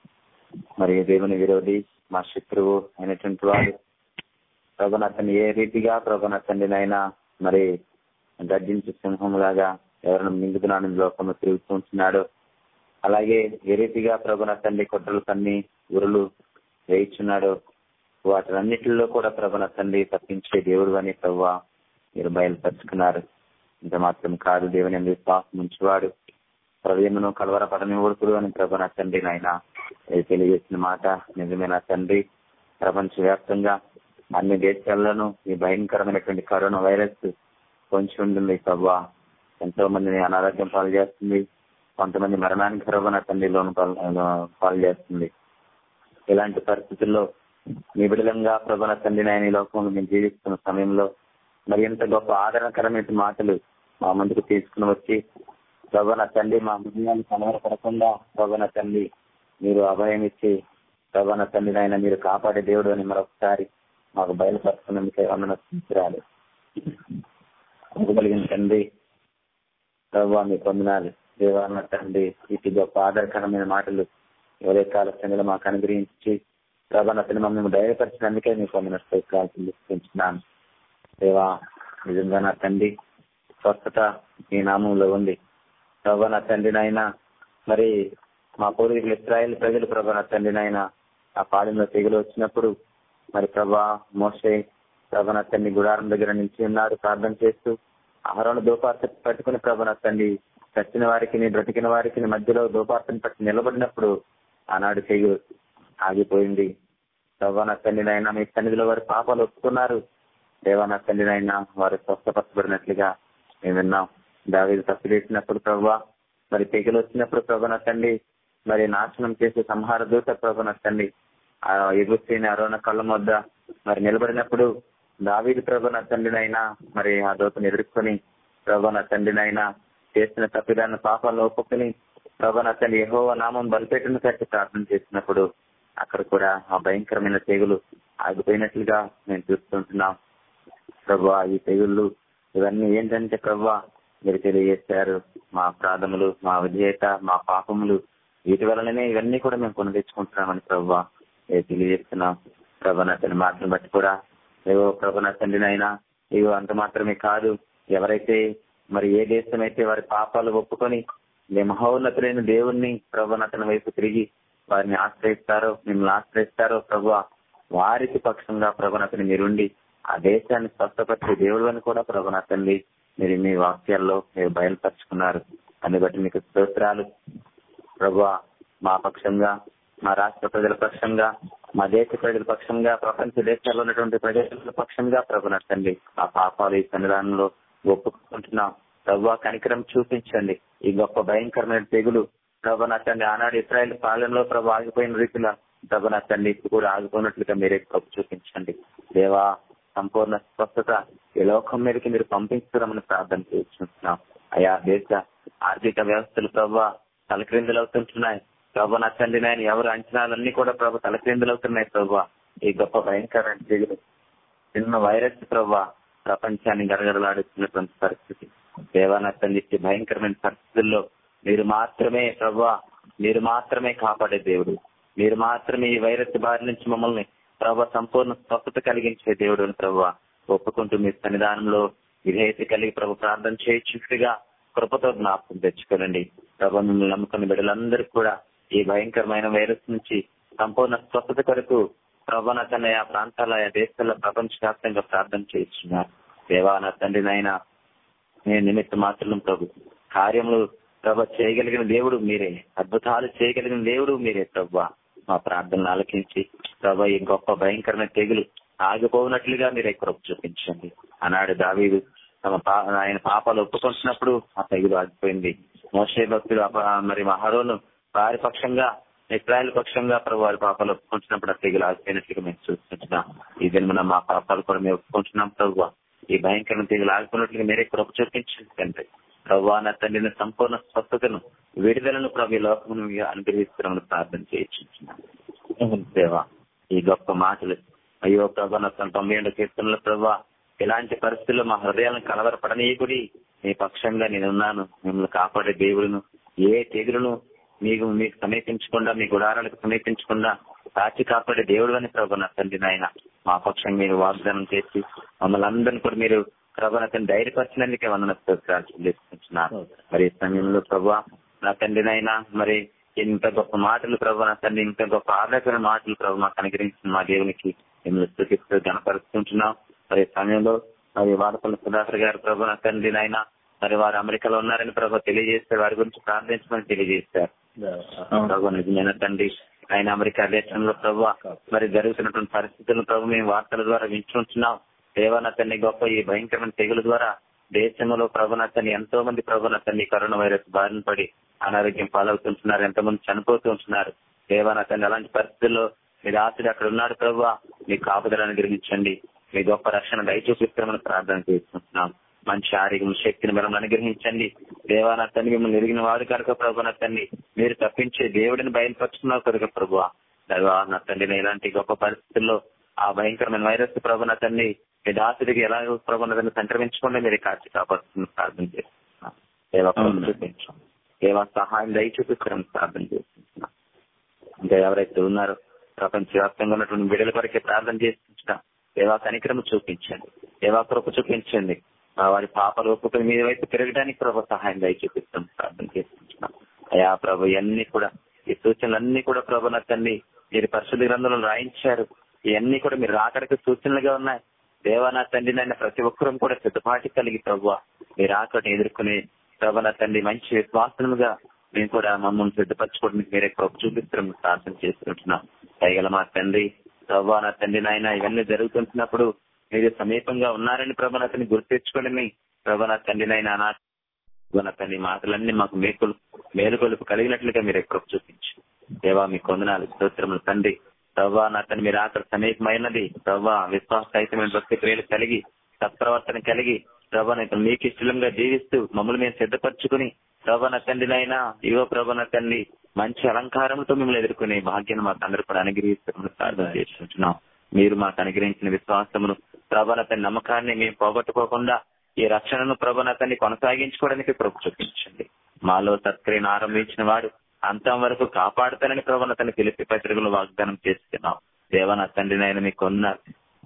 మరి దేవుని విరోధి మా శత్రువు అయినటువంటి వాడు ప్రభునతని ఏ రీతిగా ప్రభునతండినైనా మరి గర్జించే సింహంలాగా ఎవరిని మింగుతున్నాను లోకంలో తిరుగుతూ ఉంటున్నాడో అలాగే ఏ రీతిగా ప్రభున తండ్రి కొట్టలు తన్ని ఉరులు వేయిచున్నాడో వాటిలన్నిటిలో కూడా ప్రభున తండ్రి తప్పించే దేవుడు అని ప్రభు మీరు బయలుపరుచుకున్నారు ఇంత మాత్రం కాదు దేవుని అందు విశ్వాసం ఉంచేవాడు హృదయమును కలవరపడని ఓడుకుడు అని ప్రభున తండ్రి నాయన ఇది తెలియజేసిన మాట నిజమైన తండ్రి ప్రపంచ వ్యాప్తంగా అన్ని దేశాల్లోనూ ఈ భయంకరమైనటువంటి కరోనా వైరస్ పొంచి ఉంటుంది ప్రభు ఎంతో మందిని అనారోగ్యం పాలు చేస్తుంది కొంతమంది మరణానికి ప్రభు తండ్రి లోను పాలు చేస్తుంది ఇలాంటి పరిస్థితుల్లో నిబిడలంగా ప్రభన తండ్రి ఆయన ఈ లోకంలో మేము జీవిస్తున్న సమయంలో మరి ఎంత గొప్ప ఆదరణకరమైన మాటలు మా ముందుకు తీసుకుని వచ్చి ప్రభన తండ్రి మా హృదయాన్ని కనబడపడకుండా ప్రభన తండ్రి మీరు అభయం ఇచ్చి ప్రభన తండ్రి ఆయన మీరు కాపాడే దేవుడు అని మరొకసారి మాకు బయలుపరుస్తున్నందుకే వందన స్థితిరాలు కలిగిన తండ్రి ప్రభు మీ పొందినాలి దేవాలన తండ్రి ఇటు గొప్ప ఆధారకరమైన మాటలు ఎవరే కాల సమయంలో మాకు అనుగ్రహించి ప్రభానతని మమ్మల్ని ధైర్యపరిచినందుకే మీకు వందన స్తోత్రాలు చెల్లిస్తున్నాను దేవా నిజంగా నా తండ్రి స్వస్థత మీ నామంలో ఉంది ప్రభా నా తండ్రినైనా మరి మా పూర్వీకులు ఇస్రాయేల్ ప్రజలు ప్రభా నా తండ్రినైనా ఆ పాలెంలో తెగులు వచ్చినప్పుడు మరి ప్రభా మోసే ప్రభా నా తండ్రి గుడారం దగ్గర నిలిచి ఉన్నారు ప్రార్థన చేస్తూ ఆహారం దోపార్త పట్టుకుని ప్రభా నా తండ్రి చచ్చిన వారికి బ్రతికిన వారికి మధ్యలో దోపార్తను పట్టి నిలబడినప్పుడు ఆనాడు తెగులు ఆగిపోయింది దేవాన తండ్రినైనా మీ సన్నిధిలో వారి పాపాలు ఒప్పుకున్నారు దేవాన తండ్రినైనా వారు స్వస్థపరచబడినట్లుగా మేము విన్నాం దావీదు తప్పు చేసినప్పుడు ప్రభా మరి తెగులు వచ్చినప్పుడు ప్రభన తండ్రి మరి నాశనం చేసే సంహార దూత ప్రభన తండ్రి ఆ ఎగుస్తీని అరోణ కళ్ళ వద్ద మరి నిలబడినప్పుడు దావీదు ప్రభన తండ్రినైనా మరి ఆ దూతను ఎదుర్కొని ప్రభన తండ్రినైనా చేసిన తప్పిదాన్ని పాపాలను ఒప్పుకొని ప్రభన తండ్రి యహో నామం బలిపెట్టిన కట్టి ప్రార్థన చేసినప్పుడు అక్కడ కూడా ఆ భయంకరమైన తెగులు ఆగిపోయినట్లుగా మేము చూస్తుంటున్నాం ప్రభా ఈ తెగుళ్ళు ఇవన్నీ ఏంటంటే ప్రభా మీరు తెలియజేశారు మా అపరాధములు మా విధేయత మా పాపములు వీటి వలననే ఇవన్నీ కూడా మేము కొని తెచ్చుకుంటున్నామని ప్రభా మీరు తెలియజేస్తున్నాం ప్రభన తన మాటను బట్టి కూడా ఏవో ప్రభన తండ్రినైనా ఇవో అంత మాత్రమే కాదు ఎవరైతే మరి ఏ దేశం అయితే వారి పాపాలు ఒప్పుకొని మీ మహోన్నతులైన దేవుణ్ణి ప్రభనతన వైపు తిరిగి వారిని ఆశ్రయిస్తారో మిమ్మల్ని ఆశ్రయిస్తారో ప్రభు వారికి పక్షంగా ప్రభనతని మీరుండి ఆ దేశాన్ని స్వస్థపరిచే దేవుడు అని కూడా ప్రభు నా తండ్రి మీరు మీ వాక్యాల్లో మీరు బయలుపరుచుకున్నారు దాన్ని బట్టి మీకు స్తోత్రాలు ప్రభు మా పక్షంగా మా రాష్ట్ర ప్రజల పక్షంగా మా దేశ ప్రజల పక్షంగా ప్రపంచ దేశాల్లో ఉన్నటువంటి ప్రజల పక్షంగా ప్రభు నా తండ్రి ఆ పాపాలు ఈ సన్నిధానంలో ఒప్పుకుంటున్నాం ప్రభు కనికరం చూపించండి ఈ గొప్ప భయంకరమైన తెగులు ప్రభు నా తండ్రి ఆనాడు ఇస్రాయల్ పాలనలో ప్రభు ఆగిపోయిన రీతిలో ప్రభు నా తండ్రి ఇప్పుడు కూడా ఆగిపోయినట్లుగా మీరే ప్రభు చూపించండి దేవా సంపూర్ణ స్వస్థత ఈ లోకం మీదకి మీరు పంపించడమని ప్రార్థన చేస్తున్నాం అయా దేశ ఆర్థిక వ్యవస్థలు ప్రభు తలక్రిందులవుతుంటున్నాయి ప్రభు నా తండ్రి నాయన ఎవరు అంచనాలన్నీ కూడా ప్రభు తలక్రిందులవుతున్నాయి ప్రభు ఈ గొప్ప భయంకరమైన తెగులు చిన్న వైరస్ ప్రభు ప్రపంచాన్ని గడగడలాడుతున్నటువంటి పరిస్థితి దేవాన తండ్రి ఈ భయంకరమైన పరిస్థితుల్లో మీరు మాత్రమే ప్రభు మీరు మాత్రమే కాపాడే దేవుడు మీరు మాత్రమే ఈ వైరస్ బారి నుంచి మమ్మల్ని ప్రభు సంపూర్ణ స్వస్థత కలిగించే దేవుడు అని ప్రభు ఒప్పుకుంటూ మీ సన్నిధానంలో విధేయత కలిగి ప్రభు ప్రార్థన చేయచుగా కృపతో జ్ఞాపకం తెచ్చుకోనండి ప్రభు మిమ్మల్ని నమ్ముకున్న బిడ్డలందరికీ కూడా ఈ భయంకరమైన వైరస్ నుంచి సంపూర్ణ స్వస్థత కొరకు ప్రభు నా తండ్రి ఆ ప్రాంతాల ఆ దేశాల ప్రపంచవ్యాప్తంగా ప్రార్థన చేస్తున్నారు దేవా నా తండ్రి నాయన నేను నిమిత్త మాత్రం ప్రభు కార్యములు ప్రభు చేయగలిగిన దేవుడు మీరే అద్భుతాలు చేయగలిగిన దేవుడు మీరే ప్రభు మా ప్రార్థనలు ఆలకించి ప్రభు ఈ గొప్ప భయంకరమైన తెగులు ఆగిపోనట్లుగా మీరే కృప చూపించండి ఆనాడు దావీదు తమ పా ఆయన పాపాలు ఒప్పుకుంటున్నప్పుడు ఆ తెగులు ఆగిపోయింది మోసే భక్తులు అప- మరి మహారోను వారి పక్షంగా ఇస్రాయల్ పక్షంగా ప్రభు వారి పాపాలు ఒప్పుకుంటున్నప్పుడు ఆ తెగులు ఆగిపోయినట్లుగా మేము చూస్తున్నాం ఈ జన్మన మా పాపాలు కూడా మేము ఒప్పుకుంటున్నాం ప్రభు ఈ భయంకరమైన తెగులు ఆగిపోయినట్లుగా మీరే కృప చూపించండి తండ్రి ప్రభు నా తండ్రిని సంపూర్ణ స్వస్థతను విడుదలను ప్రభు ఈ లోకమును అనుగ్రహిస్తున్నామని ప్రార్థన చేయించున్నాం దేవా ఈ గొప్ప మాటలు అయ్యో ప్రభా నా తన తొంభై ఏడు కీర్తనలో ప్రభా ఇలాంటి పరిస్థితుల్లో మా హృదయాలను కలవరపడనీయకుడి మీ పక్షంగా నేనున్నాను మిమ్మల్ని కాపాడే దేవుడును ఏ తెగులను మీకు మీకు సమీపించకుండా మీ గుడారాలకు సమీపించకుండా సాక్షి కాపాడే దేవుడు అని ప్రభు నా తండ్రి నాయన మా పక్షంగా మీరు వాగ్దానం చేసి మమ్మల్ని అందరినీ కూడా మీరు ప్రభు నా తండ్రి ధైర్యపరిచినందుకే వందన చేసుకుంటున్నారు మరి ఈ సమయంలో ప్రభు నా తండ్రి నాయన మరి ఇంత గొప్ప మాటలు ప్రభు నా తండ్రి ఇంత గొప్ప ఆదర్శమైన మాటలు ప్రభు మాకు అనుగ్రహించిన మా దేవునికి మిమ్మల్ని స్థుతిస్తూ గణపరుస్తుంటున్నాం మరి ఈ సమయంలో మరి వాడపల్లి సుధాకర్ గారు ప్రభు నా తండ్రి నాయన మరి వారు అమెరికాలో ఉన్నారని ప్రభు తెలియజేస్తే వారి గురించి ప్రార్థించమని తెలియజేశారు ప్రభు నిజమైన తండ్రి ఆయన అమెరికా దేశంలో ప్రభు మరి జరుగుతున్నటువంటి పరిస్థితులను ప్రభు మేము వార్తల ద్వారా వింటుంటున్నాం దేవన తండ్రి గొప్ప ఈ భయంకరమైన తెగుల ద్వారా దేశంలో ప్రభునతని ఎంతో మంది ప్రభునతని కరోనా వైరస్ బారిన పడి అనారోగ్యం పాలవుతుంటున్నారు ఎంతో మంది చనిపోతూ ఉంటున్నారు దేవనతని అలాంటి పరిస్థితుల్లో మీరు ఆశలు అక్కడ ఉన్నాడు ప్రభు మీ కాపుదలను గ్రహించండి మీ గొప్ప రక్షణ దయచూపిస్తామని ప్రార్థన చేసుకుంటున్నాం మంచి ఆరోగ్యం శక్తిని మనం అనుగ్రహించండి దేవానతన్ని మిమ్మల్ని ఎరిగిన వాడు కనుక ప్రభు నా తండ్రి మీరు తప్పించే దేవుడిని బయలుపరుచుకున్నారు కనుక ప్రభు దేవా నా తండ్రిని ఇలాంటి గొప్ప పరిస్థితుల్లో ఆ భయంకరమైన వైరస్ ప్రభు నా తండ్రి మీ దాసుడికి ఎలా ప్రభు నా తండ్రి సంక్రమించకుండా మీరు కాచి కాపాడుతున్న ప్రార్థన చేస్తున్నాం దేవా కృప అవును. చూపించాం దేవా సహాయం దయ చూపిస్తారని ప్రార్థన చేస్తున్నాం ఇంకా ఎవరైతే ఉన్నారో ప్రపంచవ్యాప్తంగా ఉన్నటువంటి బిడ్డల కొరకే ప్రార్థన చేస్తున్నాం దేవా కనికరమ చూపించండి దేవా కృప చూపించండి ఆ వారి పాపలు ఒప్పుకొని మీద వైపు తిరగడానికి ప్రభు సహాయం దయ చూపిస్తాం ప్రార్థన చేస్తున్నాం అయా ప్రభు ఇవన్నీ కూడా ఈ సూచనలన్నీ కూడా ప్రభు నా తండ్రి మీరు పరిశుద్ధ గ్రంథంలో రాయించారు ఇవన్నీ కూడా మీరు రాకడికి సూచనలుగా ఉన్నాయి దేవా నా తండ్రి నన్ను ప్రతి ఒక్కరూ కూడా సిద్ధపాటి కలిగి ప్రభు మీరు ఆకడిని ఎదుర్కొనే ప్రభు నా తండ్రి మంచి విశ్వాసముగా మేము కూడా మమ్మల్ని సిద్ధపరచుకోవడానికి మీరే కృప చూపిస్తున్నాం ప్రార్థన చేసుకుంటున్నాం దయగల మా తండ్రి ప్రభా నా తండ్రి నాయన ఇవన్నీ జరుగుతుంటున్నప్పుడు మీరు సమీపంగా ఉన్నారని ప్రభా నా తండ్రి గుర్తించుకోండి ప్రభా నా తండ్రి నాయన నా ప్రభా నా తండ్రి మాటలన్నీ మాకు మేకులు మేలుకొలుపు కలిగినట్లుగా మీరు కృప చూపించు దేవా మీ కొందనాలు స్తోత్రములు తండ్రి ప్రభా నా తండ్రి మీరు ఆకలి సమీపమైనది ప్రభా విశ్వాసరహితమైన భక్తి క్రియలు కలిగి సత్ప్రవర్తన కలిగి ప్రభా నేను మీకు ఇష్టంగా జీవిస్తూ మమ్మల్ని మేము సిద్ధపరచుకుని ప్రభా నా తండ్రి నాయన ఇవో ప్రభా నా తండ్రి మంచి అలంకారంతో మిమ్మల్ని ఎదుర్కొనే భాగ్యాన్ని మాకు అందరూ కూడా అనుగ్రహిస్తామని ప్రార్థన చేసుకుంటున్నాం మీరు మాకు అనుగ్రహించిన విశ్వాసమును ప్రభా నా తండ్రి నమ్మకాన్ని మేము పోగొట్టుకోకుండా ఈ రక్షణను ప్రభా నా తండ్రి కొనసాగించుకోవడానికి ప్రభు చూపించండి మాలో సత్క్రియను ఆరంభించిన వాడు అంతం వరకు కాపాడుతానని ప్రభు నా తండ్రి పిలిపి పత్రికలు వాగ్దానం చేస్తున్నాం దేవన తండ్రి నాయన మీకు ఉన్నారు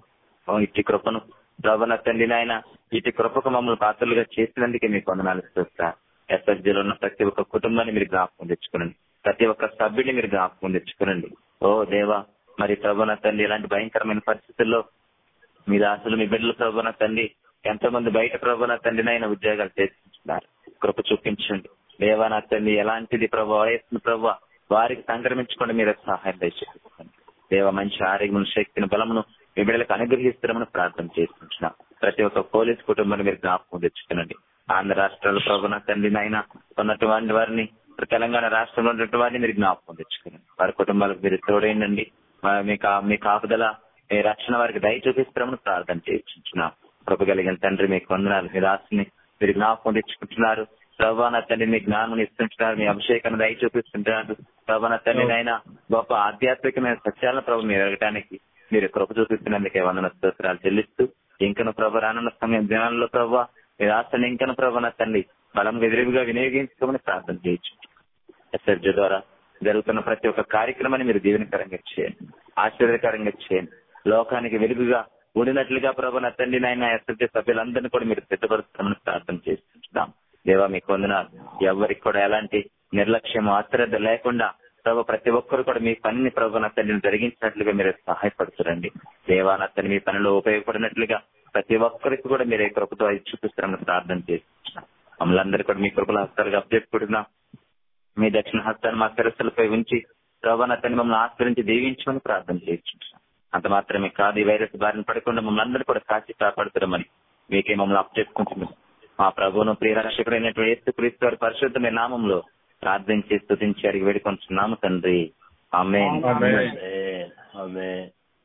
ఓ ఇట్టి కృపను ప్రభన తండ్రి నాయన ఇటు కృపకు మమ్మల్ని పాత్రలుగా చేసినందుకే మీకు వందనాలు చూస్తా ఎస్ఎస్జీలో ఉన్న ప్రతి ఒక్క కుటుంబాన్ని మీరు జ్ఞాపకం తెచ్చుకోనండి ప్రతి ఒక్క సభ్యుడిని మీరు జ్ఞాపకం తెచ్చుకోనండి ఓ దేవా మరి ప్రభన తండ్రి ఇలాంటి భయంకరమైన పరిస్థితుల్లో మీ దాసులు మీ బిడ్డలు ప్రభు నా తండ్రి ఎంతో మంది బయట ప్రభు నా తండ్రిని ఆయన ఉద్యోగాలు చేస్తున్నారు కృప చూపించండి దేవా నా తండ్రి ఎలాంటిది ప్రభు వయస్సును ప్రభు వారికి సంక్రమించుకోండి మీరు సహాయం దయచేసుకోండి దేవ మంచి ఆరోగ్యం శక్తిని బలమును మీ బిడ్డలకు అనుగ్రహిస్తామని ప్రార్థన చేసుకుంటున్నాం ప్రతి ఒక్క పోలీస్ కుటుంబాన్ని మీరు జ్ఞాపకం తెచ్చుకునండి ఆంధ్ర రాష్ట్రాల ప్రభు నా తండ్రి నాయన ఉన్నటువంటి వారిని తెలంగాణ రాష్ట్రంలో ఉన్నటువంటి వారిని మీరు జ్ఞాపకం తెచ్చుకునండి వారి కుటుంబాలకు మీరు తోడైందండి మా- మీ కా- మీ కాపుదల మీ రక్షణ వారికి దయ చూపిస్తామని ప్రార్థన చేయించున్నాం కృప కలిగిన తండ్రి మీకు వందనాలు మీ రాశిని మీరు జ్ఞాపకం తెచ్చుకుంటున్నారు ప్రభా నా తండ్రి మీ జ్ఞానం ఇస్తుంటున్నారు మీ అభిషేకాన్ని దయ చూపిస్తుంటున్నారు ప్రభా నా తండ్రి నాయన గొప్ప ఆధ్యాత్మికమైన సత్యాలను ప్రభు మీరు ఎరగటానికి మీరు కృప చూపిస్తున్నందుకే వందన స్తోత్రాలు చెల్లిస్తూ ఇంకను ప్రభు రానున్న సమయం దినాల్లో ప్రభు మీ రాష్ట్రాన్ని ఇంకను ప్రభు నా తండ్రి బలం ఎదురుగా వినియోగించుకోమని ప్రార్థన చేయొచ్చు ఎస్ఎర్జీ ద్వారా జరుగుతున్న ప్రతి ఒక్క కార్యక్రమాన్ని మీరు దీవెనకరంగా చేయండి ఆశ్చర్యకరంగా చేయండి లోకానికి వెలుగుగా ఉండినట్లుగా ప్రభు నా తండ్రి నాయన ఎస్ఎర్జీ సభ్యులందరినీ కూడా మీరు సిద్ధపరుస్తామని ప్రార్థన చేస్తుంటాం దేవా మీకు వందనాలు ఎవరికి కూడా ఎలాంటి నిర్లక్ష్యం అశ్రద్ధ లేకుండా ప్రభు ప్రతి ఒక్కరు కూడా మీ పనిని ప్రభు నా తండ్రిని జరిగించినట్లుగా మీరు సహాయపడుతురండి దేవా నా తండ్రి మీ పనిలో ఉపయోగపడినట్లుగా ప్రతి ఒక్కరికి కూడా మీరు ఈ కృపతో అది చూపిస్తారని ప్రార్థన చేస్తున్నాం మమ్మల్ని అందరూ కూడా మీ కృపల హస్తాలుగా అప్పచెప్పుకుంటున్నాం మీ దక్షిణ హస్తాన్ని మా శిరస్సులపై ఉంచి ప్రభాన తన్ని మమ్మల్ని ఆశ్రయించి దీవించమని ప్రార్థన చేయించుంటున్నాం అంత మాత్రమే కాదు ఈ వైరస్ బారిన పడకుండా మమ్మల్ని అందరూ కూడా కాచి కాపాడుతారమని మీకే మమ్మల్ని అప్పచెప్పుకుంటున్నాం మా ప్రభువును ప్రియరక్షకుడైనటువంటి యేసు క్రీస్తు వారి పరిశుద్ధమైన నామంలో ప్రార్థించి స్తుతించి అడిగి వేడుకొంటున్నాము తండ్రి ఆమేన్ ఆమేన్. ఆమేన్.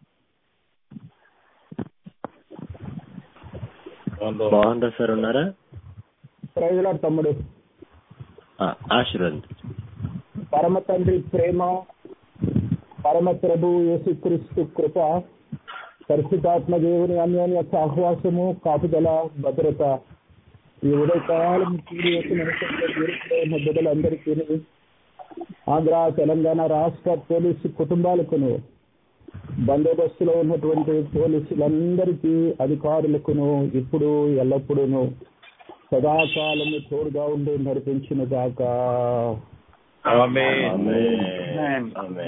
మోహన్ రావు సార్ ఉన్నారా ప్రజల తమ్ముడు ఆ, ఆశీర్వదించు పరమ తండ్రి ప్రేమ పరమ ప్రభు యేసుక్రీస్తు కృప పరిశుద్ధాత్మ దేవుని అన్యోన్య సహవాసము కాపుదల భద్రత ఈ ఉదయకాలం కూడి వచ్చిన ఉన్న బిడ్డలందరికీ ఆంధ్ర తెలంగాణ రాష్ట్ర పోలీసు కుటుంబాలకును బందోబస్తులో ఉన్నటువంటి పోలీసులందరికీ అధికారులకును ఇప్పుడు ఎల్లప్పుడూను సదాకాలము తోడుగా ఉండి నడిపించిన దాకా ఆమేన్. ఆమేన్.